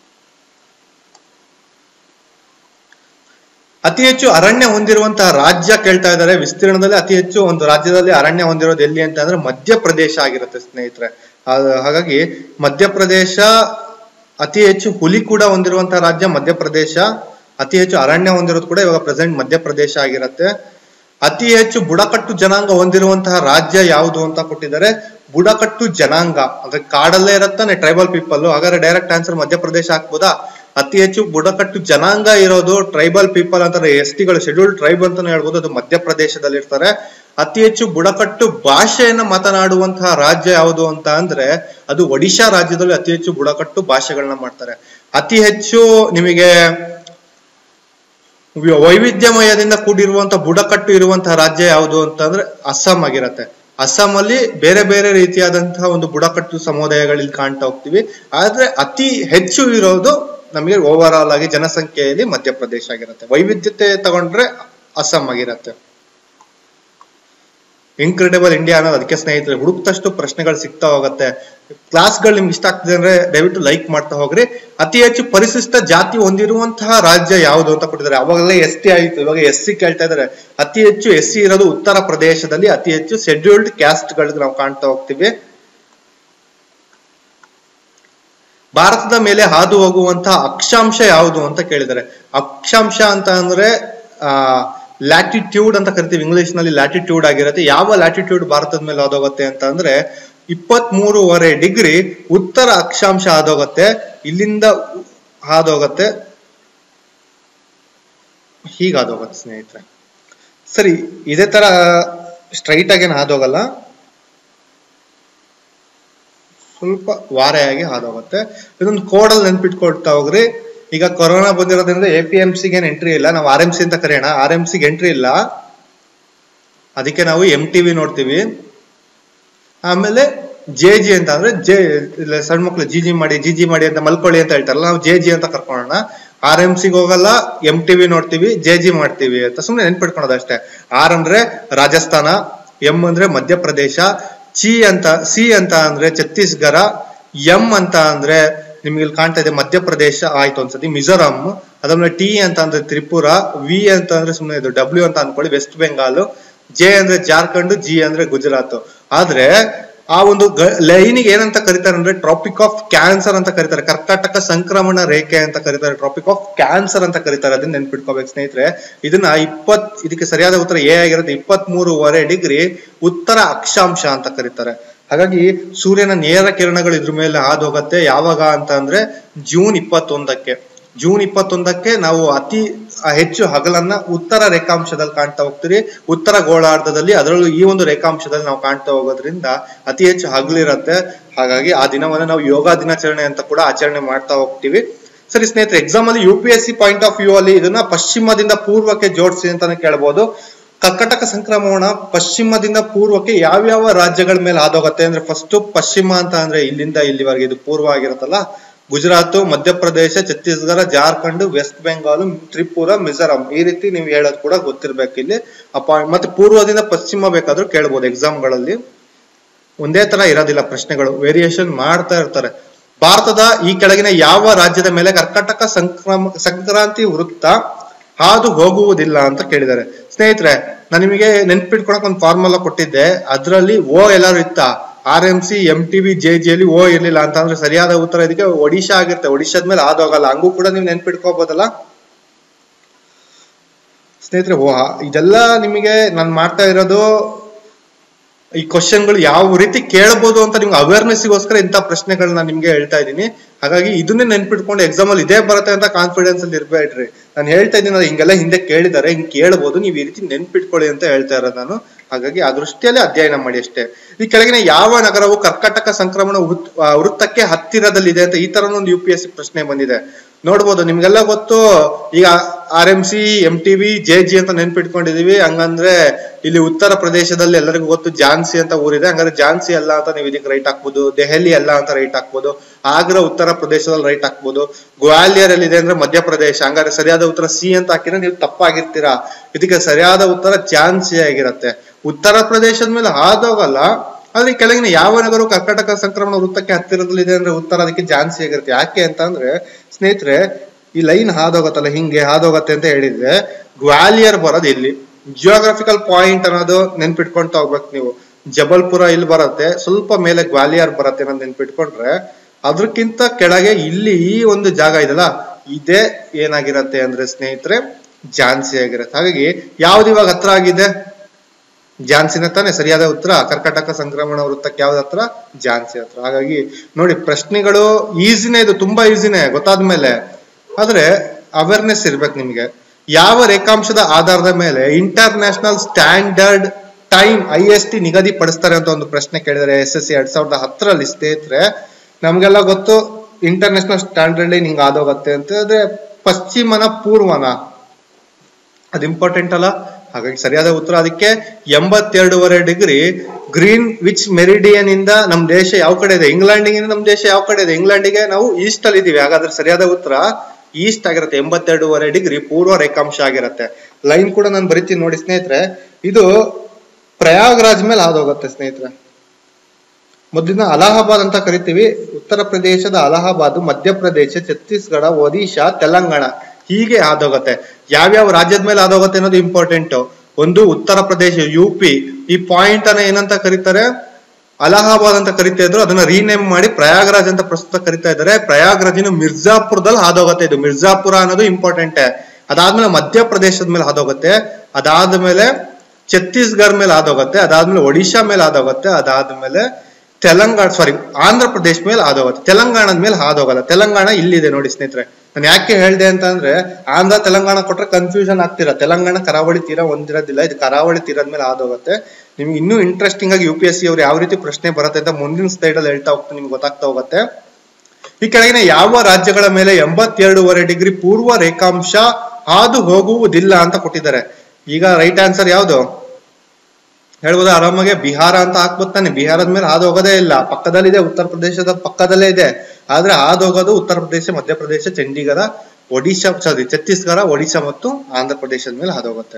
Speaker 1: ಅತಿ ಹೆಚ್ಚು ಅರಣ್ಯ ಹೊಂದಿರುವಂತಹ ರಾಜ್ಯ ಕೇಳ್ತಾ ಇದ್ದಾರೆ ವಿಸ್ತೀರ್ಣದಲ್ಲಿ ಅತಿ ಹೆಚ್ಚು ಒಂದು ರಾಜ್ಯದಲ್ಲಿ ಅರಣ್ಯ ಹೊಂದಿರೋದು ಎಲ್ಲಿ ಅಂತ ಅಂದ್ರೆ ಮಧ್ಯಪ್ರದೇಶ ಆಗಿರುತ್ತೆ ಸ್ನೇಹಿತರೆ ಆ- ಹಾಗಾಗಿ ಮಧ್ಯಪ್ರದೇಶ ಅತಿ ಹೆಚ್ಚು ಹುಲಿ ಕೂಡ ಹೊಂದಿರುವಂತಹ ರಾಜ್ಯ ಮಧ್ಯಪ್ರದೇಶ ಅತಿ ಹೆಚ್ಚು ಅರಣ್ಯ ಹೊಂದಿರೋದು ಕೂಡ ಇವಾಗ ಪ್ರೆಸೆಂಟ್ ಮಧ್ಯಪ್ರದೇಶ ಆಗಿರುತ್ತೆ ಅತಿ ಹೆಚ್ಚು ಬುಡಕಟ್ಟು ಜನಾಂಗ ಹೊಂದಿರುವಂತಹ ರಾಜ್ಯ ಯಾವುದು ಅಂತ ಕೊಟ್ಟಿದ್ದಾರೆ ಬುಡಕಟ್ಟು ಜನಾಂಗ ಅಂದ್ರೆ ಕಾಡಲ್ಲೇ ಇರತ್ತಾನೆ ಟ್ರೈಬಲ್ ಪೀಪಲ್ ಹಾಗಾದ್ರೆ ಡೈರೆಕ್ಟ್ ಆನ್ಸರ್ ಮಧ್ಯಪ್ರದೇಶ ಹಾಕ್ಬೋದಾ ಅತಿ ಹೆಚ್ಚು ಬುಡಕಟ್ಟು ಜನಾಂಗ ಇರೋದು ಟ್ರೈಬಲ್ ಪೀಪಲ್ ಅಂತಾರೆ ಎಸ್ ಟಿಗಳು ಶೆಡ್ಯೂಲ್ಡ್ ಟ್ರೈಬ್ ಅಂತಾನೆ ಹೇಳ್ಬೋದು ಅದು ಮಧ್ಯಪ್ರದೇಶದಲ್ಲಿ ಇರ್ತಾರೆ ಅತಿ ಹೆಚ್ಚು ಬುಡಕಟ್ಟು ಭಾಷೆಯನ್ನ ಮಾತನಾಡುವಂತಹ ರಾಜ್ಯ ಯಾವುದು ಅಂತ ಅಂದ್ರೆ ಅದು ಒಡಿಶಾ ರಾಜ್ಯದಲ್ಲಿ ಅತಿ ಹೆಚ್ಚು ಬುಡಕಟ್ಟು ಭಾಷೆಗಳನ್ನ ಮಾಡ್ತಾರೆ ಅತಿ ಹೆಚ್ಚು ನಿಮಗೆ ವಿ- ವೈವಿಧ್ಯಮಯದಿಂದ ಕೂಡಿರುವಂತಹ ಬುಡಕಟ್ಟು ಇರುವಂತಹ ರಾಜ್ಯ ಯಾವುದು ಅಂತಂದ್ರೆ ಅಸ್ಸಾಂ ಆಗಿರತ್ತೆ ಅಸ್ಸಾಂ ಅಲ್ಲಿ ಬೇರೆ ಬೇರೆ ರೀತಿಯಾದಂತಹ ಒಂದು ಬುಡಕಟ್ಟು ಸಮುದಾಯಗಳಲ್ಲಿ ಕಾಣ್ತಾ ಹೋಗ್ತೀವಿ ಆದ್ರೆ ಅತಿ ಹೆಚ್ಚು ಇರೋದು ನಮಗೆ ಓವರ್ ಆಲ್ ಆಗಿ ಜನಸಂಖ್ಯೆಯಲ್ಲಿ ಮಧ್ಯಪ್ರದೇಶ ಆಗಿರುತ್ತೆ ವೈವಿಧ್ಯತೆ ತಗೊಂಡ್ರೆ ಅಸ್ಸಾಂ ಆಗಿರತ್ತೆ ಇನ್ಕ್ರೆಡಿಬಲ್ ಇಂಡಿಯಾ ಅನ್ನೋದು ಅದಕ್ಕೆ ಸ್ನೇಹಿತರೆ ಹುಡುಕ್ತಷ್ಟು ಪ್ರಶ್ನೆಗಳು ಸಿಗ್ತಾ ಹೋಗುತ್ತೆ ಕ್ಲಾಸ್ಗಳು ನಿಮ್ಗೆ ಇಷ್ಟ ಆಗ್ತಿದೆ ಅಂದ್ರೆ ದಯವಿಟ್ಟು ಲೈಕ್ ಮಾಡ್ತಾ ಹೋಗ್ರಿ ಅತಿ ಹೆಚ್ಚು ಪರಿಶಿಷ್ಟ ಜಾತಿ ಹೊಂದಿರುವಂತಹ ರಾಜ್ಯ ಯಾವುದು ಅಂತ ಕೊಟ್ಟಿದ್ದಾರೆ ಅವಾಗಲೇ ಎಸ್ ಟಿ ಆಯಿತು ಇವಾಗ ಎಸ್ ಸಿ ಕೇಳ್ತಾ ಇದ್ದಾರೆ ಅತಿ ಹೆಚ್ಚು ಎಸ್ ಸಿ ಇರೋದು ಉತ್ತರ ಪ್ರದೇಶದಲ್ಲಿ ಅತಿ ಹೆಚ್ಚು ಶೆಡ್ಯೂಲ್ಡ್ ಕ್ಯಾಸ್ಟ್ ಗಳಿಗೆ ನಾವು ಕಾಣ್ತಾ ಹೋಗ್ತೀವಿ ಭಾರತದ ಮೇಲೆ ಹಾದು ಹೋಗುವಂತಹ ಅಕ್ಷಾಂಶ ಯಾವುದು ಅಂತ ಕೇಳಿದ್ದಾರೆ ಅಕ್ಷಾಂಶ ಅಂತ ಅಂದ್ರೆ ಆ ಲ್ಯಾಟಿಟ್ಯೂಡ್ ಅಂತ ಕರಿತೀವಿ ಇಂಗ್ಲಿಷ್ ನಲ್ಲಿ ಲ್ಯಾಟಿಟ್ಯೂಡ್ ಆಗಿರುತ್ತೆ ಯಾವ ಲ್ಯಾಟಿಟ್ಯೂಡ್ ಭಾರತದ ಮೇಲೆ ಹಾದೋಗುತ್ತೆ ಅಂತ ಅಂದ್ರೆ ಇಪ್ಪತ್ತ್ ಮೂರುವರೆ ಡಿಗ್ರಿ ಉತ್ತರ ಅಕ್ಷಾಂಶ ಹಾದೋಗುತ್ತೆ ಇಲ್ಲಿಂದ ಹಾದೋಗುತ್ತೆ ಹೀಗೆ ಹಾದೋಗುತ್ತೆ ಸ್ನೇಹಿತರೆ ಸರಿ ಇದೇ ತರ ಸ್ಟ್ರೈಟ್ ಆಗೇನು ಹಾದೋಗಲ್ಲ ಸ್ವಲ್ಪ ವಾರೆಯಾಗಿ ಹಾದೋಗುತ್ತೆ ಇದೊಂದು ಕೋಡಲ್ಲಿ ನೆನ್ಪಿಟ್ಕೊಳ್ತಾ ಹೋಗ್ರಿ ಈಗ ಕೊರೋನಾ ಬಂದಿರೋದ್ರಿಂದ ಎ ಪಿ ಎಂ ಸಿಗೆ ಎಂಟ್ರಿ ಇಲ್ಲ ನಾವು ಆರ್ ಎಂ ಸಿ ಅಂತ ಕರೆಯೋಣ ಆರ್ ಎಂ ಸಿಗೆ ಎಂಟ್ರಿ ಇಲ್ಲ ಅದಕ್ಕೆ ನಾವು ಎಂ ಟಿ ವಿ ನೋಡ್ತೀವಿ ಆಮೇಲೆ ಜೆ ಜಿ ಅಂತ ಅಂದ್ರೆ ಜೆ ಇಲ್ಲ ಸಣ್ಣ ಮಕ್ಳು ಜಿ ಜಿ ಮಾಡಿ ಜಿ ಜಿ ಮಾಡಿ ಅಂತ ಮಲ್ಕೊಳ್ಳಿ ಅಂತ ಹೇಳ್ತಾರಲ್ಲ ನಾವು ಜೆ ಜಿ ಅಂತ ಕರ್ಕೊಳ್ಳೋಣ ಆರ್ ಎಂ ಸಿಗೆ ಹೋಗಲ್ಲ ಎಂ ಟಿ ವಿ ನೋಡ್ತೀವಿ ಜೆ ಜಿ ಮಾಡ್ತೀವಿ ಅಂತ ಸುಮ್ಮನೆ ನೆನ್ಪಿಟ್ಕೊಳೋದು ಅಷ್ಟೇ ಆರ್ ಅಂದ್ರೆ ರಾಜಸ್ಥಾನ ಎಂ ಅಂದ್ರೆ ಮಧ್ಯಪ್ರದೇಶ ಚಿ ಅಂತ ಸಿ ಅಂತ ಅಂದ್ರೆ ಛತ್ತೀಸ್ಗಢ ಎಂ ಅಂತ ಅಂದ್ರೆ ನಿಮ್ಗೆ ಇಲ್ಲಿ ಕಾಣ್ತಾ ಇದೆ ಮಧ್ಯಪ್ರದೇಶ ಆಯ್ತು ಒಂದ್ಸತಿ ಮಿಜೋರಾಂ ಅದಾದ್ಮೇಲೆ ಟಿ ಅಂತ ಅಂದ್ರೆ ತ್ರಿಪುರ ವಿ ಅಂತ ಅಂದ್ರೆ ಸುಮ್ಮನೆ ಇದು ಡಬ್ಲ್ಯೂ ಅಂತ ಅನ್ಕೊಳ್ಳಿ ವೆಸ್ಟ್ ಬೆಂಗಾಲ್ ಜೆ ಅಂದ್ರೆ ಜಾರ್ಖಂಡ್ ಜಿ ಅಂದ್ರೆ ಗುಜರಾತ್ ಆದ್ರೆ ಆ ಒಂದು ಲೈನಿಗೆ ಏನಂತ ಕರೀತಾರೆ ಅಂದ್ರೆ ಟ್ರಾಪಿಕ್ ಆಫ್ ಕ್ಯಾನ್ಸರ್ ಅಂತ ಕರೀತಾರೆ ಕರ್ಕಾಟಕ ಸಂಕ್ರಮಣ ರೇಖೆ ಅಂತ ಕರೀತಾರೆ ಟ್ರಾಪಿಕ್ ಆಫ್ ಕ್ಯಾನ್ಸರ್ ಅಂತ ಕರೀತಾರೆ ಅದನ್ನ ನೆನ್ಪಿಟ್ಕೋಬೇಕು ಸ್ನೇಹಿತರೆ ಇದನ್ನ ಇಪ್ಪತ್ ಇದಕ್ಕೆ ಸರಿಯಾದ ಉತ್ತರ ಎ ಆಗಿರುತ್ತೆ ಇಪ್ಪತ್ತ್ ಮೂರುವರೆ ಡಿಗ್ರಿ ಉತ್ತರ ಅಕ್ಷಾಂಶ ಅಂತ ಕರೀತಾರೆ ಹಾಗಾಗಿ ಸೂರ್ಯನ ನೇರ ಕಿರಣಗಳು ಇದ್ರ ಮೇಲೆ ಹಾದು ಹೋಗುತ್ತೆ ಯಾವಾಗ ಅಂತ ಅಂದ್ರೆ ಜೂನ್ ಇಪ್ಪತ್ತೊಂದಕ್ಕೆ ಜೂನ್ ಇಪ್ಪತ್ತೊಂದಕ್ಕೆ ನಾವು ಅತಿ ಹೆಚ್ಚು ಹಗಲನ್ನ ಉತ್ತರ ರೇಖಾಂಶದಲ್ಲಿ ಕಾಣ್ತಾ ಹೋಗ್ತೀವಿ ಉತ್ತರ ಗೋಳಾರ್ಧದಲ್ಲಿ ಅದರಲ್ಲೂ ಈ ಒಂದು ರೇಖಾಂಶದಲ್ಲಿ ನಾವು ಕಾಣ್ತಾ ಹೋಗೋದ್ರಿಂದ ಅತಿ ಹೆಚ್ಚು ಹಗಲಿರತ್ತೆ ಹಾಗಾಗಿ ಆ ದಿನವನ್ನ ನಾವು ಯೋಗ ದಿನಾಚರಣೆ ಅಂತ ಕೂಡ ಆಚರಣೆ ಮಾಡ್ತಾ ಹೋಗ್ತೀವಿ ಸರಿ ಸ್ನೇಹಿತರೆ ಎಕ್ಸಾಮ್ ಅಲ್ಲಿ U P S C point of view ಅಲ್ಲಿ ಇದನ್ನ ಪಶ್ಚಿಮದಿಂದ ಪೂರ್ವಕ್ಕೆ ಜೋಡಿಸಿ ಅಂತಾನೆ ಕೇಳಬಹುದು ಕರ್ಕಟಕ ಸಂಕ್ರಮಣ ಪಶ್ಚಿಮದಿಂದ ಪೂರ್ವಕ್ಕೆ ಯಾವ್ಯಾವ ರಾಜ್ಯಗಳ ಮೇಲೆ ಹಾದೋಗತ್ತೆ ಅಂದ್ರೆ ಫಸ್ಟ್ ಪಶ್ಚಿಮ ಅಂತ ಅಂದ್ರೆ ಇಲ್ಲಿಂದ ಇಲ್ಲಿವರೆಗೆ ಇದು ಪೂರ್ವ ಆಗಿರುತ್ತಲ್ಲ ಗುಜರಾತ್ ಮಧ್ಯಪ್ರದೇಶ ಛತ್ತೀಸ್ಗಢ ಜಾರ್ಖಂಡ್ ವೆಸ್ಟ್ ಬೆಂಗಾಲ್ ತ್ರಿಪುರ ಮಿಜೋರಾಂ ಈ ರೀತಿ ನೀವು ಹೇಳೋದು ಕೂಡ ಗೊತ್ತಿರ್ಬೇಕು ಇಲ್ಲಿ ಅಪ ಮತ್ತೆ ಪೂರ್ವದಿಂದ ಪಶ್ಚಿಮ ಬೇಕಾದ್ರೂ ಕೇಳ್ಬೋದು ಎಕ್ಸಾಮ್ಗಳಲ್ಲಿ ಒಂದೇ ತರ ಇರೋದಿಲ್ಲ ಪ್ರಶ್ನೆಗಳು ವೇರಿಯೇಷನ್ ಮಾಡ್ತಾ ಇರ್ತಾರೆ ಭಾರತದ ಈ ಕೆಳಗಿನ ಯಾವ ರಾಜ್ಯದ ಮೇಲೆ ಕರ್ಕಟಕ ಸಂಕ್ರಮ ಸಂಕ್ರಾಂತಿ ವೃತ್ತ ಹಾದು ಹೋಗುವುದಿಲ್ಲ ಅಂತ ಕೇಳಿದ್ದಾರೆ ಸ್ನೇಹಿತರೆ ನಾನು ನಿಮಗೆ ನೆನ್ಪಿಟ್ಕೊಳಕ್ ಒಂದು ಫಾರ್ಮುಲಾ ಕೊಟ್ಟಿದ್ದೆ ಅದರಲ್ಲಿ ಓ ಎಲ್ಲಾರು ಇತ್ತ R M C M T V J ಜಿಯಲ್ಲಿ ಓ ಇರ್ಲಿಲ್ಲ ಅಂತ ಅಂದ್ರೆ ಸರಿಯಾದ ಉತ್ತರ ಇದಕ್ಕೆ ಒಡಿಶಾ ಆಗಿರುತ್ತೆ ಒಡಿಶಾದ ಮೇಲೆ ಹಾದೋಗಲ್ಲ ಹಂಗೂ ಕೂಡ ನೀವು ನೆನ್ಪಿಟ್ಕೋಬಹುದಲ್ಲ ಸ್ನೇಹಿತರೆ ಓ ಇದೆಲ್ಲ ನಿಮಗೆ ನಾನು ಮಾಡ್ತಾ ಇರೋದು ಈ ಕ್ವಶನ್ಗಳು ಯಾವ ರೀತಿ ಕೇಳಬಹುದು ಅಂತ ನಿಮ್ಗೆ ಅವೇರ್ನೆಸ್ಗೋಸ್ಕರ ಇಂಥ ಪ್ರಶ್ನೆಗಳನ್ನ ನಿಮ್ಗೆ ಹೇಳ್ತಾ ಇದ್ದೀನಿ ಹಾಗಾಗಿ ಇದನ್ನೇ ನೆನ್ಪಿಟ್ಕೊಂಡು ಎಕ್ಸಾಮ್ ಅಲ್ಲಿ ಇದೇ ಬರುತ್ತೆ ಅಂತ ಕಾನ್ಫಿಡೆನ್ಸ್ ಅಲ್ಲಿ ಇರ್ಬೇಡ್ರಿ ನಾನು ಹೇಳ್ತಾ ಇದ್ದೀನಿ ಅದು ಹಿಂಗೆಲ್ಲ ಹಿಂದೆ ಕೇಳಿದ್ದಾರೆ ಹಿಂಗ್ ಕೇಳಬಹುದು ನೀವು ಈ ರೀತಿ ನೆನ್ಪಿಟ್ಕೊಳ್ಳಿ ಅಂತ ಹೇಳ್ತಾ ಇರೋದು ನಾನು ಹಾಗಾಗಿ ಆ ದೃಷ್ಟಿಯಲ್ಲಿ ಅಧ್ಯಯನ ಮಾಡಿ ಅಷ್ಟೇ ಈ ಕೆಳಗಿನ ಯಾವ ನಗರವು ಕರ್ಕಟಕ ಸಂಕ್ರಮಣ ವೃತ್- ಆ, ವೃತ್ತಕ್ಕೆ ಹತ್ತಿರದಲ್ಲಿದೆ ಅಂತ ಈ ತರ ಒಂದು ಯು ಪಿ ಎಸ್ ಸಿ ಪ್ರಶ್ನೆ ಬಂದಿದೆ ನೋಡ್ಬೋದು ನಿಮ್ಗೆಲ್ಲ ಗೊತ್ತು ಈಗ R M C M T V J G ಅಂತ ನೆನ್ಪಿಟ್ಕೊಂಡಿದೀವಿ ಹಂಗಂದ್ರೆ ಇಲ್ಲಿ ಉತ್ತರ ಪ್ರದೇಶದಲ್ಲಿ ಎಲ್ಲರಿಗೂ ಗೊತ್ತು ಝಾನ್ಸಿ ಅಂತ ಊರಿದೆ ಹಂಗಾದ್ರೆ ಝಾನ್ಸಿ ಅಲ್ಲ ಅಂತ ನೀವು ಇದಕ್ಕೆ ರೈಟ್ ಹಾಕ್ಬೋದು ದೆಹಲಿ ಅಲ್ಲ ಅಂತ ರೈಟ್ ಹಾಕ್ಬೋದು ಆಗ್ರಾ ಉತ್ತರ ಪ್ರದೇಶದಲ್ಲಿ ರೈಟ್ ಹಾಕ್ಬೋದು ಗ್ವಾಲಿಯರ್ ಅಲ್ಲಿ ಇದೆ ಅಂದ್ರೆ ಮಧ್ಯಪ್ರದೇಶ ಹಂಗಾದ್ರೆ ಸರಿಯಾದ ಉತ್ತರ ಸಿ ಅಂತ ಹಾಕಿದ್ರೆ ನೀವು ತಪ್ಪಾಗಿರ್ತೀರಾ ಇದಕ್ಕೆ ಸರಿಯಾದ ಉತ್ತರ ಝಾನ್ಸಿ ಆಗಿರತ್ತೆ ಉತ್ತರ ಪ್ರದೇಶದ ಮೇಲೆ ಹಾದೋಗಲ್ಲ ಆದ್ರೆ ಈ ಕೆಳಗಿನ ಯಾವ ನಗರವು ಕರ್ನಾಟಕ ಸಂಕ್ರಮಣ ವೃತ್ತಕ್ಕೆ ಹತ್ತಿರದಲ್ಲಿದೆ ಅಂದ್ರೆ ಉತ್ತರ ಅದಕ್ಕೆ ಝಾನ್ಸಿ ಆಗಿರುತ್ತೆ ಯಾಕೆ ಅಂತ ಅಂದ್ರೆ ಸ್ನೇಹಿತರೆ ಈ ಲೈನ್ ಹಾದೋಗತ್ತಲ್ಲ ಹಿಂಗೆ ಹಾದೋಗತ್ತೆ ಅಂತ ಹೇಳಿದ್ರೆ ಗ್ವಾಲಿಯರ್ ಬರೋದು ಇಲ್ಲಿ ಜಿಯೋಗ್ರಫಿಕಲ್ ಪಾಯಿಂಟ್ ಅನ್ನೋದು ನೆನ್ಪಿಟ್ಕೊಂತ ಹೋಗ್ಬೇಕು ನೀವು ಜಬಲ್ಪುರ ಇಲ್ಲಿ ಬರುತ್ತೆ ಸ್ವಲ್ಪ ಮೇಲೆ ಗ್ವಾಲಿಯರ್ ಬರುತ್ತೆ ಅನ್ನೋದು ನೆನ್ಪಿಟ್ಕೊಂಡ್ರೆ ಅದಕ್ಕಿಂತ ಕೆಳಗೆ ಇಲ್ಲಿ ಈ ಒಂದು ಜಾಗ ಇದೆಲ್ಲ ಇದೇ ಏನಾಗಿರತ್ತೆ ಅಂದ್ರೆ ಸ್ನೇಹಿತರೆ ಝಾನ್ಸಿ ಆಗಿರತ್ತೆ ಹಾಗಾಗಿ ಯಾವ್ದು ಇವಾಗ ಹತ್ರ ಆಗಿದೆ ಝಾನ್ಸಿನ ತಾನೇ ಸರಿಯಾದ ಉತ್ತರ ಕರ್ಕಾಟಕ ಸಂಕ್ರಮಣ ವೃತ್ತಕ್ಕೆ ಯಾವ್ದು ಹತ್ರ ಝಾನ್ಸಿ ಹತ್ರ ಹಾಗಾಗಿ ನೋಡಿ ಪ್ರಶ್ನೆಗಳು ಈಸಿನೇ ಇದು ತುಂಬಾ ಈಸಿನೇ ಗೊತ್ತಾದ್ಮೇಲೆ ಆದ್ರೆ ಅವೇರ್ನೆಸ್ ಇರ್ಬೇಕು ನಿಮ್ಗೆ ಯಾವ ರೇಖಾಂಶದ ಆಧಾರದ ಮೇಲೆ international standard time I S T ನಿಗದಿ ಪಡಿಸ್ತಾರೆ ಅಂತ ಒಂದು ಪ್ರಶ್ನೆ ಕೇಳಿದರೆ ಎಸ್ ಎಸ್ ಸಿ ಎರಡ್ ಸಾವಿರದ ಹತ್ತರಲ್ಲಿ ಸ್ನೇಹಿತರೆ ನಮ್ಗೆಲ್ಲ ಗೊತ್ತು ಇಂಟರ್ನ್ಯಾಷನಲ್ ಸ್ಟ್ಯಾಂಡರ್ಡ್ ಲೈನ್ ಹಿಂಗ್ ಆದೋಗತ್ತೆ ಅಂತ ಅಂದ್ರೆ ಪಶ್ಚಿಮನ ಪೂರ್ವನ ಅದು ಇಂಪಾರ್ಟೆಂಟ್ ಅಲ್ಲ ಹಾಗಾಗಿ ಸರಿಯಾದ ಉತ್ತರ ಅದಕ್ಕೆ ಎಂಬತ್ತೆರಡೂವರೆ ಡಿಗ್ರಿ ಗ್ರೀನ್ ವಿಚ್ ಮೆರಿಡಿಯನ್ ಇಂದ ನಮ್ ದೇಶ ಯಾವ ಕಡೆ ಇದೆ ಇಂಗ್ಲೆಂಡಿಗಿಂದ ನಮ್ ದೇಶ ಯಾವ ಕಡೆ ಇದೆ ಇಂಗ್ಲೆಂಡಿಗೆ ನಾವು ಈಸ್ಟ್ ಅಲ್ಲಿ ಇದೀವಿ ಹಾಗಾದ್ರೆ ಸರಿಯಾದ ಉತ್ತರ ಈಸ್ಟ್ ಆಗಿರುತ್ತೆ ಎಂಬತ್ತೆರಡೂವರೆ ಡಿಗ್ರಿ ಪೂರ್ವ ರೇಖಾಂಶ ಆಗಿರುತ್ತೆ ಲೈನ್ ಕೂಡ ನಾನು ಬರಿತೀನಿ ನೋಡಿ ಸ್ನೇಹಿತರೆ ಇದು ಪ್ರಯಾಗ್ರಾಜ್ ಮೇಲೆ ಹಾದೋಗುತ್ತೆ ಸ್ನೇಹಿತರೆ ಮೊದಲಿನ ಅಲಹಾಬಾದ್ ಅಂತ ಕರಿತೀವಿ ಉತ್ತರ ಪ್ರದೇಶದ ಅಲಹಾಬಾದ್ ಮಧ್ಯಪ್ರದೇಶ ಛತ್ತೀಸ್ಗಢ ಒಡಿಶಾ ತೆಲಂಗಾಣ ಹೀಗೆ ಹಾದೋಗತ್ತೆ ಯಾವ್ಯಾವ ರಾಜ್ಯದ ಮೇಲೆ ಹಾದೋಗತ್ತೆ ಅನ್ನೋದು ಇಂಪಾರ್ಟೆಂಟ್ ಒಂದು ಉತ್ತರ ಪ್ರದೇಶ ಯು ಪಿ ಈ ಪಾಯಿಂಟ್ ಅನ್ನ ಏನಂತ ಕರೀತಾರೆ ಅಲಹಾಬಾದ್ ಅಂತ ಕರಿತಾ ಇದ್ರು ಅದನ್ನ ರೀನೇಮ್ ಮಾಡಿ ಪ್ರಯಾಗ್ರಾಜ್ ಅಂತ ಪ್ರಸ್ತುತ ಕರಿತಾ ಇದ್ದಾರೆ ಪ್ರಯಾಗ್ರಾಜಿನ ಮಿರ್ಜಾಪುರದಲ್ಲಿ ಹಾದೋಗತ್ತೆ ಇದು ಮಿರ್ಜಾಪುರ ಅನ್ನೋದು ಇಂಪಾರ್ಟೆಂಟ್ ಅದಾದ್ಮೇಲೆ ಮಧ್ಯಪ್ರದೇಶದ ಮೇಲೆ ಹಾದೋಗತ್ತೆ ಅದಾದ್ಮೇಲೆ ಛತ್ತೀಸ್ಗಢ ಮೇಲೆ ಹಾದೋಗತ್ತೆ ಅದಾದ್ಮೇಲೆ ಒಡಿಶಾ ಮೇಲೆ ಹಾದೋಗತ್ತೆ ಅದಾದ್ಮೇಲೆ ತೆಲಂಗಾಣ ಸಾರಿ ಆಂಧ್ರ ಪ್ರದೇಶ ಮೇಲೆ ಹಾದೋಗುತ್ತೆ ತೆಲಂಗಾಣದ ಮೇಲೆ ಹಾದೋಗಲ್ಲ ತೆಲಂಗಾಣ ಇಲ್ಲಿದೆ ನೋಡಿ ಸ್ನೇಹಿತರೆ ನಾನು ಯಾಕೆ ಹೇಳ್ದೆ ಅಂತ ಅಂದ್ರೆ ಆಂಧ್ರ ತೆಲಂಗಾಣ ಕೊಟ್ರೆ ಕನ್ಫ್ಯೂಷನ್ ಆಗ್ತೀರಾ ತೆಲಂಗಾಣ ಕರಾವಳಿ ತೀರ ಹೊಂದಿರೋದಿಲ್ಲ ಇದು ಕರಾವಳಿ ತೀರದ ಮೇಲೆ ಹಾದೋಗುತ್ತೆ ನಿಮ್ಗೆ ಇನ್ನೂ ಇಂಟ್ರೆಸ್ಟಿಂಗ್ ಆಗಿ ಯು ಪಿ ಎಸ್ ಸಿ ಅವ್ರು ಯಾವ ರೀತಿ ಪ್ರಶ್ನೆ ಬರುತ್ತೆ ಅಂತ ಮುಂದಿನ ಸ್ಲೈಡ್ ಅಲ್ಲಿ ಹೇಳ್ತಾ ಹೋಗ್ತಾ ನಿಮ್ಗೆ ಗೊತ್ತಾಗ್ತಾ ಹೋಗುತ್ತೆ ಈ ಕೆಳಗಿನ ಯಾವ ರಾಜ್ಯಗಳ ಮೇಲೆ ಎಂಬತ್ತೆರಡೂವರೆ ಡಿಗ್ರಿ ಪೂರ್ವ ರೇಖಾಂಶ ಹಾದು ಹೋಗುವುದಿಲ್ಲ ಅಂತ ಕೊಟ್ಟಿದ್ದಾರೆ ಈಗ ರೈಟ್ ಆನ್ಸರ್ ಯಾವುದು ಹೇಳ್ಬೋದು ಆರಾಮಾಗಿ ಬಿಹಾರ ಅಂತ ಹಾಕ್ಬೋತಾನೆ ಬಿಹಾರದ ಮೇಲೆ ಹಾದು ಹೋಗೋದೇ ಇಲ್ಲ ಪಕ್ಕದಲ್ಲಿದೆ ಉತ್ತರ ಪ್ರದೇಶದ ಪಕ್ಕದಲ್ಲೇ ಇದೆ ಆದ್ರೆ ಹಾದು ಹೋಗೋದು ಉತ್ತರ ಪ್ರದೇಶ ಮಧ್ಯಪ್ರದೇಶ ಚಂಡೀಗಢ ಒಡಿಶಾ ಸಾರಿ ಛತ್ತೀಸ್ಗಢ ಒಡಿಶಾ ಮತ್ತು ಆಂಧ್ರ ಪ್ರದೇಶದ ಮೇಲೆ ಹಾದು ಹೋಗುತ್ತೆ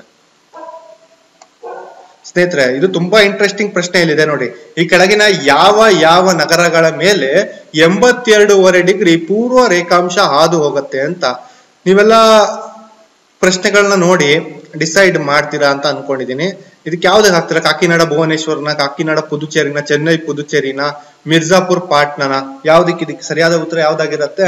Speaker 1: ಸ್ನೇಹಿತರೆ ಇದು ತುಂಬಾ ಇಂಟ್ರೆಸ್ಟಿಂಗ್ ಪ್ರಶ್ನೆ ಇಲ್ಲಿದೆ ನೋಡಿ ಈ ಕೆಳಗಿನ ಯಾವ ಯಾವ ನಗರಗಳ ಮೇಲೆ ಎಂಬತ್ತೆರಡೂವರೆ ಡಿಗ್ರಿ ಪೂರ್ವ ರೇಖಾಂಶ ಹಾದು ಹೋಗುತ್ತೆ ಅಂತ ನೀವೆಲ್ಲ ಪ್ರಶ್ನೆಗಳನ್ನ ನೋಡಿ ಡಿಸೈಡ್ ಮಾಡ್ತೀರಾ ಅಂತ ಅನ್ಕೊಂಡಿದೀನಿ ಇದಕ್ಕೆ ಯಾವ್ದಕ್ಕೆ ಹಾಕ್ತೀರಾ ಕಾಕಿನಾಡ ಭುವನೇಶ್ವರ್ನ ಕಾಕಿನಾಡ ಪುದುಚೇರಿನ ಚೆನ್ನೈ ಪುದುಚೇರಿನ ಮಿರ್ಜಾಪುರ್ ಪಾಟ್ನಾನ ಯಾವ್ದಕ್ಕೆ ಇದಕ್ಕೆ ಸರಿಯಾದ ಉತ್ತರ ಯಾವ್ದಾಗಿರತ್ತೆ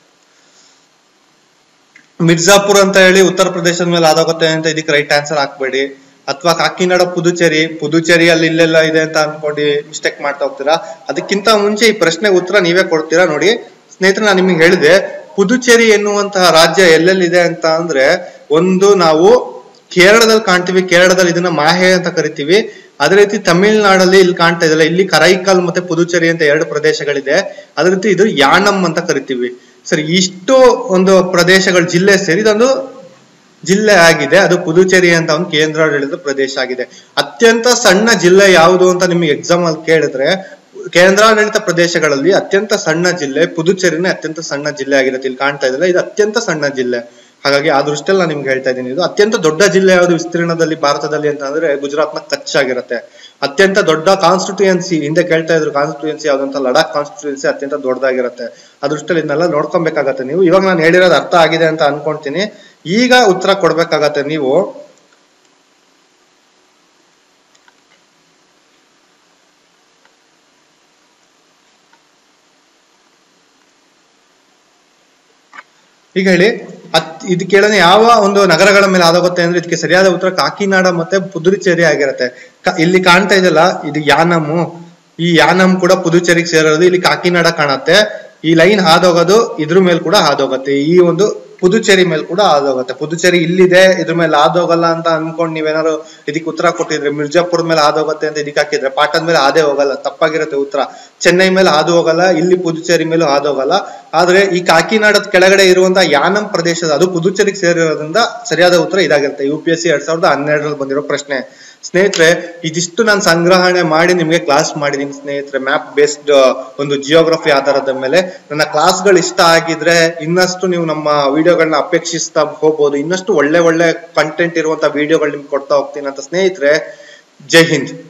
Speaker 1: ಮಿರ್ಜಾಪುರ್ ಅಂತ ಹೇಳಿ ಉತ್ತರ ಪ್ರದೇಶದ ಮೇಲೆ ಆದೋಗುತ್ತೆ ಅಂತ ಇದಕ್ಕೆ ರೈಟ್ ಆನ್ಸರ್ ಹಾಕ್ಬೇಡಿ ಅಥವಾ ಕಾಕಿನಾಡ ಪುದುಚೇರಿ ಪುದುಚೇರಿ ಅಲ್ಲಿ ಇಲ್ಲೆಲ್ಲ ಇದೆ ಅಂತ ಅನ್ಕೊಂಡು ಮಿಸ್ಟೇಕ್ ಮಾಡ್ತಾ ಹೋಗ್ತೀರಾ ಅದಕ್ಕಿಂತ ಮುಂಚೆ ಈ ಪ್ರಶ್ನೆಗೆ ಉತ್ತರ ನೀವೇ ಕೊಡ್ತೀರಾ ನೋಡಿ ಸ್ನೇಹಿತರೆ ನಾನು ನಿಮಗೆ ಹೇಳಿದೆ ಪುದುಚೇರಿ ಎನ್ನುವಂತಹ ರಾಜ್ಯ ಎಲ್ಲೆಲ್ಲಿದೆ ಅಂತ ಅಂದ್ರೆ ಒಂದು ನಾವು ಕೇರಳದಲ್ಲಿ ಕಾಣ್ತೀವಿ ಕೇರಳದಲ್ಲಿ ಇದನ್ನ ಮಾಹೆ ಅಂತ ಕರಿತೀವಿ ಅದೇ ರೀತಿ ತಮಿಳ್ನಾಡಲ್ಲಿ ಇಲ್ಲಿ ಕಾಣ್ತಾ ಇದೆಯಲ್ಲ ಇಲ್ಲಿ ಕರೈಕಲ್ ಮತ್ತೆ ಪುದುಚೇರಿ ಅಂತ ಎರಡು ಪ್ರದೇಶಗಳಿದೆ ಅದೇ ರೀತಿ ಇದು ಯಾಣಂ ಅಂತ ಕರಿತೀವಿ ಸರಿ ಇಷ್ಟು ಒಂದು ಪ್ರದೇಶಗಳ ಜಿಲ್ಲೆ ಸೇರಿ ಇದೊಂದು ಜಿಲ್ಲೆ ಆಗಿದೆ ಅದು ಪುದುಚೇರಿ ಅಂತ ಒಂದು ಕೇಂದ್ರಾಡಳಿತ ಪ್ರದೇಶ ಆಗಿದೆ ಅತ್ಯಂತ ಸಣ್ಣ ಜಿಲ್ಲೆ ಯಾವುದು ಅಂತ ನಿಮಗೆ ಎಕ್ಸಾಮ್ ಅಲ್ಲಿ ಕೇಳಿದ್ರೆ ಕೇಂದ್ರಾಡಳಿತ ಪ್ರದೇಶಗಳಲ್ಲಿ ಅತ್ಯಂತ ಸಣ್ಣ ಜಿಲ್ಲೆ ಪುದುಚೇರಿನೇ ಅತ್ಯಂತ ಸಣ್ಣ ಜಿಲ್ಲೆ ಆಗಿರುತ್ತೆ ಇಲ್ಲಿ ಕಾಣ್ತಾ ಇದೆಯಲ್ಲ ಇದು ಅತ್ಯಂತ ಸಣ್ಣ ಜಿಲ್ಲೆ ಹಾಗಾಗಿ ಆ ದೃಷ್ಟಿಯಲ್ಲಿ ನಾನು ನಿಮ್ಗೆ ಹೇಳ್ತಾ ಇದ್ದೀನಿ ಇದು ಅತ್ಯಂತ ದೊಡ್ಡ ಜಿಲ್ಲೆ ಯಾವುದು ವಿಸ್ತೀರ್ಣದಲ್ಲಿ ಭಾರತದಲ್ಲಿ ಅಂತ ಅಂದ್ರೆ ಗುಜರಾತ್ನ ಕಚ್ ಆಗಿರುತ್ತೆ ಅತ್ಯಂತ ದೊಡ್ಡ ಕಾನ್ಸ್ಟಿಟ್ಯೂಯನ್ಸಿ ಹಿಂದೆ ಕೇಳ್ತಾ ಇದ್ರು ಕಾನ್ಸ್ಟಿಟ್ಯೂಯನ್ಸಿ ಯಾವ್ದಂತ ಲಡಾಖ್ ಕಾನ್ಸ್ಟಿಟ್ಯೂಯನ್ಸಿ ಅತ್ಯಂತ ದೊಡ್ಡದಾಗಿರುತ್ತೆ ಆ ದೃಷ್ಟಿಯಲ್ಲಿ ಇದನ್ನೆಲ್ಲ ನೋಡ್ಕೊಬೇಕಾಗತ್ತೆ ನೀವು ಇವಾಗ ನಾನು ಹೇಳಿರೋದು ಅರ್ಥ ಆಗಿದೆ ಅಂತ ಅನ್ಕೊಂತೀನಿ ಈಗ ಉತ್ತರ ಕೊಡ್ಬೇಕಾಗತ್ತೆ ನೀವು ಈಗ ಹೇಳಿ ಅತ್ ಇದು ಕೇಳೋಣ ಯಾವ ಒಂದು ನಗರಗಳ ಮೇಲೆ ಆದೋಗುತ್ತೆ ಅಂದ್ರೆ ಇದಕ್ಕೆ ಸರಿಯಾದ ಉತ್ತರ ಕಾಕಿನಾಡ ಮತ್ತೆ ಪುದುಚೇರಿ ಆಗಿರುತ್ತೆ ಕ- ಇಲ್ಲಿ ಕಾಣ್ತಾ ಇದೆಯಲ್ಲ ಇದು ಯಾನಮು ಈ ಯಾನಮ್ ಕೂಡ ಪುದುಚೇರಿಗೆ ಸೇರೋದು ಇಲ್ಲಿ ಕಾಕಿನಾಡ ಕಾಣತ್ತೆ ಈ ಲೈನ್ ಹಾದೋಗೋದು ಇದ್ರ ಮೇಲೆ ಕೂಡ ಹಾದೋಗತ್ತೆ ಈ ಒಂದು ಪುದುಚೇರಿ ಮೇಲೆ ಕೂಡ ಹಾದೋಗತ್ತೆ ಪುದುಚೇರಿ ಇಲ್ಲಿದೆ ಇದ್ರ ಮೇಲೆ ಹಾದೋಗಲ್ಲ ಅಂತ ಅನ್ಕೊಂಡ್ ನೀವೇನಾದ್ರು ಇದಕ್ಕೆ ಉತ್ತರ ಕೊಟ್ಟಿದ್ರೆ ಮಿರ್ಜಾಪುರ್ ಮೇಲೆ ಹಾದೋಗತ್ತೆ ಅಂತ ಇದಕ್ಕೆ ಹಾಕಿದ್ರೆ ಪಾಟದ ಮೇಲೆ ಹಾದೇ ಹೋಗಲ್ಲ ತಪ್ಪಾಗಿರುತ್ತೆ ಉತ್ತರ ಚೆನ್ನೈ ಮೇಲೆ ಹಾದು ಹೋಗಲ್ಲ ಇಲ್ಲಿ ಪುದುಚೇರಿ ಮೇಲೂ ಹಾದು ಹೋಗಲ್ಲ ಆದ್ರೆ ಈ ಕಾಕಿನಾಡದ ಕೆಳಗಡೆ ಇರುವಂತಹ ಯಾನಂ ಪ್ರದೇಶದ ಅದು ಪುದುಚೇರಿಗೆ ಸೇರಿರೋದ್ರಿಂದ ಸರಿಯಾದ ಉತ್ತರ ಇದಾಗಿರುತ್ತೆ ಯು ಪಿ ಎಸ್ ಸಿ ಎರಡ್ ಸಾವಿರದ ಹನ್ನೆರಡರಲ್ಲಿ ಬಂದಿರೋ ಪ್ರಶ್ನೆ ಸ್ನೇಹಿತರೆ ಇದಿಷ್ಟು ನಾನು ಸಂಗ್ರಹಣೆ ಮಾಡಿ ನಿಮ್ಗೆ ಕ್ಲಾಸ್ ಮಾಡಿದೀನಿ ಸ್ನೇಹಿತರೆ ಮ್ಯಾಪ್ ಬೇಸ್ಡ್ ಒಂದು ಜಿಯೋಗ್ರಫಿ ಆಧಾರದ ಮೇಲೆ ನನ್ನ ಕ್ಲಾಸ್ಗಳು ಇಷ್ಟ ಆಗಿದ್ರೆ ಇನ್ನಷ್ಟು ನೀವು ನಮ್ಮ ವಿಡಿಯೋಗಳನ್ನ ಅಪೇಕ್ಷಿಸ್ತಾ ಹೋಗ್ಬೋದು ಇನ್ನಷ್ಟು ಒಳ್ಳೆ ಒಳ್ಳೆ ಕಂಟೆಂಟ್ ಇರುವಂತ ವಿಡಿಯೋಗಳು ನಿಮ್ಗೆ ಕೊಡ್ತಾ ಹೋಗ್ತೀನಿ ಅಂತ ಸ್ನೇಹಿತರೆ ಜೈ ಹಿಂದ್